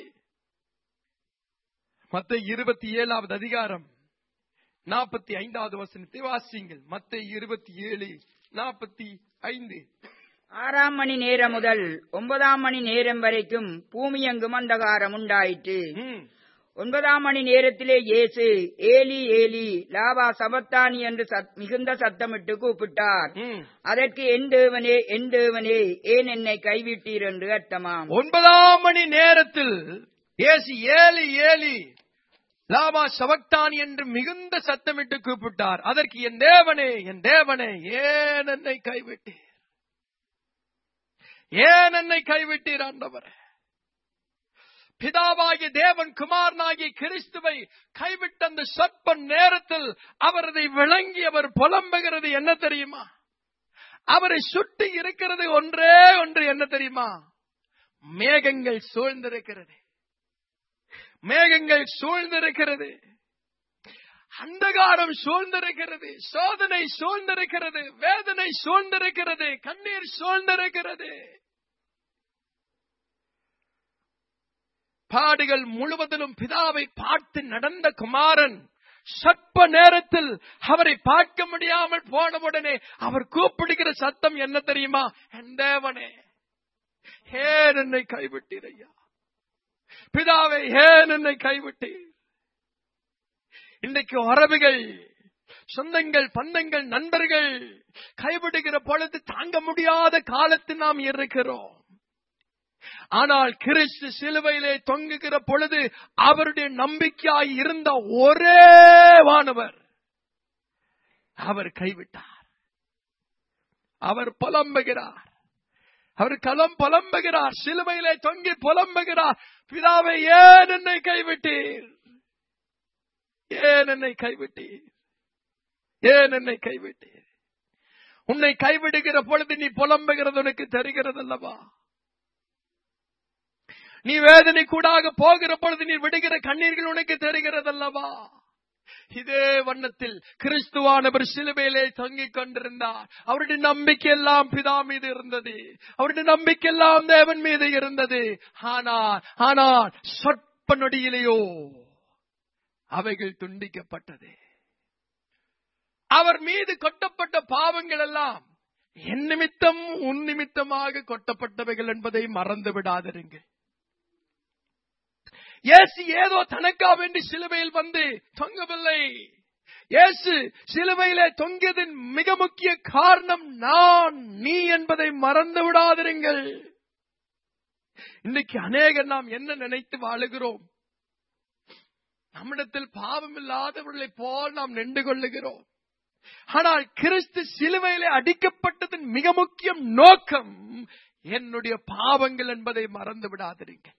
மத்த இருபத்தி ஏழாவது அதிகாரம் நாற்பத்தி ஐந்தாவது வசனத்தை வாசியுங்கள் மத்த இருபத்தி ஏழு நாற்பத்தி ஐந்து ஆறாம் மணி நேரம் முதல் ஒன்பதாம் மணி நேரம் வரைக்கும் பூமி எங்கும் அந்தகாரம் உண்டாயிற்று ம், ஒன்பதாம் மணி நேரத்திலே இயேசு ஏலி ஏலி லாவா சபத்தானி என்று சத்- மிகுந்த சத்தமிட்டு கூப்பிட்டார் ம். அதற்கு என் தேவனே என் தேவனே ஏன் என்னை கைவிட்டீர் என்று அர்த்தமாம் ஒன்பதாம் மணி நேரத்தில் இயேசு ஏலி ஏலி லாமா சவக்தான் என்று மிகுந்த சத்தமிட்டு கூப்பிட்டார் அதற்கு என் தேவனே என் தேவனே ஏன் என்னை கைவிட்டீர் ஏன் என்னை கைவிட்டீர் ஆண்டவரே பிதாவாகிய தேவன் குமாரனாகிய கிறிஸ்துவை கைவிட்ட அந்த சொற்ப நேரத்தில் அவர் அதை விளங்கி அவர் புலம்புகிறது என்ன தெரியுமா அவரை சுட்டி இருக்கிறது ஒன்றே ஒன்று என்ன தெரியுமா மேகங்கள் சூழ்ந்திருக்கிறது மேகங்கள் சூழ்ந்திருக்கிறது அந்தகாரம் சூழ்ந்திருக்கிறது சோதனை சூழ்ந்திருக்கிறது வேதனை சூழ்ந்திருக்கிறது கண்ணீர் சூழ்ந்திருக்கிறது பாடுகள் முழுவதிலும் பிதாவை பார்த்து நடந்த குமாரன் சற்ப நேரத்தில் அவரை பார்க்க முடியாமல் போனவுடனே அவர் கூப்பிடுகிற சத்தம் என்ன தெரியுமா என் தேவனே ஏன் என்னை கைவிட்டீர் ஐயா பிதாவை ஏன் என்னை கைவிட்டீர் இன்றைக்கு உறவுகள் சொந்தங்கள் பந்தங்கள் நண்பர்கள் கைவிடுகிற பொழுது தாங்க முடியாத காலத்தில் நாம் இருக்கிறோம் ஆனால் கிறிஸ்து சிலுவையிலே தொங்குகிற பொழுது அவருடைய நம்பிக்கையாய் இருந்த ஒரே வானவர் அவர் கைவிட்டார் அவர் புலம்புகிறார் அவர் களம் புலம்புகிறார் சிலுவையிலே தொங்கி புலம்புகிறார் பிதாவை ஏன் என்னை கைவிட்டீர் ஏன் என்னை கைவிட்டீர் ஏன் என்னை கைவிட்டீர் உன்னை கைவிடுகிற பொழுது நீ புலம்புகிறது உனக்கு தெரிகிறது அல்லவா நீ வேதனை கூடாக போகிற பொழுது நீ விடுகிற கண்ணீர்கள் உனக்கு தெரிகிறது அல்லவா இதே வண்ணத்தில் கிறிஸ்துவானவர் சிலுவையிலே தொங்கிக் கொண்டிருந்தார் அவருடைய நம்பிக்கை எல்லாம் பிதா மீது இருந்தது அவருடைய நம்பிக்கை எல்லாம் தேவன் மீது இருந்தது ஆனால் ஆனால் சொற்ப நொடியிலேயோ அவைகள் துண்டிக்கப்பட்டது அவர் மீது கொட்டப்பட்ட பாவங்கள் எல்லாம் என் நிமித்தம் உன் நிமித்தமாக கொட்டப்பட்டவைகள் என்பதை மறந்து விடாதிருங்கள் இயேசு ஏதோ தனக்கா வேண்டி சிலுவையில் வந்து தொங்கவில்லை இயேசு சிலுவையிலே தொங்கியதின் மிக முக்கிய காரணம் நான் நீ என்பதை மறந்து விடாதிருங்கள் இன்னைக்கு அநேகர் நாம் என்ன நினைத்து வாழுகிறோம் நம்மிடத்தில் பாவம் இல்லாதவர்களை போல் நாம் நின்று கொள்ளுகிறோம் ஆனால் கிறிஸ்து சிலுவையிலே அடிக்கப்பட்டதன் மிக முக்கிய நோக்கம் என்னுடைய பாவங்கள் என்பதை மறந்து விடாதிருங்கள்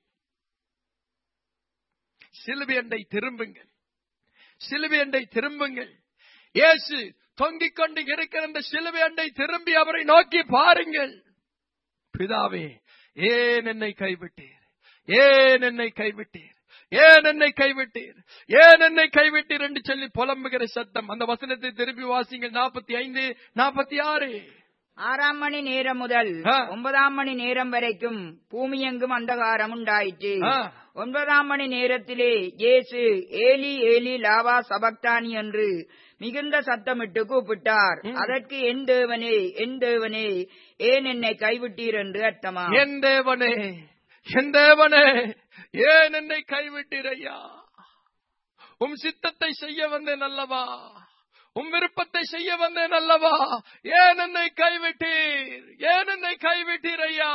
சிலுவையண்டை திரும்புங்கள் சிலுவையண்டை திரும்புங்கள் இயேசு தொங்கிக் கொண்டு இருக்கிற அந்த சிலுவையண்டை திரும்பி அவரை நோக்கி பாருங்கள் பிதாவே ஏன் என்னை கைவிட்டீர் ஏன் என்னை கைவிட்டீர் ஏன் என்னை கைவிட்டீர் ஏன் என்னை கைவிட்டீர் என்று சொல்லி புலம்புகிற சத்தம் அந்த வசனத்தை திருப்பி வாசிங்கள் நாற்பத்தி ஐந்து நாற்பத்தி ஆறு ஆறாம் மணி நேரம் முதல் ஆ. ஒன்பதாம் மணி நேரம் வரைக்கும் பூமியெங்கும் அந்தகாரம் உண்டாயிற்று ஆ. ஒன்பதாம் மணி நேரத்திலே இயேசு ஏலி ஏலி லாவா சபக்தானி என்று மிகுந்த சத்தமிட்டு கூப்பிட்டார் அதற்கு என் தேவனே என் தேவனே ஏன் என்னை கைவிட்டீர் என்று அர்த்தமா என் தேவனே என் தேவனே ஏன் என்னை கைவிட்டீர் ஐயா உம் சித்தத்தை செய்ய வந்தேன் அல்லவா உம் விருப்பத்தை செய்ய வந்தேன் அல்லவா ஏன் என்னை கைவிட்டீர் ஏன் என்னை கைவிட்டீர் ஐயா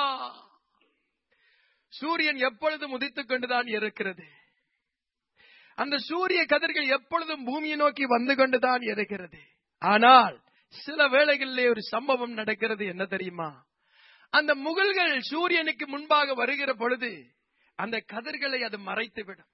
சூரியன் எப்பொழுதும் உதித்துக் கொண்டுதான் இருக்கிறது அந்த சூரிய கதிர்கள் எப்பொழுதும் பூமியை நோக்கி வந்து கொண்டுதான் இருக்கிறது ஆனால் சில வேளைகளிலே ஒரு சம்பவம் நடக்கிறது என்ன தெரியுமா அந்த முகில்கள் சூரியனுக்கு முன்பாக வருகிற பொழுது அந்த கதிர்களை அது மறைத்துவிடும்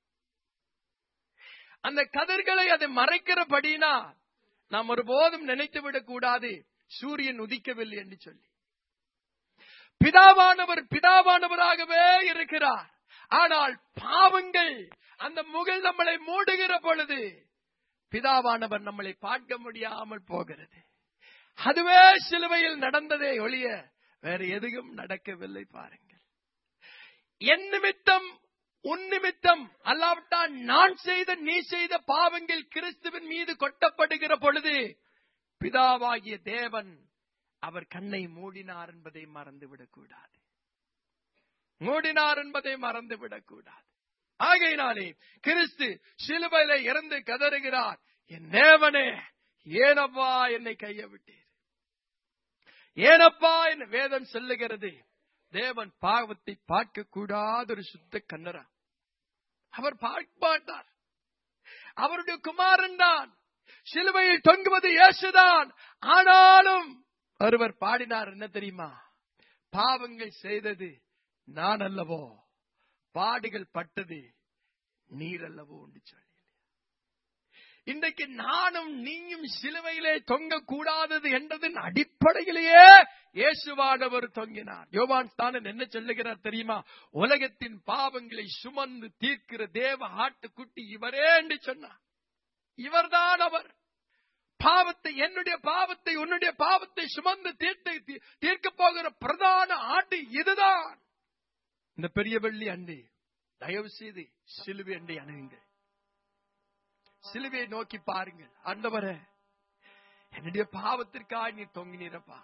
அந்த கதிர்களை அது மறைக்கிறபடினா நாம் ஒருபோதும் நினைத்து விடக் கூடாது சூரியன் உதிக்கவில்லை என்று சொல்லி பிதாவானவர் பிதாவானவராகவே இருக்கிறார் ஆனால் பாவங்கள் அந்த முகில் நம்மளை மூடுகிற பொழுது பிதாவானவர் நம்மளை பார்க்க முடியாமல் போகிறது அதுவே சிலுவையில் நடந்ததே ஒழிய வேற எதுவும் நடக்கவில்லை பாருங்கள் என் நிமித்தம் உன் நிமித்தம் அல்லாவிட்டால் நான் செய்த நீ செய்த பாவங்கள் கிறிஸ்துவின் மீது கொட்டப்படுகிற பொழுது பிதாவாகிய தேவன் அவர் கண்ணை மூடினார் என்பதை மறந்துவிடக் கூடாது மூடினார் என்பதை மறந்துவிடக் கூடாது ஆகையினாலே கிறிஸ்து சிலுவையில இறந்து கதறுகிறார் என் தேவனே ஏனப்பா என்னை கைய விட்டீர் ஏனப்பா என் வேதம் சொல்லுகிறது தேவன் பாவத்தை பார்க்க கூடாத ஒரு சுத்த கண்ணரா அவர் பார்க்க மாட்டார் அவருடைய குமாரன் தான் சிலுவையில் தொங்குவது இயேசுதான் ஆனாலும் ஒருவர் பாடினார் என்ன தெரியுமா பாவங்கள் செய்தது நான் அல்லவோ பாடுகள் பட்டது நீர் அல்லவோ என்று சொல்லி இன்றைக்கு நானும் நீயும் சிலுவையிலே தொங்க கூடாதது என்றதன் அடிப்படையிலேயே இயேசுவானவர் தொங்கினார் யோவான் ஸ்தானன் என்ன சொல்லுகிறார் தெரியுமா உலகத்தின் பாவங்களை சுமந்து தீர்க்கிற தேவ ஆட்டுக்குட்டி இவரே என்று சொன்னார் இவர்தான் அவர் பாவத்தை என்னுடைய பாவத்தை உன்னுடைய பாவத்தை சுமந்து தீர்த்து தீர்க்க போகிற பிரதான ஆண்டு இதுதான் இந்த பெரிய வெள்ளி அண்டி தயவு செய்து சிலுவை அண்டை அணுகுங்கள் சிலுவையை நோக்கி பாருங்கள் ஆண்டவரே என்னுடைய பாவத்திற்காக நீ தொங்கினீரப்பா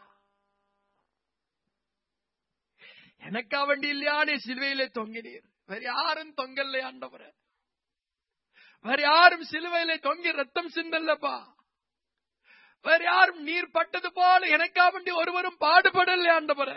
எனக்கா வண்டி இல்லையா நீ சிலுவையிலே தொங்கினீர் வேற யாரும் தொங்கல்ல ஆண்டவரே வேற யாரும் சிலுவையிலே தொங்கி ரத்தம் சிந்தல்லப்பா வேற யாரும் நீர் பட்டது போல எனக்கா வண்டி ஒருவரும் பாடுபடல ஆண்டவரே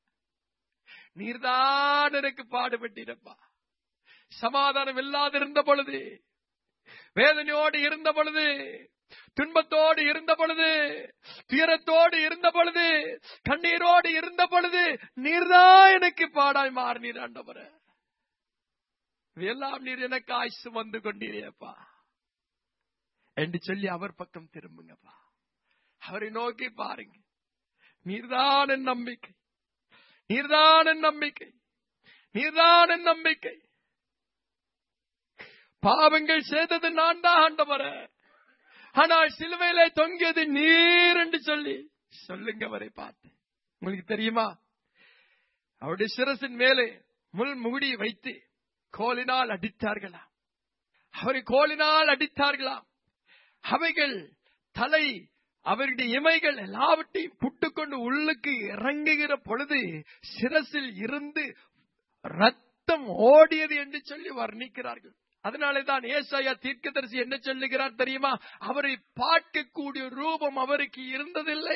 நீர்தான் எனக்கு பாடுபட்டீரப்பா சமாதானம் இல்லாதிருந்த பொழுது வேதனையோடு இருந்த பொழுது துன்பத்தோடு இருந்த பொழுது துயரத்தோடு இருந்த பொழுது கண்ணீரோடு இருந்த பொழுது நீர்தான் எனக்கு பாடாய் மாறினீர் ஆண்டவர எல்லாம் நீர் எனக்காய் சுமந்து கொண்டீரேப்பா என்று சொல்லி அவர் பக்கம் திரும்புங்கப்பா அவரை நோக்கி பாருங்க நீர்தான் என் நம்பிக்கை நீர்தான் என் நம்பிக்கை நீர்தான் என் நம்பிக்கை பாவங்கள் செய்தது நான் தான் ஆண்டவர ஆனால் சிலுவையில தொங்கியது நீர் என்று சொல்லி சொல்லுங்க அவரை பார்த்து உங்களுக்கு தெரியுமா அவருடைய சிரசின் மேலே முள் முகுடி வைத்து கோலினால் அடித்தார்களாம் அவரை கோலினால் அடித்தார்களாம் அவைகள் தலை அவருடைய இமைகள் எல்லாவற்றையும் புட்டுக்கொண்டு உள்ளுக்கு இறங்குகிற பொழுது சிரசில் இருந்து ரத்தம் ஓடியது என்று சொல்லி வர்ணிக்கிறார்கள் அதனாலே தான் ஏசாயா தீர்க்கதரிசி என்ன சொல்லுகிறார் தெரியுமா அவரை பார்க்கக்கூடிய ரூபம் அவருக்கு இருந்ததில்லை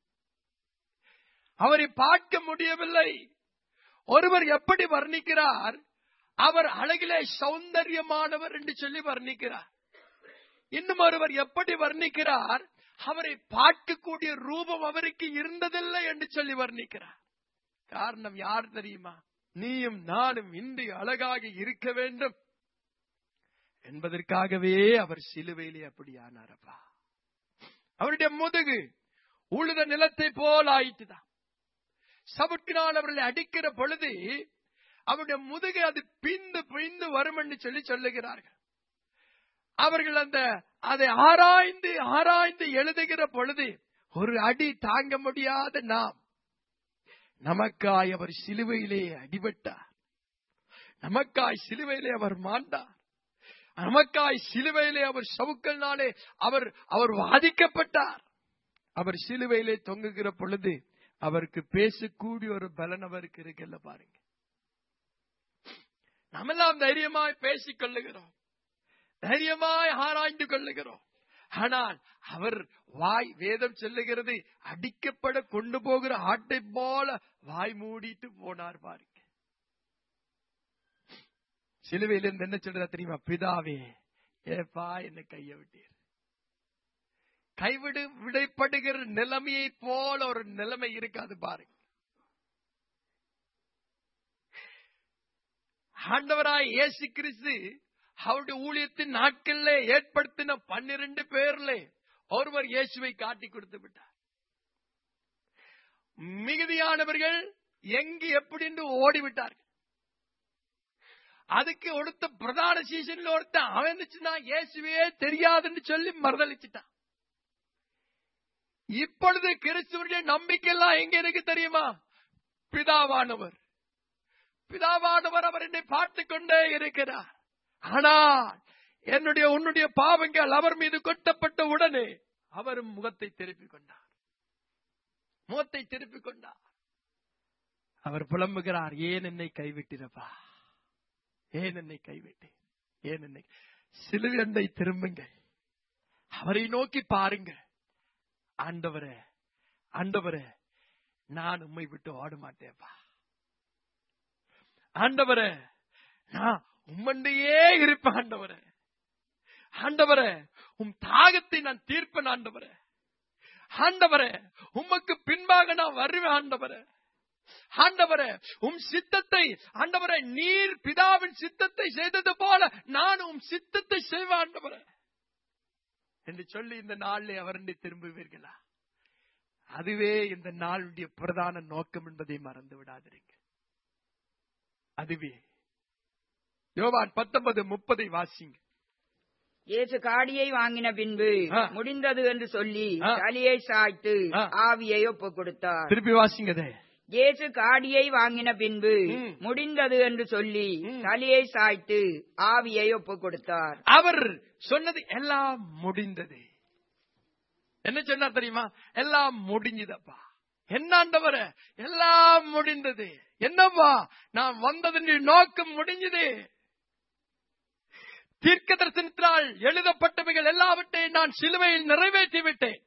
அவரை பார்க்க முடியவில்லை ஒருவர் எப்படி வர்ணிக்கிறார் அவர் அழகிலே சௌந்தரியமானவர் என்று சொல்லி வர்ணிக்கிறார் இன்னும் ஒருவர் எப்படி வர்ணிக்கிறார் அவரை பார்க்கக்கூடிய ரூபம் அவருக்கு இருந்ததில்லை என்று சொல்லி வர்ணிக்கிறார் காரணம் யார் தெரியுமா நீயும் நானும் இன்று அழகாக இருக்க வேண்டும் என்பதற்காகவே அவர் சிலுவையிலே அப்படி ஆனாரப்பா அவருடைய முதுகு உழுத நிலத்தை போல் ஆயிட்டுதான் சவுட்டினால் அவர்களை அடிக்கிற பொழுது அவருடைய முதுகு அது பிந்து பிந்து வரும் என்று சொல்லி சொல்லுகிறார்கள் அவர்கள் அந்த அதை ஆராய்ந்து ஆராய்ந்து எழுதுகிற பொழுது ஒரு அடி தாங்க முடியாத நாம் நமக்காய் அவர் சிலுவையிலே அடிபட்டார் நமக்காய் சிலுவையிலே அவர் மாண்டார் நமக்காய் சிலுவையிலே அவர் சவுக்கல்னாலே அவர் அவர் வாதிக்கப்பட்டார் அவர் சிலுவையிலே தொங்குகிற பொழுது அவருக்கு பேசக்கூடிய ஒரு பலன் அவருக்கு இருக்குல்ல பாருங்க நம்மெல்லாம் தைரியமாய் பேசிக் கொள்ளுகிறோம் தைரியமாய் ஆராய்ந்து கொள்ளுகிறோம் ஆனால் அவர் வாய் வேதம் சொல்லுகிறது அடிக்கப்பட கொண்டு போகிற ஆட்டை போல வாய் மூடிட்டு போனார் பாருங்க சிலுவையிலிருந்து என்ன சொல்றா தெரியுமா பிதாவே ஏப்பா என்ன கைய விட்டீர் கைவிடு விடைப்படுகிற நிலைமையை போல ஒரு நிலைமை இருக்காது பாருங்க ஆண்டவராய் இயேசு கிறிஸ்து அவருடைய ஊழியத்தின் நாட்கள்ல ஏற்படுத்தின பன்னிரண்டு பேர்ல ஒருவர் இயேசுவை காட்டி கொடுத்து விட்டார் மிகுதியானவர்கள் எங்கு எப்படி என்று ஓடிவிட்டார்கள் அதுக்கு ஒருத்த பிரதான சீசன்ல ஒருத்த அவன் இருந்துச்சுன்னா இயேசுவே தெரியாதுன்னு சொல்லி மறுதளிச்சுட்டான் இப்பொழுது கிறிஸ்துவனுடைய நம்பிக்கை எல்லாம் எங்க எனக்கு தெரியுமா பிதாவானவர் பிதாவானவர் அவர் என்னை பார்த்து கொண்டே இருக்கிறார் ஆனால் என்னுடைய உன்னுடைய பாவங்கள் அவர் மீது கொட்டப்பட்ட உடனே அவரும் முகத்தை திருப்பிக் கொண்டார் முகத்தை திருப்பிக் கொண்டார் அவர் புலம்புகிறார் ஏன் என்னை கைவிட்டிரப்பா ஏன் என்னை கைவிட்டேன் ஏன் என்னை சிலுவண்டை திரும்புங்கள் அவரை நோக்கி பாருங்க ஆண்டவரே ஆண்டவரே நான் உம்மை விட்டு ஓட மாட்டேப்பா ஆண்டவரே நான் உம்மண்டையே இருப்பேன் ஆண்டவரே ஆண்டவரே உம் தாகத்தை நான் தீர்ப்பேன் ஆண்டவரே ஆண்டவரே உமக்கு பின்பாக நான் வருவேன் ஆண்டவரே ஆண்டவரே உம் சித்தத்தை ஆண்டவரே நீர் பிதாவின் சித்தத்தை செய்தது போல நான் உம் சித்தத்தை செய்வேன் ஆண்டவரே என்று சொல்லி இந்த நாளிலே அவரண்டி திரும்புவீர்களா அதுவே இந்த நாளுடைய பிரதான நோக்கம் என்பதை மறந்து விடாதிருங்க அதுவே யோவான் பத்தொன்பது முப்பதை வாசிங்க இயேசு காடியை வாங்கின பின்பு ஆ. முடிந்தது என்று சொல்லி ஆ. தலையை சாய்த்து ஆ. ஆவியை ஒப்புக் கொடுத்தார் திருப்பி வாசிங்கதே இயேசு காடியை வாங்கின பின்பு ம். முடிந்தது என்று சொல்லி ம். தலையை சாய்த்து ஆவியை ஒப்புக் கொடுத்தார் அவர் சொன்னது எல்லாம் முடிந்தது என்ன சொன்னார் தெரியுமா எல்லாம் முடிஞ்சதப்பா என்னாண்டவர எல்லாம் முடிந்தது என்னப்பா நான் வந்ததன் நோக்கம் முடிஞ்சது தீர்க்க தரிசனத்தினால் எழுதப்பட்டவைகள் எல்லாவற்றையும் நான் சிலுவையில் நிறைவேற்றி விட்டேன்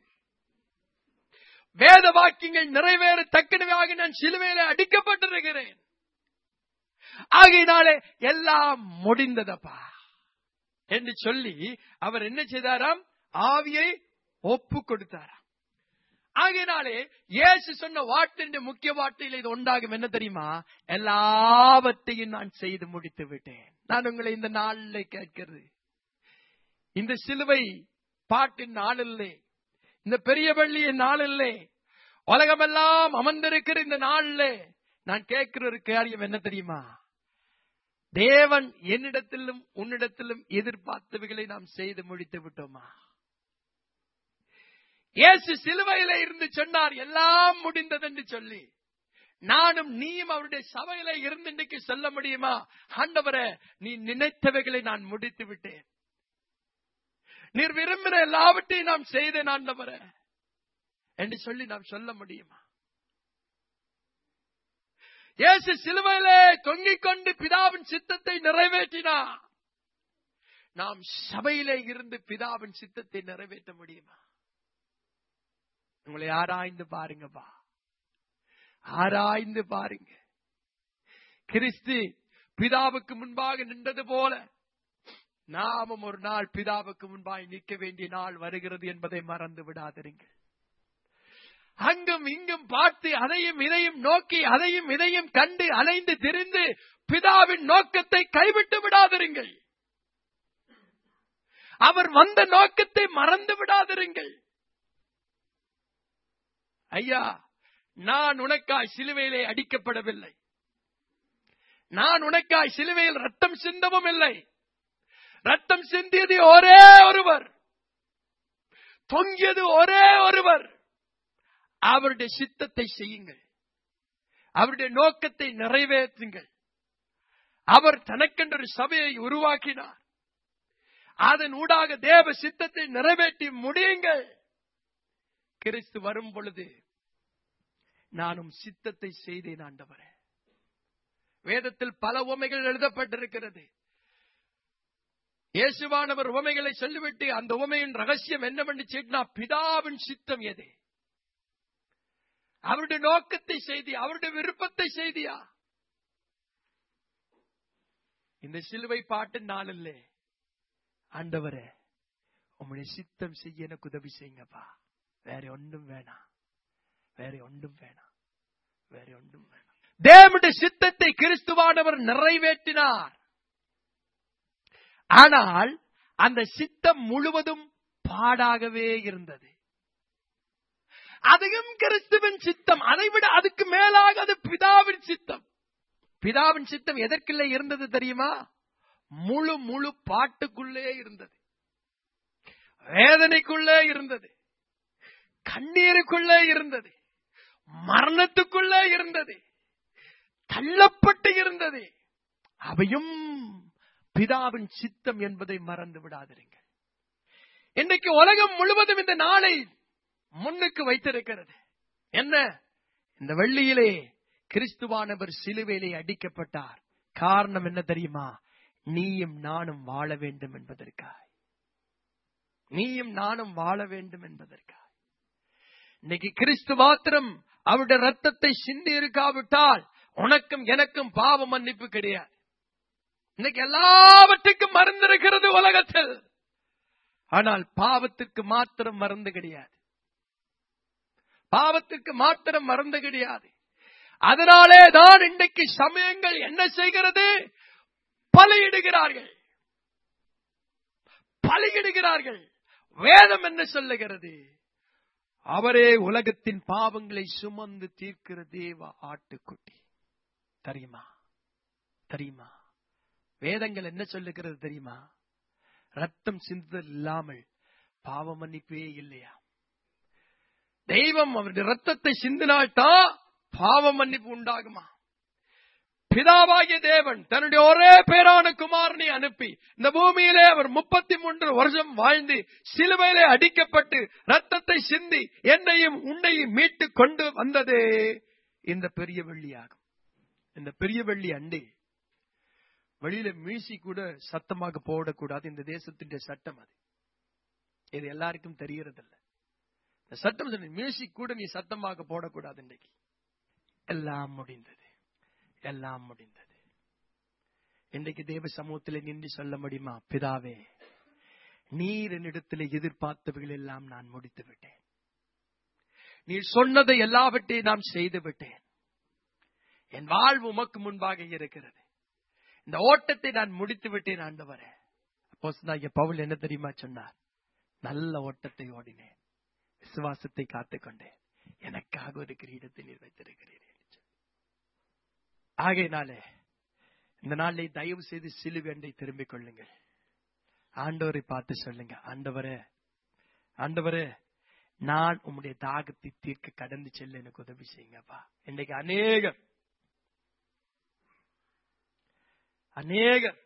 வேத வாக்கியங்கள் நிறைவேற தக்கனவாக நான் சிலுவையில அடிக்கப்பட்டிருக்கிறேன் ஆகையினாலே எல்லாம் முடிந்ததப்பா என்று சொல்லி அவர் என்ன செய்தாராம் ஆவியை ஒப்பு கொடுத்தாராம் ஆகையினாலே இயேசு சொன்ன வார்த்தை முக்கிய வார்த்தையில் இது உண்டாகும் என்ன தெரியுமா எல்லாவற்றையும் நான் செய்து முடித்து விட்டேன் நான் உங்களை இந்த நாளில் கேட்கிறது இந்த சிலுவை பாட்டின் நாளில்லே இந்த பெரிய பள்ளியின் நாளில்லே உலகமெல்லாம் அமர்ந்திருக்கிற இந்த நாளிலே நான் கேட்கிற ஒரு காரியம் என்ன தெரியுமா தேவன் என்னிடத்திலும் உன்னிடத்திலும் எதிர்பார்த்தவைகளை நாம் செய்து முடித்து விட்டோமா இயேசு சிலுவையில இருந்து சொன்னார் எல்லாம் முடிந்தது என்று சொல்லி நானும் நீயும் அவருடைய சபையில இருந்து இன்றைக்கு சொல்ல முடியுமா ஆண்டவரே நீ நினைத்தவைகளை நான் முடித்து விட்டேன் நீர் விரும்பின எல்லாவற்றையும் நாம் செய்தேன் ஆண்டவரே என்று சொல்லி நாம் சொல்ல முடியுமா இயேசு சிலுவையிலே தொங்கிக் கொண்டு பிதாவின் சித்தத்தை நிறைவேற்றினார் நாம் சபையிலே இருந்து பிதாவின் சித்தத்தை நிறைவேற்ற முடியுமா உங்களை ஆராய்ந்து பாருங்கப்பா ஆராய்ந்து பாருங்க கிறிஸ்து பிதாவுக்கு முன்பாக நின்றது போல நாமும் ஒரு நாள் பிதாவுக்கு முன்பாக நிற்க வேண்டிய நாள் வருகிறது என்பதை மறந்து விடாதிருங்கள் அங்கும் இங்கும் பார்த்து அதையும் இதையும் நோக்கி அதையும் இதையும் கண்டு அலைந்து திரிந்து பிதாவின் நோக்கத்தை கைவிட்டு விடாதிருங்கள் அவர் வந்த நோக்கத்தை மறந்து விடாதிருங்கள் ஐயா நான் உனக்காய் சிலுவையிலே அடிக்கப்படவில்லை நான் உனக்காய் சிலுவையில் ரத்தம் சிந்தவும் இல்லை ரத்தம் சிந்தியது ஒரே ஒருவர் தொங்கியது ஒரே ஒருவர் அவருடைய சித்தத்தை செய்யுங்கள் அவருடைய நோக்கத்தை நிறைவேற்றுங்கள் அவர் தனக்கென்ற ஒரு சபையை உருவாக்கினார் அதன் ஊடாக தேவ சித்தத்தை நிறைவேற்றி முடியுங்கள் கிறிஸ்து வரும் பொழுது நானும் சித்தத்தை செய்தேன் ஆண்டவரே வேதத்தில் பல உமைகள் எழுதப்பட்டிருக்கிறது இயேசுவானவர் உமைகளை சொல்லிவிட்டு அந்த உமையின் ரகசியம் என்னவென்று சொன்னா பிதாவின் சித்தம் எது அவருடைய நோக்கத்தை செய்தி அவருடைய விருப்பத்தை செய்தியா இந்த சிலுவை பாட்டு நாளில்லே ஆண்டவரே உம்முடைய சித்தம் செய்ய எனக்கு உதவி செய்யுங்கப்பா வேற ஒன்றும் வேணாம் வேற ஒன்றும் வேணாம் வேற ஒன்றும் வேணாம் தேவனுடைய சித்தத்தை கிறிஸ்துவானவர் நிறைவேற்றினார் ஆனால் அந்த சித்தம் முழுவதும் பாடாகவே இருந்தது அதையும் கிறிஸ்துவின் சித்தம் அதை விட அதுக்கு மேலாக அது பிதாவின் சித்தம் பிதாவின் சித்தம் எதற்குள்ளே இருந்தது தெரியுமா முழு முழு பாட்டுக்குள்ளே இருந்தது வேதனைக்குள்ளே இருந்தது கண்ணீருக்குள்ளே இருந்தது மரணத்துக்குள்ளே இருந்தது தள்ளப்பட்டு இருந்தது அவையும் பிதாவின் சித்தம் என்பதை மறந்து விடாதிருங்கள் இன்னைக்கு உலகம் முழுவதும் இந்த நாளை முன்னுக்கு வைத்திருக்கிறது என்ன இந்த வெள்ளியிலே கிறிஸ்துவானவர் சிலுவையிலே அடிக்கப்பட்டார் காரணம் என்ன தெரியுமா நீயும் நானும் வாழ வேண்டும் என்பதற்காய் நீயும் நானும் வாழ வேண்டும் என்பதற்காய் இன்னைக்கு கிறிஸ்து மாத்திரம் அவருடைய ரத்தத்தை சிந்தி இருக்காவிட்டால் உனக்கும் எனக்கும் பாவ மன்னிப்பு கிடையாது இன்னைக்கு எல்லாவற்றுக்கும் மருந்து இருக்கிறது உலகத்தில் ஆனால் பாவத்திற்கு மாத்திரம் மருந்து கிடையாது பாவத்திற்கு மாத்திரம் மருந்து கிடையாது அதனாலே தான் இன்றைக்கு சமயங்கள் என்ன செய்கிறது பலியிடுகிறார்கள் பலியிடுகிறார்கள் வேதம் என்ன சொல்லுகிறது அவரே உலகத்தின் பாவங்களை சுமந்து தீர்க்கிற தேவ ஆட்டுக்குட்டி தெரியுமா தெரியுமா வேதங்கள் என்ன சொல்லுகிறது தெரியுமா ரத்தம் சிந்துதல் இல்லாமல் பாவ மன்னிப்பே இல்லையா தெய்வம் அவருடைய ரத்தத்தை சிந்தினால்தான் பாவ மன்னிப்பு உண்டாகுமா பிதாவாகிய தேவன் தன்னுடைய ஒரே பேரான குமாரனை அனுப்பி இந்த பூமியிலே அவர் முப்பத்தி மூன்று வருஷம் வாழ்ந்து சிலுவையிலே அடிக்கப்பட்டு ரத்தத்தை சிந்தி என்னையும் உன்னையும் மீட்டு கொண்டு வந்ததே இந்த பெரிய வெள்ளியாகும் இந்த பெரிய வெள்ளி அண்டி வெளியில மீசி கூட சத்தமாக போடக்கூடாது இந்த தேசத்தின் சட்டம் அது இது எல்லாருக்கும் தெரியறதில்ல இந்த சட்டம் சொல்லி மியூசிக் கூட நீ சத்தமாக போடக்கூடாது இன்றைக்கு எல்லாம் முடிந்தது எல்லாம் முடிந்தது இன்றைக்கு தேவ சமூகத்தில் நின்று சொல்ல முடியுமா பிதாவே நீர் என்னிடத்தில் எதிர்பார்த்தவைகள் எல்லாம் நான் முடித்து விட்டேன் நீர் சொன்னதை எல்லாவற்றையும் நான் செய்து விட்டேன் என் வாழ்வு உமக்கு முன்பாக இருக்கிறது இந்த ஓட்டத்தை நான் முடித்து விட்டேன் ஆண்டவரே அப்போ பவுல் என்ன தெரியுமா சொன்னார் நல்ல ஓட்டத்தை ஓடினேன் விசுவாசத்தை காத்துக்கொண்டேன் எனக்காக ஒரு கிரீடத்தை நீர் வைத்திருக்கிறீர்கள் ஆகையினாலே இந்த நாளை தயவு செய்து சிலுவேண்டை திரும்பிக் கொள்ளுங்கள் ஆண்டவரை பார்த்து சொல்லுங்க ஆண்டவரே ஆண்டவரே நான் உம்முடைய தாகத்தை தீர்க்க கடந்து செல்ல எனக்கு உதவி செய்யுங்கப்பா இன்னைக்கு அநேகர் அநேகர்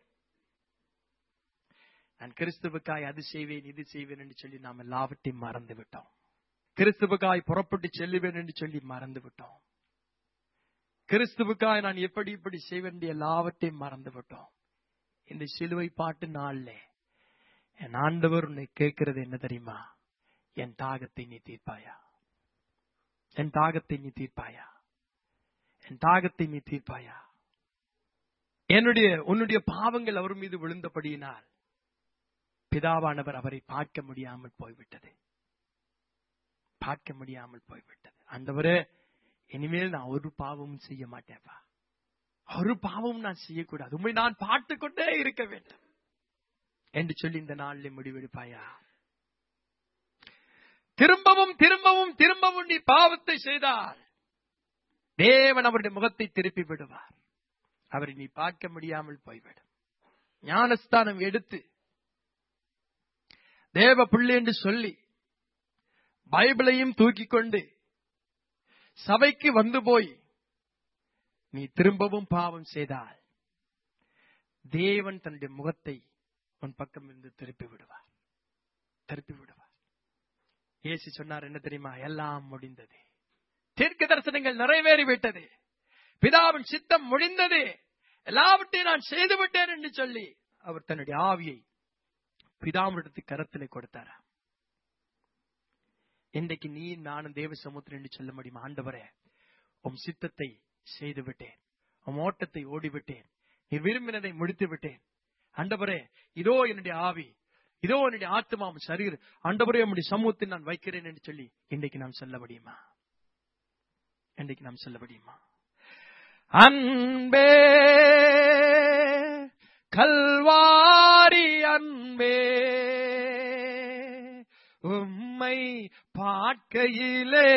நான் கிறிஸ்துவுக்காய் அது செய்வேன் இது செய்வேன் என்று சொல்லி நாம் எல்லாவற்றையும் மறந்து விட்டோம் கிறிஸ்துவுக்காய் புறப்பட்டு செல்லுவேன் என்று சொல்லி மறந்து விட்டோம் கிறிஸ்துவுக்காய் நான் எப்படி இப்படி செய்வேன் என்று எல்லாவற்றையும் மறந்து விட்டோம் இந்த சிலுவை பாட்டு நாள்ல என் ஆண்டவர் உன்னை கேட்கிறது என்ன தெரியுமா என் தாகத்தை நீ தீர்ப்பாயா என் தாகத்தை நீ தீர்ப்பாயா என் தாகத்தை நீ தீர்ப்பாயா என்னுடைய உன்னுடைய பாவங்கள் அவர் மீது விழுந்தபடியினால் பிதாவானவர் அவரை பார்க்க முடியாமல் போய்விட்டது பார்க்க முடியாமல் போய்விட்டது ஆண்டவரே இனிமேல் நான் ஒரு பாவமும் செய்ய மாட்டேன்ப்பா ஒரு பாவமும் நான் செய்யக்கூடாது உண்மை நான் பார்த்து கொண்டே இருக்க வேண்டும் என்று சொல்லி இந்த நாளில் முடிவெடுப்பாயா திரும்பவும் திரும்பவும் திரும்பவும் நீ பாவத்தை செய்தால் தேவன் அவருடைய முகத்தை திருப்பி விடுவார் அவரை நீ பார்க்க முடியாமல் போய்விடும் ஞானஸ்தானம் எடுத்து தேவ பிள்ளை என்று சொல்லி பைபிளையும் தூக்கி கொண்டு சபைக்கு வந்து போய் நீ திரும்பவும் பாவம் செய்தால் தேவன் தன்னுடைய முகத்தை உன் பக்கம் இருந்து திருப்பி விடுவார் திருப்பி விடுவார் ஏசி சொன்னார் என்ன தெரியுமா எல்லாம் முடிந்தது தீர்க்க தரிசனங்கள் நிறைவேறிவிட்டது பிதாவின் சித்தம் முடிந்தது எல்லாவற்றையும் நான் செய்து விட்டேன் என்று சொல்லி அவர் தன்னுடைய ஆவியை பிதாவிடத்து கரத்திலே கொடுத்தாரா இன்றைக்கு நீ நானும் தேவ சமுத்திரம் என்று சொல்ல முடியுமா ஆண்டவரே உம் சித்தத்தை செய்து விட்டேன் உம் ஓட்டத்தை ஓடிவிட்டேன் நீ விரும்பினதை முடித்து விட்டேன் ஆண்டவரே இதோ என்னுடைய ஆவி இதோ என்னுடைய ஆத்மாவும் சரீர் ஆண்டவரே உம்முடைய சமூகத்தில் நான் வைக்கிறேன் என்று சொல்லி இன்றைக்கு நாம் சொல்ல முடியுமா இன்றைக்கு நாம் சொல்ல முடியுமா அன்பே கல்வாரி அன்பே உம்மை பார்க்கையிலே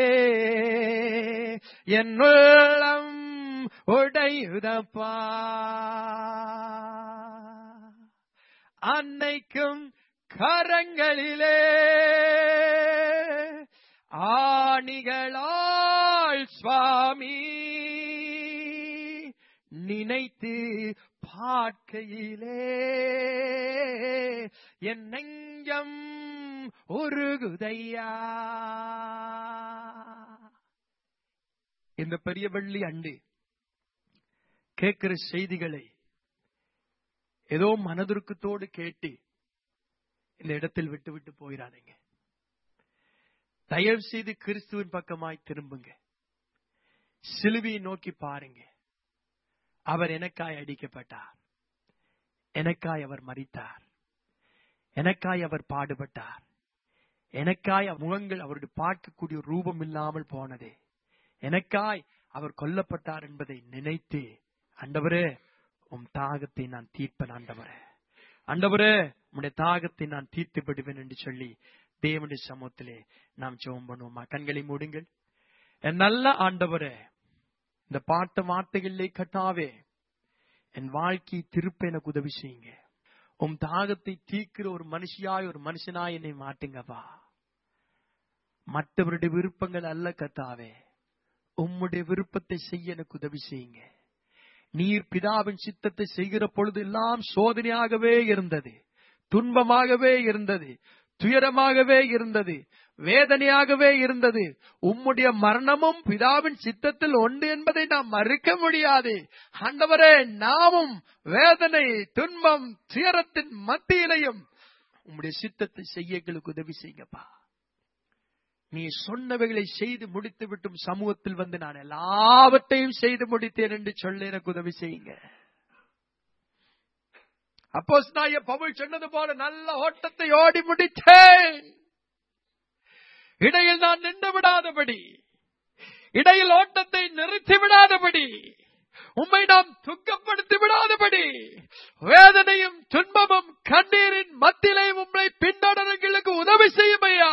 என் உள்ளம் உடையுதப்பா அன்னைக்கும் கரங்களிலே ஆணிகளால் சுவாமி நினைத்து பார்க்கையிலே என் நெஞ்சம் உருகுதையா இந்த பெரிய வெள்ளி அண்டு கேட்கிற செய்திகளை ஏதோ மனதுருக்கத்தோடு கேட்டு இந்த இடத்தில் விட்டு விட்டு போயிடாதீங்க தயவு செய்து கிறிஸ்துவின் பக்கமாய் திரும்புங்க சிலுவையை நோக்கி பாருங்க அவர் எனக்காய் அடிக்கப்பட்டார் எனக்காய் அவர் மறித்தார் எனக்காய் அவர் பாடுபட்டார் எனக்காய் முகங்கள் அவருடைய பார்க்கக்கூடிய ரூபம் இல்லாமல் போனது எனக்காய் அவர் கொல்லப்பட்டார் என்பதை நினைத்து ஆண்டவரே உம் தாகத்தை நான் தீர்ப்பேன் ஆண்டவரே ஆண்டவரே உம்முடைய தாகத்தை நான் தீர்த்து விடுவேன் என்று சொல்லி தேவனுடைய சமூகத்திலே நாம் ஜெபம் பண்ணுவோமா கண்களை மூடுங்கள் என் நல்ல ஆண்டவரே இந்த பாட்டு வார்த்தைகளிலே கட்டாவே என் வாழ்க்கை திருப்ப எனக்கு உதவி செய்யுங்க உம் தாகத்தை தீர்க்கிற ஒரு மனுஷியாய் ஒரு மனுஷனாய் என்னை மாட்டுங்கப்பா மற்றவருடைய விருப்பங்கள் அல்ல கத்தாவே உம்முடைய விருப்பத்தை செய்ய எனக்கு உதவி செய்யுங்க நீர் பிதாவின் சித்தத்தை செய்கிற பொழுது எல்லாம் சோதனையாகவே இருந்தது துன்பமாகவே இருந்தது துயரமாகவே இருந்தது வேதனையாகவே இருந்தது உம்முடைய மரணமும் பிதாவின் சித்தத்தில் உண்டு என்பதை நாம் மறுக்க முடியாது ஆண்டவரே நாமும் வேதனை துன்பம் துயரத்தின் மத்தியிலையும் உம்முடைய சித்தத்தை செய்ய எங்களுக்கு உதவி செய்யுங்கப்பா நீ சொன்னவைகளை செய்து முடித்து விட்டும் சமூகத்தில் வந்து நான் எல்லாவற்றையும் செய்து முடித்தேன் என்று சொல்ல எனக்கு உதவி செய்யுங்க அப்போ பவுல் சொன்னது போல நல்ல ஓட்டத்தை ஓடி முடித்தேன் இடையில் நான் நின்று விடாதபடி இடையில் ஓட்டத்தை நிறுத்தி விடாதபடி உம்மை நாம் துக்கப்படுத்தி விடாதபடி வேதனையும் துன்பமும் கண்ணீரின் மத்தியிலே உம்மை பின்தொடர்களுக்கு உதவி செய்யும் ஐயா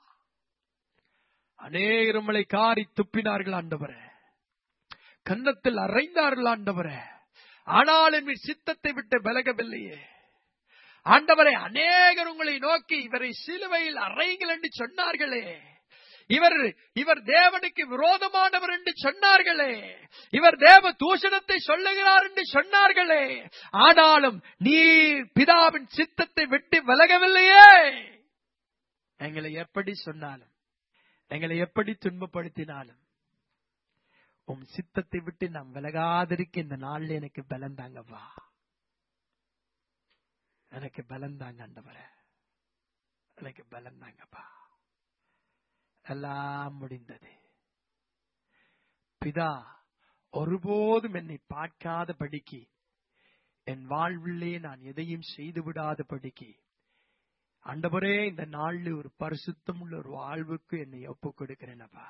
அநேகர் உங்களை காரி துப்பினார்கள் ஆண்டவரே கன்னத்தில் அறைந்தார்கள் ஆண்டவரே ஆனால் என் சித்தத்தை விட்டு விலகவில்லையே ஆண்டவரை அநேகர் உங்களை நோக்கி இவரை சிலுவையில் அறைங்கள் என்று சொன்னார்களே இவர் இவர் தேவனுக்கு விரோதமானவர் என்று சொன்னார்களே இவர் தேவ தூஷணத்தை சொல்லுகிறார் என்று சொன்னார்களே ஆனாலும் நீர் பிதாவின் சித்தத்தை விட்டு விலகவில்லையே எங்களை எப்படி சொன்னாலும் எங்களை எப்படி துன்பப்படுத்தினாலும் உம் சித்தத்தை விட்டு நாம் விலகாதிருக்க இந்த நாள்ல எனக்கு பலம் தாங்கப்பா எனக்கு பலம் தாங்க ஆண்டவரே எனக்கு பலம் தாங்கப்பா எல்லாம் முடிந்தது பிதா ஒருபோதும் என்னை பார்க்காத படிக்கு என் வாழ்விலே நான் எதையும் செய்து விடாத படிக்கு ஆண்டவரே இந்த நாள்ல ஒரு பரிசுத்தம் உள்ள ஒரு வாழ்வுக்கு என்னை ஒப்பு கொடுக்கிறேனப்பா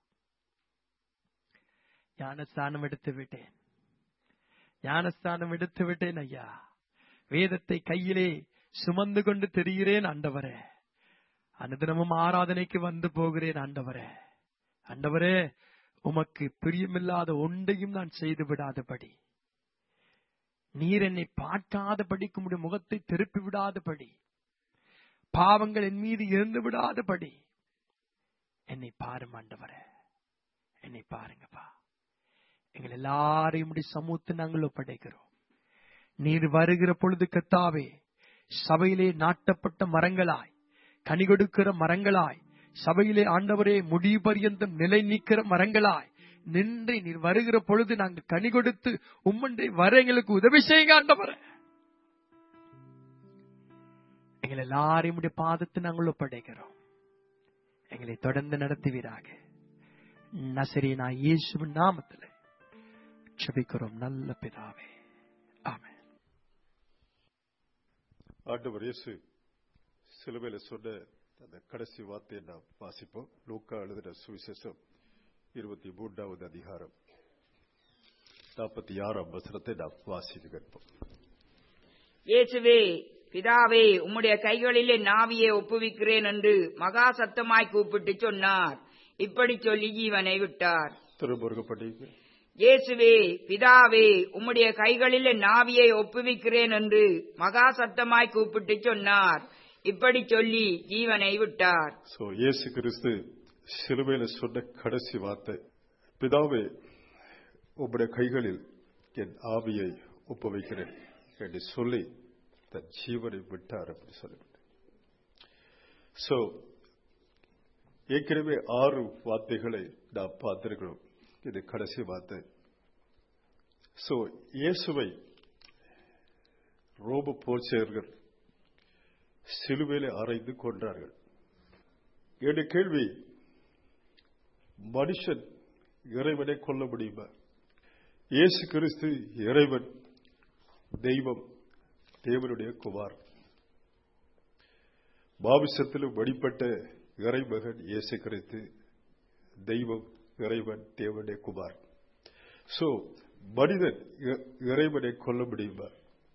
ஞானஸ்தானம் எடுத்து விட்டேன் ஞானஸ்தானம் எடுத்து விட்டேன் ஐயா வேதத்தை கையிலே சுமந்து கொண்டு தெரிகிறேன் ஆண்டவரே அனுதினமும் ஆராதனைக்கு வந்து போகிறேன் ஆண்டவரே ஆண்டவரே உமக்கு பிரியமில்லாத ஒன்றையும் நான் செய்து விடாதபடி நீர் என்னை பார்க்காதபடிக்கு உடைய முகத்தை திருப்பி விடாதபடி பாவங்கள் என் மீது இருந்து விடாதபடி என்னை பாரும் ஆண்டவரே என்னை பாருங்கப்பா எங்கள் எல்லாரையும் உடைய சமூகத்தை நாங்கள் ஒப்படைக்கிறோம் நீர் வருகிற பொழுது கத்தாவே சபையிலே நாட்டப்பட்ட மரங்களாய் கனி கொடுக்கிற மரங்களாய் சபையிலே ஆண்டவரே முடிவு பரியந்தம் நிலை நிற்கிற மரங்களாய் நின்று நீர் வருகிற பொழுது நாங்கள் கனி கொடுத்து உம்மண்டை வர எங்களுக்கு உதவி செய்யுங்க ஆண்டவரே எங்கள் எல்லாரையும் உடைய பாதத்தை நாங்கள் ஒப்படைக்கிறோம் எங்களை தொடர்ந்து நடத்துவீராக நசரீனா இயேசுவின் நாமத்தில் ஜெபிக்கிறோம் நல்ல பிதாவே ஆமென் ஆண்டவர் இயேசு சிலுவையில சொன்ன அந்த கடைசி வார்த்தையை நாம் வாசிப்போம் லூக்கா எழுதின சுவிசேஷம் இருபத்தி மூன்றாவது அதிகாரம் நாற்பத்தி ஆறாம் வசனத்தை நாம் வாசித்து கேட்போம் இயேசுவே பிதாவே உம்முடைய கைகளிலே நாவியை ஒப்புவிக்கிறேன் என்று மகா சத்தமாய் கூப்பிட்டு சொன்னார் இப்படி சொல்லி ஜீவனை விட்டார் திருமுருகப்பட்டீங்க இயேசுவே பிதாவே உம்முடைய கைகளிலே நாவியை ஒப்புவிக்கிறேன் என்று மகா சத்தமாய் கூப்பிட்டு சொன்னார் இப்படி சொல்லி ஜீவனை விட்டார் சோ இயேசு கிறிஸ்து சிலுவையில சொன்ன கடைசி வார்த்தை பிதாவே உம்முடைய கைகளில் என் ஆவியை ஒப்புவிக்கிறேன் என்று சொல்லி தன் ஜீவனை விட்டார் அப்படின்னு சொல்லிவிட்டு சோ ஏற்கனவே ஆறு வார்த்தைகளை நாம் பார்த்திருக்கிறோம் இது கடைசி வார்த்தை சோ இயேசுவை ரோம போர்ச்செயர்கள் சிலுவையிலே அறைந்து கொன்றார்கள் என்னுடைய கேள்வி மனுஷன் இறைவனை கொல்ல முடியுமா இயேசு கிறிஸ்து இறைவன் தெய்வம் தேவனுடைய குமார் பாவிசத்திலும் வழிபட்ட இறைமகன் இயேசு கிறிஸ்து தெய்வம் இறைவன் தேவனுடைய குமார் சோ மனிதன் இ- இறைவனை கொல்ல முடியுமா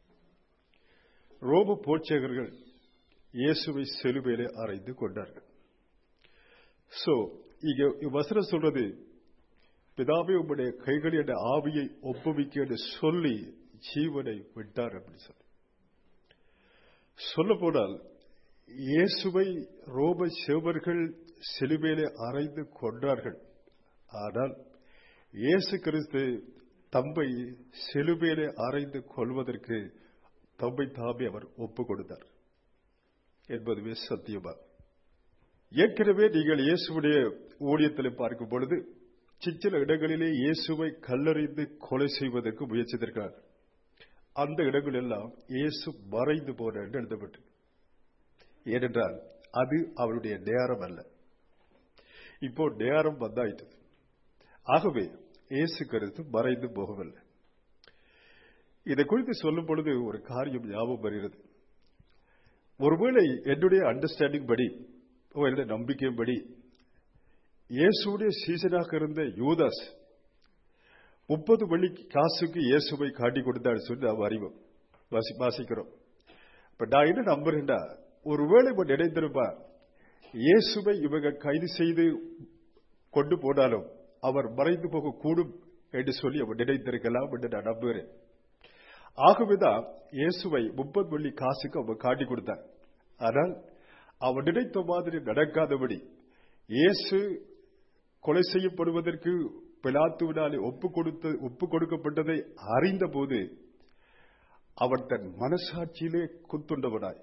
ரோம போட்சகர்கள் இயேசுவை செலுவையிலே அறைந்து கொண்டார்கள் சோ இங்க வசனம் சொல்றது பிதாவே உம்முடைய கைகளில் என்ற ஆவியை ஒப்புவிக்க என்று சொல்லி ஜீவனை விட்டார் அப்படின்னு சொல்லி சொல்ல போனால் இயேசுவை ரோம சேவர்கள் சிலுவையிலே அறைந்து கொண்டார்கள் ஆனால் இயேசு கிறிஸ்து தம்மை சிலுவையிலே அறைந்து கொள்வதற்கு தம்மை தாமே அவர் ஒப்பு கொடுத்தார் என்பதுவே சத்தியமா ஏற்கனவே நீங்கள் இயேசுடைய ஊழியத்தில் பார்க்கும் பொழுது சில இடங்களிலே இயேசுவை கல்லறிந்து கொலை செய்வதற்கு முயற்சித்திருக்கிறார் அந்த இடங்கள் எல்லாம் இயேசு மறைந்து போன என்று எழுதப்பட்டு ஏனென்றால் அது அவருடைய நேரம் அல்ல இப்போ நேரம் வந்தாயிட்டது ஆகவே இயேசு கருத்து மறைந்து போகவில்லை இதை குறித்து சொல்லும் பொழுது ஒரு காரியம் ஞாபகம் வருகிறது ஒருவேளை என்னுடைய அண்டர்ஸ்டாண்டிங் படி ஓ, என்னுடைய நம்பிக்கையின்படி இயேசுடைய சீசனாக இருந்த யூதாஸ் முப்பது வெள்ளி காசுக்கு இயேசுவை காட்டி கொடுத்தாரு சொல்லி நாம் அறிவோம் வாசி- வாசிக்கிறோம் இப்ப நான் என்ன நம்புறேன்டா ஒருவேளை இப்ப நினைத்திருப்பா இயேசுவை இவங்க கைது செய்து கொண்டு போனாலும் அவர் மறைந்து போக கூடும் என்று சொல்லி அவர் நினைத்திருக்கலாம் என்று நான் நம்புகிறேன் ஆகவேதான் இயேசுவை முப்பது வெள்ளி காசுக்கு அவன் காட்டி கொடுத்தார் ஆனால் அவன் நினைத்த மாதிரி நடக்காதபடி இயேசு கொலை செய்யப்படுவதற்கு பிலாத்துவினாலே ஒப்பு கொடுத்த ஒப்பு கொடுக்கப்பட்டதை அறிந்தபோது அவன் தன் மனசாட்சியிலே குத்துண்டவனாய்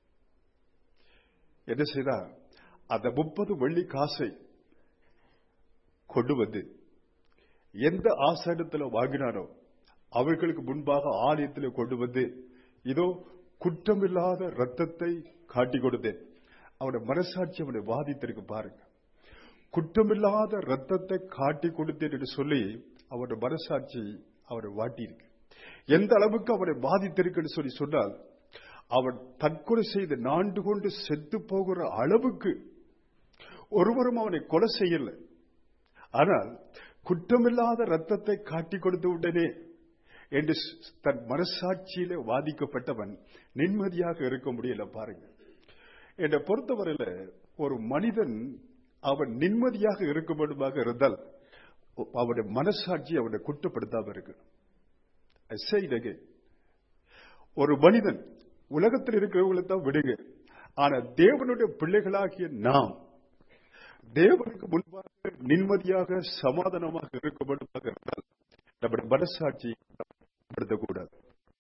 என்ன செய்தார் அந்த முப்பது வெள்ளி காசை கொண்டு வந்து எந்த ஆசாரத்தில் வாங்கினானோ அவர்களுக்கு முன்பாக ஆலயத்தில் கொண்டு வந்து இதோ குற்றமில்லாத ரத்தத்தை காட்டி கொடுத்தேன் அவனுடைய மனசாட்சி அவனை வாதித்திருக்கு பாருங்க குற்றமில்லாத ரத்தத்தை காட்டி கொடுத்தேன் என்று சொல்லி அவனுடைய மனசாட்சி அவனை வாட்டியிருக்கு எந்த அளவுக்கு அவனை பாதித்திருக்குன்னு சொல்லி சொன்னால் அவன் தற்கொலை செய்து நாண்டு கொண்டு செத்து போகிற அளவுக்கு ஒருவரும் அவனை கொலை செய்யல ஆனால் குற்றமில்லாத ரத்தத்தை காட்டி கொடுத்த உடனே என்று ஸ்- தன் மனசாட்சியிலே வாதிக்கப்பட்டவன் நிம்மதியாக இருக்க முடியல பாருங்க என்னை பொறுத்தவரையில ஒரு மனிதன் அவன் நிம்மதியாக இருக்க வேண்டுமாக இருந்தால் அவனுடைய மனசாட்சி அவனை குற்றப்படுத்தாம இருக்கு I say it again. ஒரு மனிதன் உலகத்தில் இருக்கிறவங்களை தான் விடுங்க ஆனா தேவனுடைய பிள்ளைகளாகிய நாம் தேவனுக்கு முன்பாக நிம்மதியாக சமாதானமாக இருக்க வேண்டுமாக இருந்தால் நம்முடைய மனசாட்சி படுத்தக்கூடாது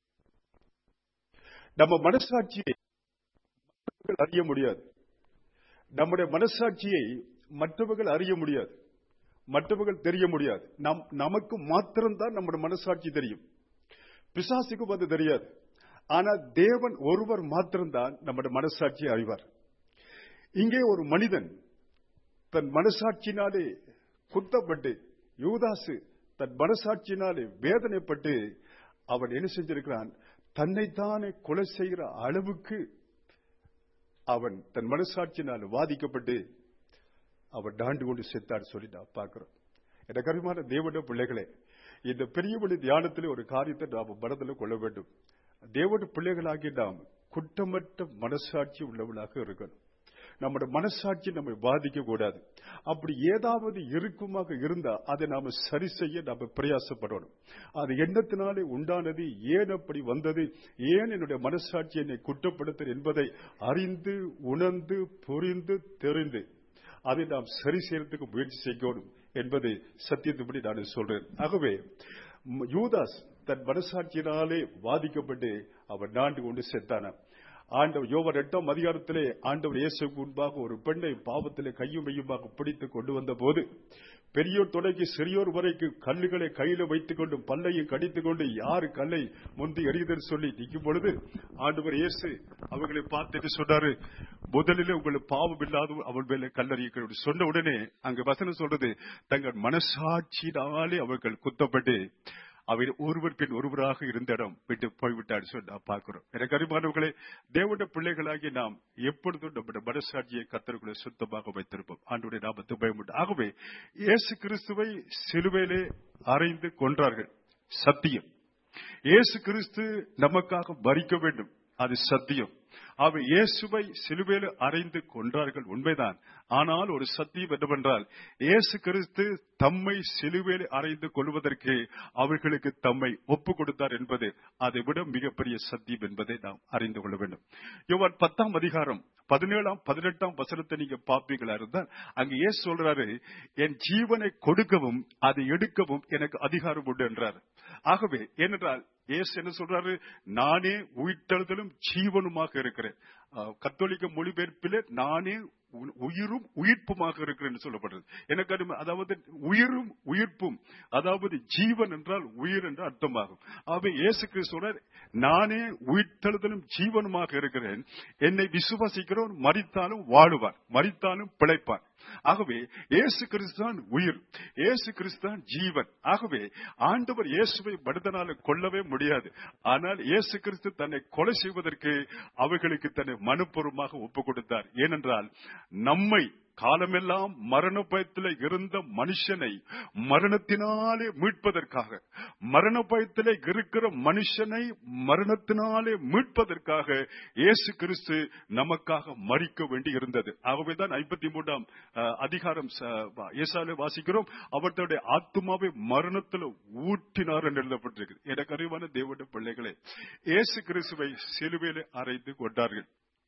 நம்ம மனசாட்சியை மற்றவர்கள் அறிய முடியாது நம்முடைய மனசாட்சியை மற்றவர்கள் அறிய முடியாது மற்றவர்கள் தெரிய முடியாது நம் நமக்கு மாத்திரம்தான் நம்முடைய மனசாட்சி தெரியும் பிசாசுக்கும் அது தெரியாது ஆனா தேவன் ஒருவர் மாத்திரம்தான் நம்முடைய மனசாட்சியை அறிவார் இங்கே ஒரு மனிதன் தன் மனசாட்சியினாலே குத்தப்பட்டு யூதாசு தன் மனசாட்சியினாலே வேதனைப்பட்டு அவன் என்ன செஞ்சிருக்கிறான் தன்னைத்தானே கொலை செய்கிற அளவுக்கு அவன் தன் மனசாட்சியினால் வாதிக்கப்பட்டு அவன் டாண்டு கொண்டு செத்தார் சொல்லி நான் பார்க்கிறோம் என கருமான தேவனுடைய பிள்ளைகளே இந்த பெரியவழி தியானத்திலே ஒரு காரியத்தை நாம் மனதில் கொள்ள வேண்டும் தேவனுடைய பிள்ளைகளாகி நாம் குற்றமற்ற மனசாட்சி உள்ளவளாக இருக்கணும் நம்முடைய மனசாட்சி நம்மை பாதிக்க கூடாது அப்படி ஏதாவது இருக்குமாக இருந்தா அதை நாம சரி செய்ய நாம பிரயாசப்படணும் அது எண்ணத்தினாலே உண்டானது ஏன் அப்படி வந்தது ஏன் என்னுடைய மனசாட்சி என்னை குற்றப்படுத்த என்பதை அறிந்து உணர்ந்து புரிந்து தெரிந்து அதை நாம் சரி செய்யறதுக்கு முயற்சி செய்யணும் என்பது சத்தியத்தின்படி நான் சொல்றேன் ஆகவே ம், யூதாஸ் தன் மனசாட்சியினாலே பாதிக்கப்பட்டு அவன் நாண்டு கொண்டு செத்தானான் ஆண்டவர் யோவர் எட்டாம் அதிகாரத்திலே ஆண்டவர் இயேசுக்கு முன்பாக ஒரு பெண்ணை பாவத்திலே கையும் மையுமாக பிடித்து கொண்டு வந்த போது பெரியோர் தொடங்கி சிறியோர் வரைக்கும் கல்லுகளை கையில வைத்துக் கொண்டு பல்லையும் கடித்துக் கொண்டு யாரு கல்லை முந்தி எறியுதுன்னு சொல்லி நிற்கும் பொழுது ஆண்டவர் இயேசு அவர்களை பார்த்துட்டு சொன்னாரு முதலிலே உங்களுக்கு பாவம் இல்லாத அவள் மேல கல்லறிய சொன்ன உடனே அங்க வசனம் சொல்றது தங்கள் மனசாட்சியினாலே அவர்கள் குத்தப்பட்டு அவர் ஒருவர் பின் ஒருவராக இருந்த இடம் விட்டு போய்விட்டார் சொல்லி நாம் பார்க்கிறோம் எனக்கு அறிமானவர்களே தேவனுடைய பிள்ளைகளாகி நாம் எப்பொழுதும் நம்முடைய மனசாட்சியை கத்தர்களை சுத்தமாக வைத்திருப்போம் ஆண்டுடைய நாமத்தை பயமுண்டு ஆகவே இயேசு கிறிஸ்துவை சிலுவையிலே அறைந்து கொன்றார்கள் சத்தியம் இயேசு கிறிஸ்து நமக்காக மறிக்க வேண்டும் அது சத்தியம் அவர் இயேசுவை சிலுவையில் அறைந்து கொன்றார்கள் உண்மைதான் ஆனால் ஒரு சத்தியம் என்னவென்றால் இயேசு கிறிஸ்து தம்மை சிலுவையில் அறைந்து கொள்வதற்கு அவர்களுக்கு தம்மை ஒப்பு கொடுத்தார் என்பது அதை விட மிகப்பெரிய சத்தியம் என்பதை நாம் அறிந்து கொள்ள வேண்டும் யோவான் பத்தாம் அதிகாரம் பதினேழாம் பதினெட்டாம் வசனத்தை நீங்க பார்ப்பீங்களா இருந்தால் அங்க ஏசு சொல்றாரு என் ஜீவனை கொடுக்கவும் அதை எடுக்கவும் எனக்கு அதிகாரம் உண்டு என்றார் ஆகவே ஏனென்றால் ஏசு என்ன சொல்றாரு நானே உயிர்த்தெழுதலும் ஜீவனுமாக இருக்கிறேன் அஹ், கத்தோலிக்க மொழிபெயர்ப்பிலே நானே உ- உயிரும் உயிர்ப்புமாக இருக்கிறேன் சொல்லப்படுறது எனக்கு அருமை- அதாவது உயிரும் உயிர்ப்பும் அதாவது ஜீவன் என்றால் உயிர் என்று அர்த்தமாகும் ஆகவே இயேசு கிறிஸ்து சொல்றார் நானே உயிர்த்தெழுதலும் ஜீவனுமாக இருக்கிறேன் என்னை விசுவாசிக்கிறவன் மரித்தாலும் வாழுவான் மரித்தாலும் பிழைப்பான் ஆகவே இயேசு கிறிஸ்தான் உயிர் இயேசு கிறிஸ்தான் ஜீவன் ஆகவே ஆண்டவர் இயேசுவை மனிதனால கொல்லவே முடியாது ஆனால் இயேசு கிறிஸ்து தன்னை கொலை செய்வதற்கு அவர்களுக்கு தன்னை மனுப்பூர்வமாக ஒப்பு கொடுத்தார் ஏனென்றால் நம்மை காலமெல்லாம் மரண பயத்தில் இருந்த மனுஷனை மரணத்தினாலே மீட்பதற்காக மரண பயத்திலே இருக்கிற மனுஷனை மரணத்தினாலே மீட்பதற்காக இயேசு கிறிஸ்து நமக்காக மறிக்க வேண்டி இருந்தது ஆகவேதான் ஐம்பத்தி மூன்றாம் அஹ், அதிகாரம் ஏசாலே வாசிக்கிறோம் அவர்களுடைய ஆத்மாவை மரணத்தில் ஊற்றினார் என்று எழுதப்பட்டிருக்கு எனக்கு அறிவான தேவனுடைய பிள்ளைகளே இயேசு கிறிஸ்துவை சிலுவையிலே அறைந்து கொண்டார்கள்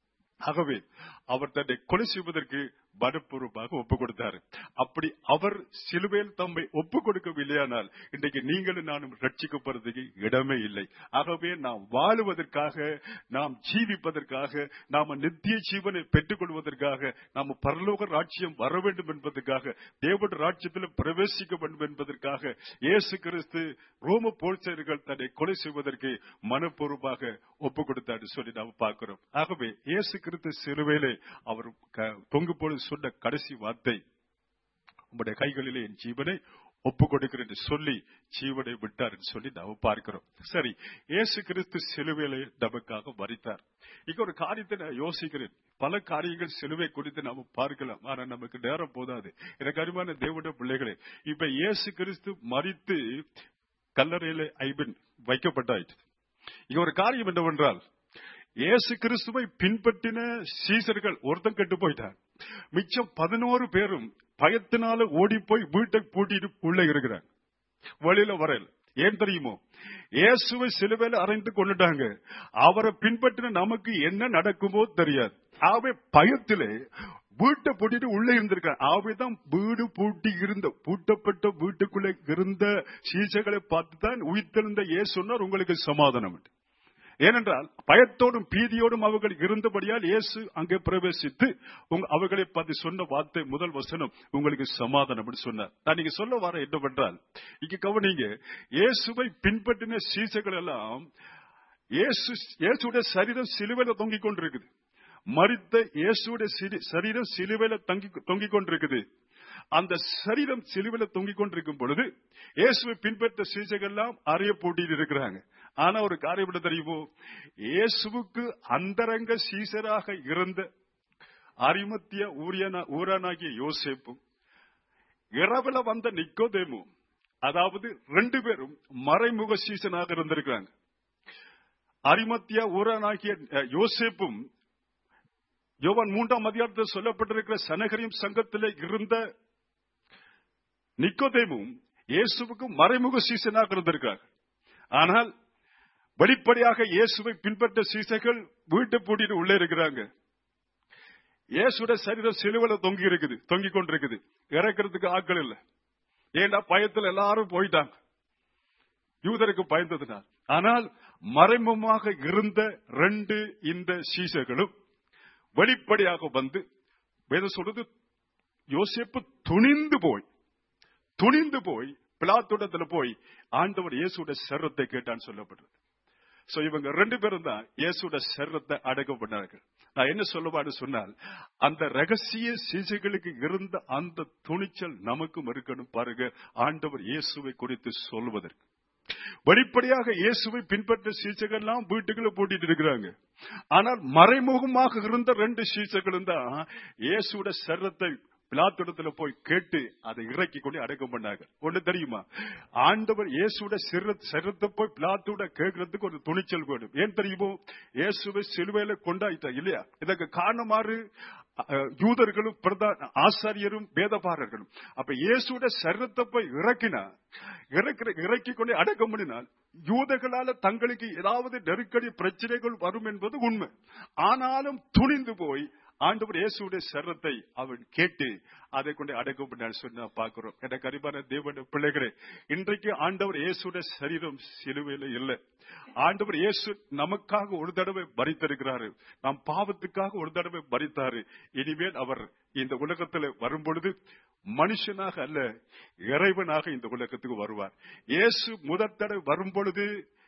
ஆகவே அவர் தன்னை கொலை செய்வதற்கு மனப்பூர்வமாக ஒப்புக் கொடுத்தார் அப்படி அவர் சிலுவையில் தம்மை ஒப்புக் கொடுக்கவில்லையானால் இன்றைக்கு நீங்களும் நானும் ரட்சிக்கப்படுறதுக்கு இடமே இல்லை ஆகவே நாம் வாழுவதற்காக நாம் ஜீவிப்பதற்காக நாம நித்திய ஜீவனை பெற்றுக் கொள்வதற்காக நாம் பரலோக ராட்சியம் வர வேண்டும் என்பதற்காக தேவன் ராட்சியத்தில் பிரவேசிக்க வேண்டும் என்பதற்காக இயேசு கிறிஸ்து ரோம போல்சர்கள் தன்னை கொலை செய்வதற்கு மனப்பூர்வமாக ஒப்புக் கொடுத்தார் சொல்லி நாம் பார்க்கிறோம் ஆகவே இயேசு கிறிஸ்து சிலுவையிலே அவர் க- தொங்கு பொழுது சொன்ன கடைசி வார்த்தை உம்முடைய கைகளிலே என் ஜீவனை ஒப்பு கொடுக்கிறேன் என்று சொல்லி ஜீவனை விட்டார் என்று சொல்லி நாம் பார்க்கிறோம் சரி இயேசு கிறிஸ்து சிலுவையிலே நமக்காக மறித்தார் இங்க ஒரு காரியத்தை நான் யோசிக்கிறேன் பல காரியங்கள் சிலுவை குறித்து நாம பார்க்கலாம் ஆனா நமக்கு நேரம் போதாது எனக்கு அருமையான தேவனுடைய பிள்ளைகளே இப்ப இயேசு கிறிஸ்து மறித்து கல்லறையிலே ஐபின் வைக்கப்பட்டாயிற்று இங்க ஒரு காரியம் என்னவென்றால் இயேசு கிறிஸ்துவை பின்பற்றின சீசர்கள் ஒருத்தன் கெட்டு போயிட்டான் மிச்சம் பதினோரு பேரும் பயத்தினால ஓடி போய் வீட்டை பூட்டிட்டு உள்ள இருக்கிறாங்க வெளியில வரல ஏன் தெரியுமோ இயேசுவை சிலுவையில அறைந்து கொண்டுட்டாங்க அவரை பின்பற்றின நமக்கு என்ன நடக்குமோ தெரியாது ஆகவே பயத்திலே வீட்டை பூட்டிட்டு உள்ள இருந்திருக்காங்க ஆகவேதான் வீடு பூட்டி இருந்த பூட்டப்பட்ட வீட்டுக்குள்ளே இருந்த சீசைகளை பார்த்து தான் உயிர்த்தெழுந்த இயேசு சொன்னார் உங்களுக்கு சமாதானம் என்று. ஏனென்றால் பயத்தோடும் பீதியோடும் அவர்கள் இருந்தபடியால் இயேசு அங்கே பிரவேசித்து உங்க- அவர்களை பார்த்து சொன்ன வார்த்தை முதல் வசனம் உங்களுக்கு சமாதானம் என்று சொன்னார் நான் நீங்க சொல்ல வர என்னவென்றால் இங்க கவனிங்க இயேசுவை பின்பற்றின சீசைகள் எல்லாம் இயேசு இயேசுடைய சரீரம் சிலுவையில தொங்கிக் கொண்டிருக்குது மரித்த இயேசுடைய சிரி- சரீரம் சிலுவையில தங்கி தொங்கிக் கொண்டிருக்குது அந்த சரீரம் சிலுவையில தொங்கிக் கொண்டிருக்கும் பொழுது இயேசுவை பின்பற்ற சீசைகள் எல்லாம் அறைய போட்டியில் இருக்கிறாங்க ஆனா ஒரு காரியம் என்ன தெரியுமோ இயேசுவுக்கு அந்தரங்க சீசராக இருந்த அரிமத்திய ஊரியனா ஊரானாகிய யோசேப்பும் இரவுல வந்த நிக்கோதேமும் அதாவது ரெண்டு பேரும் மறைமுக சீசனாக இருந்திருக்கிறாங்க அரிமத்திய ஊரானாகிய அஹ், யோசேப்பும் யோவான் மூன்றாம் அதிகாரத்தில் சொல்லப்பட்டிருக்கிற சனகரியம் சங்கத்திலே இருந்த நிக்கோதேமும் இயேசுவுக்கு மறைமுக சீசனாக இருந்திருக்காங்க ஆனால் வெளிப்படையாக இயேசுவை பின்பற்ற சீசைகள் வீட்டை பூட்டிட்டு உள்ளே இருக்கிறாங்க இயேசுட சரீரம் சிலுவையில தொங்கி இருக்குது தொங்கி கொண்டிருக்குது இறக்கிறதுக்கு ஆட்கள் இல்ல ஏன்னா பயத்துல எல்லாரும் போயிட்டாங்க யூதருக்கு பயந்ததுனால் ஆனால் மறைமுகமாக இருந்த ரெண்டு இந்த சீசர்களும் வெளிப்படையாக வந்து வேதம் சொல்றது யோசேப்பு துணிந்து போய் துணிந்து போய் பிளாத்தோட்டத்துல போய் ஆண்டவர் இயேசுட சர்வத்தை கேட்டான்னு சொல்லப்படுறது சோ இவங்க ரெண்டு பேரும் தான் இயேசுட சர்வத்தை அடக்கம் பண்ணார்கள் நான் என்ன சொல்லுவான்னு சொன்னால் அந்த ரகசிய சிசைகளுக்கு இருந்த அந்த துணிச்சல் நமக்கும் இருக்கணும் பாருங்க ஆண்டவர் இயேசுவை குறித்து சொல்வதற்கு வெளிப்படையாக இயேசுவை பின்பற்ற சீச்சர்கள் எல்லாம் வீட்டுக்குள்ள பூட்டிட்டு இருக்கிறாங்க ஆனால் மறைமுகமாக இருந்த ரெண்டு சீச்சர்களும் தான் இயேசுட சரத்தை பிலாத்திடத்துல போய் கேட்டு அதை இறக்கி கொண்டு அடக்கம் பண்ணாங்க ஒண்ணு தெரியுமா ஆண்டவர் இயேசுட சிற சிரத்தை போய் பிலாத்தோட கேட்கறதுக்கு ஒரு துணிச்சல் வேணும் ஏன் தெரியுமோ இயேசுவை சிலுவையில கொண்டாயிட்டா இல்லையா இதற்கு காரணமாறு அஹ், யூதர்களும் பிரதான ஆசாரியரும் வேதபாரர்களும் அப்ப இயேசுட சரத்தை போய் இறக்கினா இறக்கிற இறக்கி கொண்டு அடக்கம் பண்ணினால் யூதர்களால தங்களுக்கு ஏதாவது நெருக்கடி பிரச்சனைகள் வரும் என்பது உண்மை ஆனாலும் துணிந்து போய் ஆண்டவர் இயேசுடைய சரத்தை அவன் கேட்டு அதை கொண்டு அடக்கம் பண்ணார் சொன்னா பாக்குறோம் எனக்கு அறிவான தேவன பிள்ளைகளே இன்றைக்கு ஆண்டவர் இயேசுடைய சரீரம் சிலுவையில இல்லை ஆண்டவர் இயேசு நமக்காக ஒரு தடவை மறித்திருக்கிறாரு நாம் பாவத்துக்காக ஒரு தடவை மறித்தாரு இனிமேல் அவர் இந்த உலகத்துல வரும்பொழுது மனுஷனாக அல்ல இறைவனாக இந்த உலகத்துக்கு வருவார் இயேசு முதற் தடவை வரும்பொழுது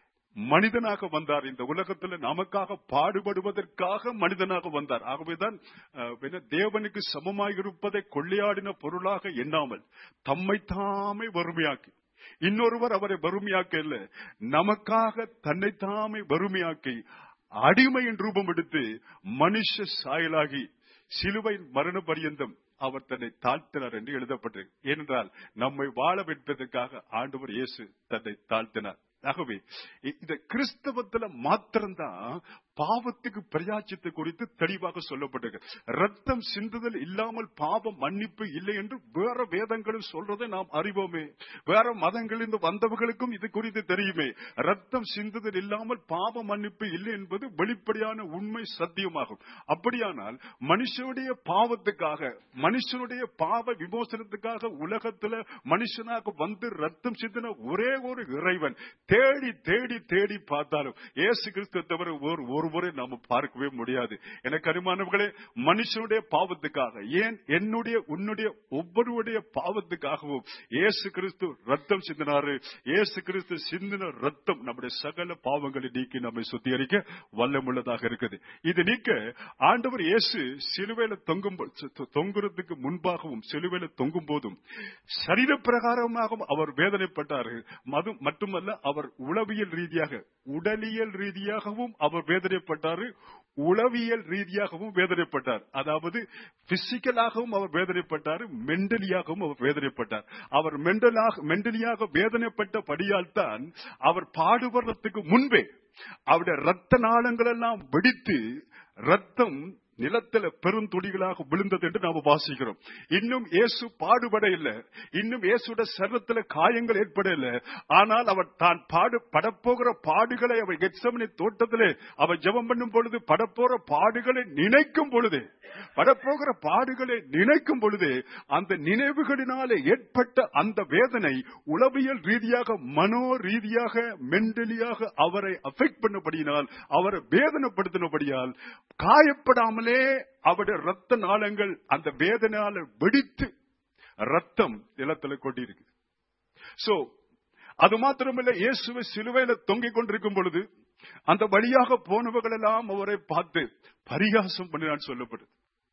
மனிதனாக வந்தார் இந்த உலகத்தில் நமக்காக பாடுபடுவதற்காக மனிதனாக வந்தார் ஆகவேதான் அஹ், என்ன, தேவனுக்கு சமமாய் இருப்பதை கொள்ளையாடின பொருளாக எண்ணாமல் தம்மை தாமே வறுமையாக்கி இன்னொருவர் அவரை வறுமையாக்க இல்ல நமக்காக தன்னை தாமே வறுமையாக்கி அடிமையின் ரூபம் எடுத்து மனுஷ சாயலாகி சிலுவையின் மரண பரியந்தம் அவர் தன்னை தாழ்த்தினார் என்று எழுதப்பட்டது ஏனென்றால் நம்மை வாழ வைப்பதற்காக ஆண்டவர் இயேசு தன்னை தாழ்த்தினார் ஆகவே இ- இந்த கிறிஸ்தவத்துல மாத்திரம்தான் பாவத்துக்கு பிரயாச்சித்தை குறித்து தெளிவாக சொல்லப்பட்டது ரத்தம் சிந்துதல் இல்லாமல் பாவம் மன்னிப்பு இல்லை என்று வேற வேதங்களும் சொல்றதை நாம் அறிவோமே வேற மதங்களிலிருந்து வந்தவர்களுக்கும் இது குறித்து தெரியுமே ரத்தம் சிந்துதல் இல்லாமல் பாவ மன்னிப்பு இல்லை என்பது வெளிப்படையான உண்மை சத்தியமாகும் அப்படியானால் மனுஷனுடைய பாவத்துக்காக மனுஷனுடைய பாவ விமோசனத்துக்காக உலகத்துல மனுஷனாக வந்து ரத்தம் சிந்தின ஒரே ஒரு இறைவன் தேடி தேடி தேடி பார்த்தாலும் இயேசு கிறிஸ்து தவிர ஒரு ஒரு முறை நாம பார்க்கவே முடியாது எனக்கு அனுமானவர்களே மனுஷனுடைய பாவத்துக்காக ஏன் என்னுடைய உன்னுடைய ஒவ்வொருடைய பாவத்துக்காகவும் இயேசு கிறிஸ்து ரத்தம் சிந்தினாரு இயேசு கிறிஸ்து சிந்தின ரத்தம் நம்முடைய சகல பாவங்களை நீக்கி நம்மை சுத்திகரிக்க வல்லமுள்ளதாக இருக்குது இது நீக்க ஆண்டவர் இயேசு சிலுவையில தொங்கும் போ- தொ- தொங்குறதுக்கு முன்பாகவும் சிலுவையில தொங்கும் போதும் சரீர பிரகாரமாகவும் அவர் வேதனைப்பட்டார்கள் மது மட்டுமல்ல அவர் உளவியல் ரீதியாக உடலியல் ரீதியாகவும் அவர் வேதனைப்பட்டாரு உளவியல் ரீதியாகவும் வேதனைப்பட்டார் அதாவது பிசிக்கலாகவும் அவர் வேதனைப்பட்டார் மென்டலியாகவும் அவர் வேதனைப்பட்டார் அவர் மென்டலாக மென்டலியாக வேதனைப்பட்ட படியால் தான் அவர் பாடுபடுறதுக்கு முன்பே அவருடைய ரத்த நாளங்கள் எல்லாம் வெடித்து ரத்தம் நிலத்தில பெருந்துடிகளாக விழுந்தது என்று நாம வாசிக்கிறோம் இன்னும் இயேசு பாடுபட இல்லை இன்னும் இயேசுட சர்வத்தில காயங்கள் ஏற்பட இல்லை ஆனால் அவர் தான் பாடு படப்போகிற பாடுகளை அவர் கெட்சமனி தோட்டத்திலே அவர் ஜெபம் பண்ணும் பொழுது படப்போற பாடுகளை நினைக்கும் பொழுது படப்போகிற பாடுகளை நினைக்கும் பொழுது அந்த நினைவுகளினாலே ஏற்பட்ட அந்த வேதனை உளவியல் ரீதியாக மனோ ரீதியாக மென்டலியாக அவரை அஃபெக்ட் பண்ணபடியினால் அவரை வேதனைப்படுத்தினபடியால் காயப்படாமலே அவருடைய ரத்த நாளங்கள் அந்த வேதனையால வெடித்து ரத்தம் நிலத்துல கொண்டிருக்கு சோ அது மாத்திரமல்ல இயேசுவை சிலுவையில தொங்கிக் கொண்டிருக்கும் பொழுது அந்த வழியாக போனவர்கள் எல்லாம் அவரை பார்த்து பரிகாசம் பண்ணினான் சொல்லப்படுது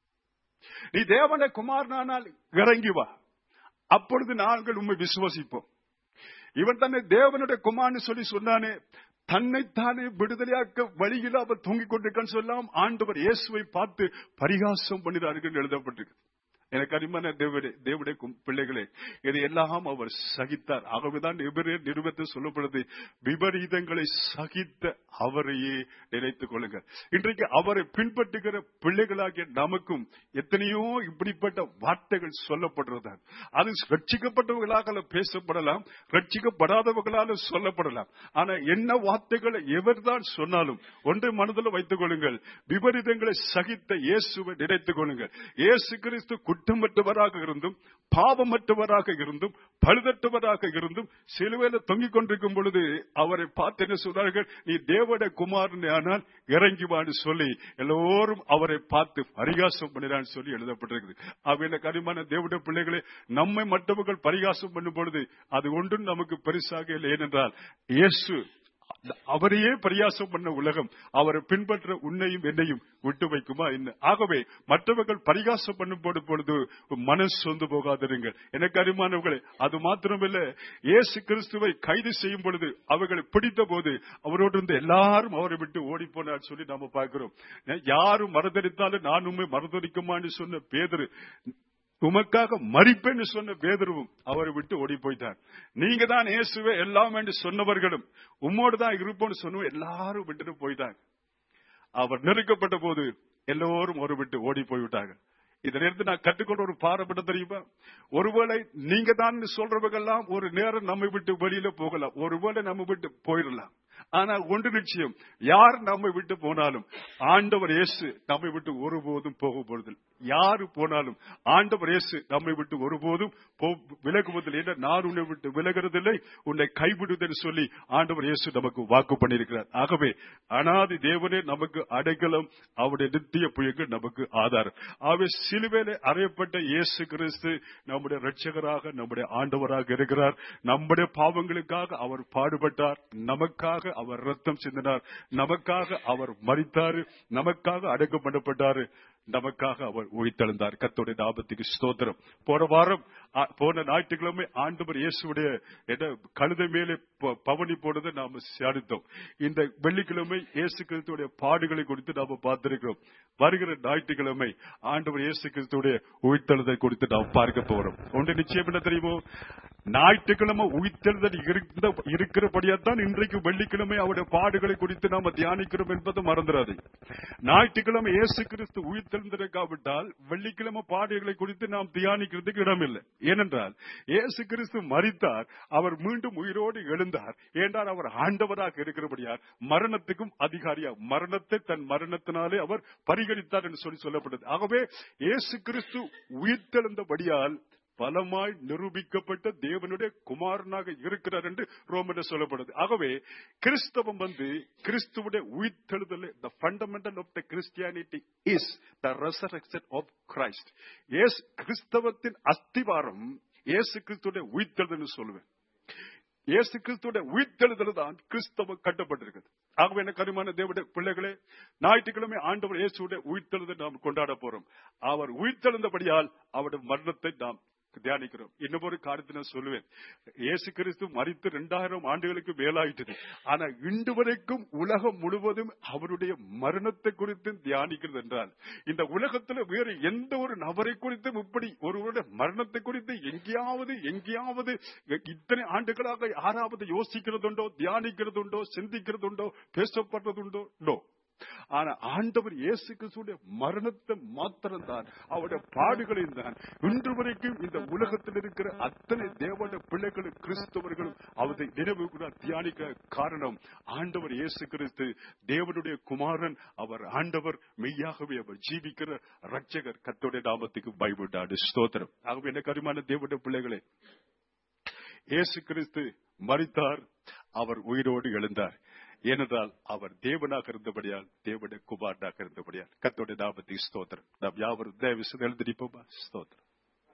நீ தேவன குமாரனானால் இறங்கி வா அப்பொழுது நாங்கள் உண்மை விசுவசிப்போம் இவன் தன்னை தேவனுடைய குமார்னு சொல்லி சொன்னானே தன்னைத்தானே விடுதலையாக்க வழியில் அவர் தொங்கிக் கொண்டிருக்கான்னு சொல்லாம் ஆண்டவர் இயேசுவை பார்த்து பரிகாசம் பண்ணினார்கள் எழுதப்பட்டிருக்கு எனக்கு அருமையான தேவடே தேவடைய கும்- பிள்ளைகளே இது எல்லாம் அவர் சகித்தார் ஆகவேதான் எபிரேர் நிறுவத்தில் சொல்லப்படுது விபரீதங்களை சகித்த அவரையே நினைத்துக் கொள்ளுங்கள் இன்றைக்கு அவரை பின்பற்றுகிற பிள்ளைகளாகிய நமக்கும் எத்தனையோ இப்படிப்பட்ட வார்த்தைகள் சொல்லப்படுறதான் அது ரட்சிக்கப்பட்டவர்களாக பேசப்படலாம் ரட்சிக்கப்படாதவர்களால சொல்லப்படலாம் ஆனா என்ன வார்த்தைகளை எவர்தான் சொன்னாலும் ஒன்றை மனதில் வைத்துக் கொள்ளுங்கள் விபரீதங்களை சகித்த இயேசுவை நினைத்துக் கொள்ளுங்கள் இயேசு கிறிஸ்து குற்றமற்றவராக இருந்தும் பாவமற்றவராக இருந்தும் பழுதற்றவராக இருந்தும் சிலுவையில தொங்கிக் கொண்டிருக்கும் பொழுது அவரை பார்த்து என்ன சொன்னார்கள் நீ தேவட குமாரன் ஆனால் இறங்கி வான்னு சொல்லி எல்லோரும் அவரை பார்த்து பரிகாசம் பண்ணினான்னு சொல்லி எழுதப்பட்டிருக்குது அவையில கரிமான தேவட பிள்ளைகளே நம்மை மற்றவர்கள் பரிகாசம் பண்ணும் பொழுது அது ஒன்றும் நமக்கு பெருசாக இல்லை ஏனென்றால் இயேசு அவரையே பரியாசம் பண்ண உலகம் அவரை பின்பற்ற உன்னையும் என்னையும் விட்டு வைக்குமா என்ன ஆகவே மற்றவர்கள் பரிகாசம் பண்ணும் போது பொழுது மனசு சொந்து போகாதிருங்கள் எனக்கு அருமானவர்களே அது மாத்திரமல்ல இயேசு கிறிஸ்துவை கைது செய்யும் பொழுது அவர்களை பிடித்த போது அவரோடு இருந்த எல்லாரும் அவரை விட்டு ஓடி போனார் சொல்லி நாம பார்க்கிறோம் யாரும் மறுதளித்தாலும் நான் உண்மை மறுதளிக்குமான்னு சொன்ன பேதரு உமக்காக மறிப்பேன்னு சொன்ன பேதருவும் அவரை விட்டு ஓடி போயிட்டார் நீங்க தான் இயேசுவே எல்லாம் என்று சொன்னவர்களும் உம்மோடு தான் இருப்போம்னு சொன்னவங்க எல்லாரும் விட்டுட்டு போயிட்டாங்க அவர் நெருக்கப்பட்ட போது எல்லோரும் ஒரு விட்டு ஓடி போய்விட்டாங்க இதுல இருந்து நான் கற்றுக்கொண்ட ஒரு பாரப்பட்ட தெரியுமா ஒருவேளை நீங்க தான் சொல்றவங்கெல்லாம் ஒரு நேரம் நம்மை விட்டு வெளியில போகலாம் ஒருவேளை நம்ம விட்டு போயிடலாம் ஆனா ஒன்று நிச்சயம் யார் நம்மை விட்டு போனாலும் ஆண்டவர் இயேசு நம்மை விட்டு ஒருபோதும் போக போறதில்லை யாரு போனாலும் ஆண்டவர் இயேசு நம்மை விட்டு ஒருபோதும் போ- விலகுவதில்லை என்ற நான் உன்னை விட்டு விலகிறதில்லை உன்னை கைவிடுவதில்லை சொல்லி ஆண்டவர் இயேசு நமக்கு வாக்கு பண்ணியிருக்கிறார் ஆகவே அனாதி தேவனே நமக்கு அடைக்கலம் அவருடைய நித்திய புயங்கள் நமக்கு ஆதாரம் ஆகவே சிலுவையிலே அறையப்பட்ட இயேசு கிறிஸ்து நம்முடைய ரட்சகராக நம்முடைய ஆண்டவராக இருக்கிறார் நம்முடைய பாவங்களுக்காக அவர் பாடுபட்டார் நமக்காக அவர் ரத்தம் சிந்தினார் நமக்காக அவர் மரித்தாரு நமக்காக அடக்கம் பண்ணப்பட்டாரு நமக்காக அவர் உயிர்த்தெழுந்தார் கத்தோடைய நாபத்துக்கு ஸ்தோத்திரம் போன வாரம் ஆ, போன ஞாயிற்றுக்கிழமை ஆண்டவர் இயேசுடைய என்ன கழுதை மேலே ப- பவனி போனதை நாம சியானித்தோம் இந்த வெள்ளிக்கிழமை இயேசு கிறிஸ்துடைய பாடுகளை குறித்து நாம பார்த்திருக்கிறோம் வருகிற ஞாயிற்றுக்கிழமை ஆண்டவர் இயேசு கிறிஸ்துடைய உயிர்த்தெழுதை குறித்து நாம் பார்க்க போறோம் ஒன்று நிச்சயம் என்ன தெரியுமோ ஞாயிற்றுக்கிழமை உயிர்த்தெழுதல் இருந்த இருக்கிறபடியாத்தான் இன்றைக்கு வெள்ளிக்கிழமை அவருடைய பாடுகளை குறித்து நாம தியானிக்கிறோம் என்பது மறந்துடாது ஞாயிற்றுக்கிழமை இயேசு கிறிஸ்து உயிர்த்தெழுந்திருக்காவிட்டால் வெள்ளிக்கிழமை பாடுகளை குறித்து நாம் தியானிக்கிறதுக்கு இடமில்லை ஏனென்றால் இயேசு கிறிஸ்து மரித்தார் அவர் மீண்டும் உயிரோடு எழுந்தார் ஏன்றால் அவர் ஆண்டவராக இருக்கிறபடியார் மரணத்துக்கும் அதிகாரியா மரணத்தை தன் மரணத்தினாலே அவர் பரிகரித்தார் என்று சொல்லி சொல்லப்பட்டது ஆகவே இயேசு கிறிஸ்து உயிர்த்தெழுந்தபடியால் பலமாய் நிரூபிக்கப்பட்ட தேவனுடைய குமாரனாக இருக்கிறார் என்று ரோமன் சொல்லப்படுது ஆகவே கிறிஸ்தவம் வந்து கிறிஸ்துவுடைய உயிர்த்தெழுதல் the fundamental of the Christianity is the resurrection of Christ as கிறிஸ்தவத்தின் அஸ்திவாரம் இயேசு கிறிஸ்துடைய உயிர்த்தெழுதல் சொல்லுவேன் இயேசு கிறிஸ்துடைய உயிர்த்தெழுதல் தான் கிறிஸ்தவம் கட்டப்பட்டிருக்கிறது ஆகவே என்ன கருமான தேவடைய பிள்ளைகளே ஞாயிற்றுக்கிழமை ஆண்டவர் இயேசுடைய உயிர்த்தெழுதல் நாம் கொண்டாட போறோம் அவர் உயிர்த்தெழுந்தபடியால் அவருடைய மரணத்தை நாம் தியானிக்கிறோம் இன்னும் ஒரு காரியத்தை நான் சொல்லுவேன் இயேசு கிறிஸ்து மறித்து இரண்டாயிரம் ஆண்டுகளுக்கு மேலாயிட்டது ஆனா இன்று வரைக்கும் உலகம் முழுவதும் அவருடைய மரணத்தை குறித்து தியானிக்கிறது என்றால் இந்த உலகத்துல வேறு எந்த ஒரு நபரை குறித்தும் இப்படி ஒருவருடைய மரணத்தை குறித்து எங்கேயாவது எங்கேயாவது இத்தனை ஆண்டுகளாக யாராவது யோசிக்கிறதுண்டோ தியானிக்கிறதுண்டோ சிந்திக்கிறதுண்டோ பேசப்படுறதுண்டோ நோ ஆனா ஆண்டவர் இயேசு கிறிஸ்துடைய மரணத்தை மாத்திரம்தான் அவருடைய பாடுகளையும் தான் இன்று வரைக்கும் இந்த உலகத்தில் இருக்கிற அத்தனை தேவனுடைய பிள்ளைகளும் கிறிஸ்தவர்களும் அவரை நினைவு கூட தியானிக்க காரணம் ஆண்டவர் இயேசு கிறிஸ்து தேவனுடைய குமாரன் அவர் ஆண்டவர் மெய்யாகவே அவர் ஜீவிக்கிற ரட்சகர் கத்தோடைய நாமத்துக்கு பயப்பட்டாடு ஸ்தோத்திரம் ஆகவே என்ன கருமான தேவனுடைய பிள்ளைகளே இயேசு கிறிஸ்து மரித்தார் அவர் உயிரோடு எழுந்தார் ஏனென்றால் அவர் தேவனாக இருந்தபடியால் தேவனுடைய குமாரனாக இருந்தபடியால் கத்தோடைய நாமத்தை ஸ்தோத்திரம் நாம் யாவரும் தேவ எழுந்திருப்போமா ஸ்தோத்திரம்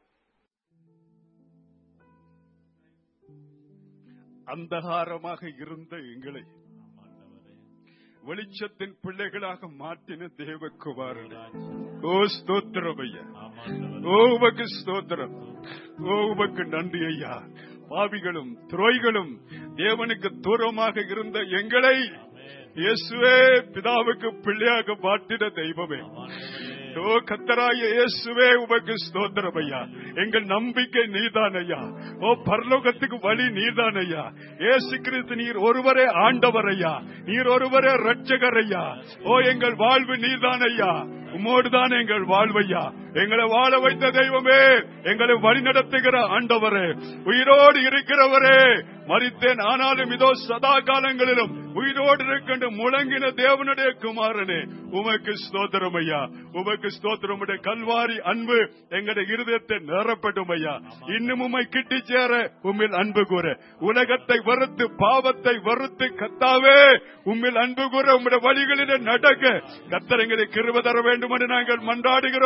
அந்தகாரமாக இருந்த எங்களை வெளிச்சத்தின் பிள்ளைகளாக மாற்றின தேவகுமாரனே ஓ ஸ்தோத்திரம் ஐயா ஓ உமக்கு ஸ்தோத்திரம் ஓ உமக்கு நன்றி ஐயா பாவிகளும் துரோய்களும் தேவனுக்கு தூரமாக இருந்த எங்களை இயேசுவே பிதாவுக்கு பிள்ளையாக மாற்றின தெய்வமே ஓ கத்தராய இயேசுவே உமக்கு ஸ்தோத்திரம் ஐயா எங்கள் நம்பிக்கை நீதான் ஐயா ஓ பரலோகத்துக்கு வழி நீதான் ஐயா இயேசு கிறிஸ்து நீர் ஒருவரே ஆண்டவர் ஐயா நீர் ஒருவரே ரட்சகர் ஐயா ஓ எங்கள் வாழ்வு நீதான் ஐயா உம்மோடுதான் எங்கள் வாழ்வையா எங்களை வாழ வைத்த தெய்வமே எங்களை வழிநடத்துகிற ஆண்டவரே உயிரோடு இருக்கிறவரே மறித்தேன் ஆனாலும் இதோ சதா காலங்களிலும் உயிரோடு இருக்கின்ற முழங்கின தேவனுடைய குமாரனே உமக்கு ஸ்தோத்திரம் ஐயா உமக்கு ஸ்தோத்திரம் உடைய கல்வாரி அன்பு எங்களுடைய இருதயத்தை நிரப்பட்டும் ஐயா இன்னும் உம்மை கிட்டி சேர உம்மில் அன்பு கூற உலகத்தை வெறுத்து பாவத்தை வெறுத்து கத்தாவே உம்மில் அன்பு கூற உம்முடைய வழிகளிலே நடக்க கத்தர் எங்களை கிருப தர வேண்டும் என்று நாங்கள் மன்றாடுகிறோம்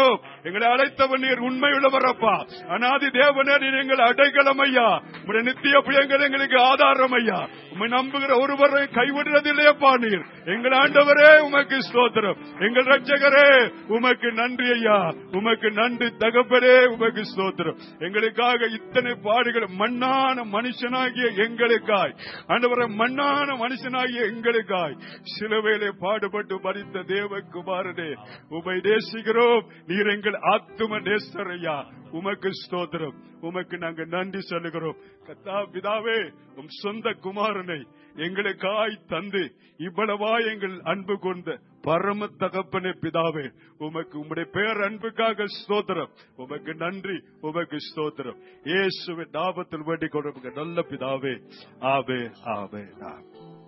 எங்களை அழைத்தவன் நீர் உண்மை உள்ளவரப்பா அனாதி தேவனே நீர் எங்கள் அடைக்கலம் ஐயா உடைய நித்திய பிள்ளைங்கள் எங்களுக்கு ஆதாரம் ஐயா உண்மை நம்புகிற ஒருவரை கைவிடுறதில்லையப்பா நீர் எங்கள் ஆண்டவரே உமக்கு ஸ்தோத்திரம் எங்கள் ரட்சகரே உமக்கு நன்றி ஐயா உமக்கு நன்றி தகப்பரே உமக்கு ஸ்தோத்திரம் எங்களுக்காக இத்தனை பாடுகள் மண்ணான மனுஷனாகிய எங்களுக்காய் ஆண்டவரை மண்ணான மனுஷனாகிய எங்களுக்காய் சிலுவையிலே பாடுபட்டு மறித்த தேவகுமாரனே உமை நேசிக்கிறோம் நீர் எங்கள் ஆத்தும நேசர் ஐயா உமக்கு ஸ்தோத்திரம் உமக்கு நாங்க நன்றி சொல்லுகிறோம் கத்தா பிதாவே உம் சொந்த குமாரனை எங்களுக்காய் தந்து இவ்வளவா எங்கள் அன்பு கொண்ட பரம தகப்பனே பிதாவே உமக்கு உம்முடைய பேர் அன்புக்காக ஸ்தோத்திரம் உமக்கு நன்றி உமக்கு ஸ்தோத்திரம் இயேசுவின் நாமத்தில் வேண்டிக் கொண்டு நல்ல பிதாவே ஆவே ஆவே ஆவே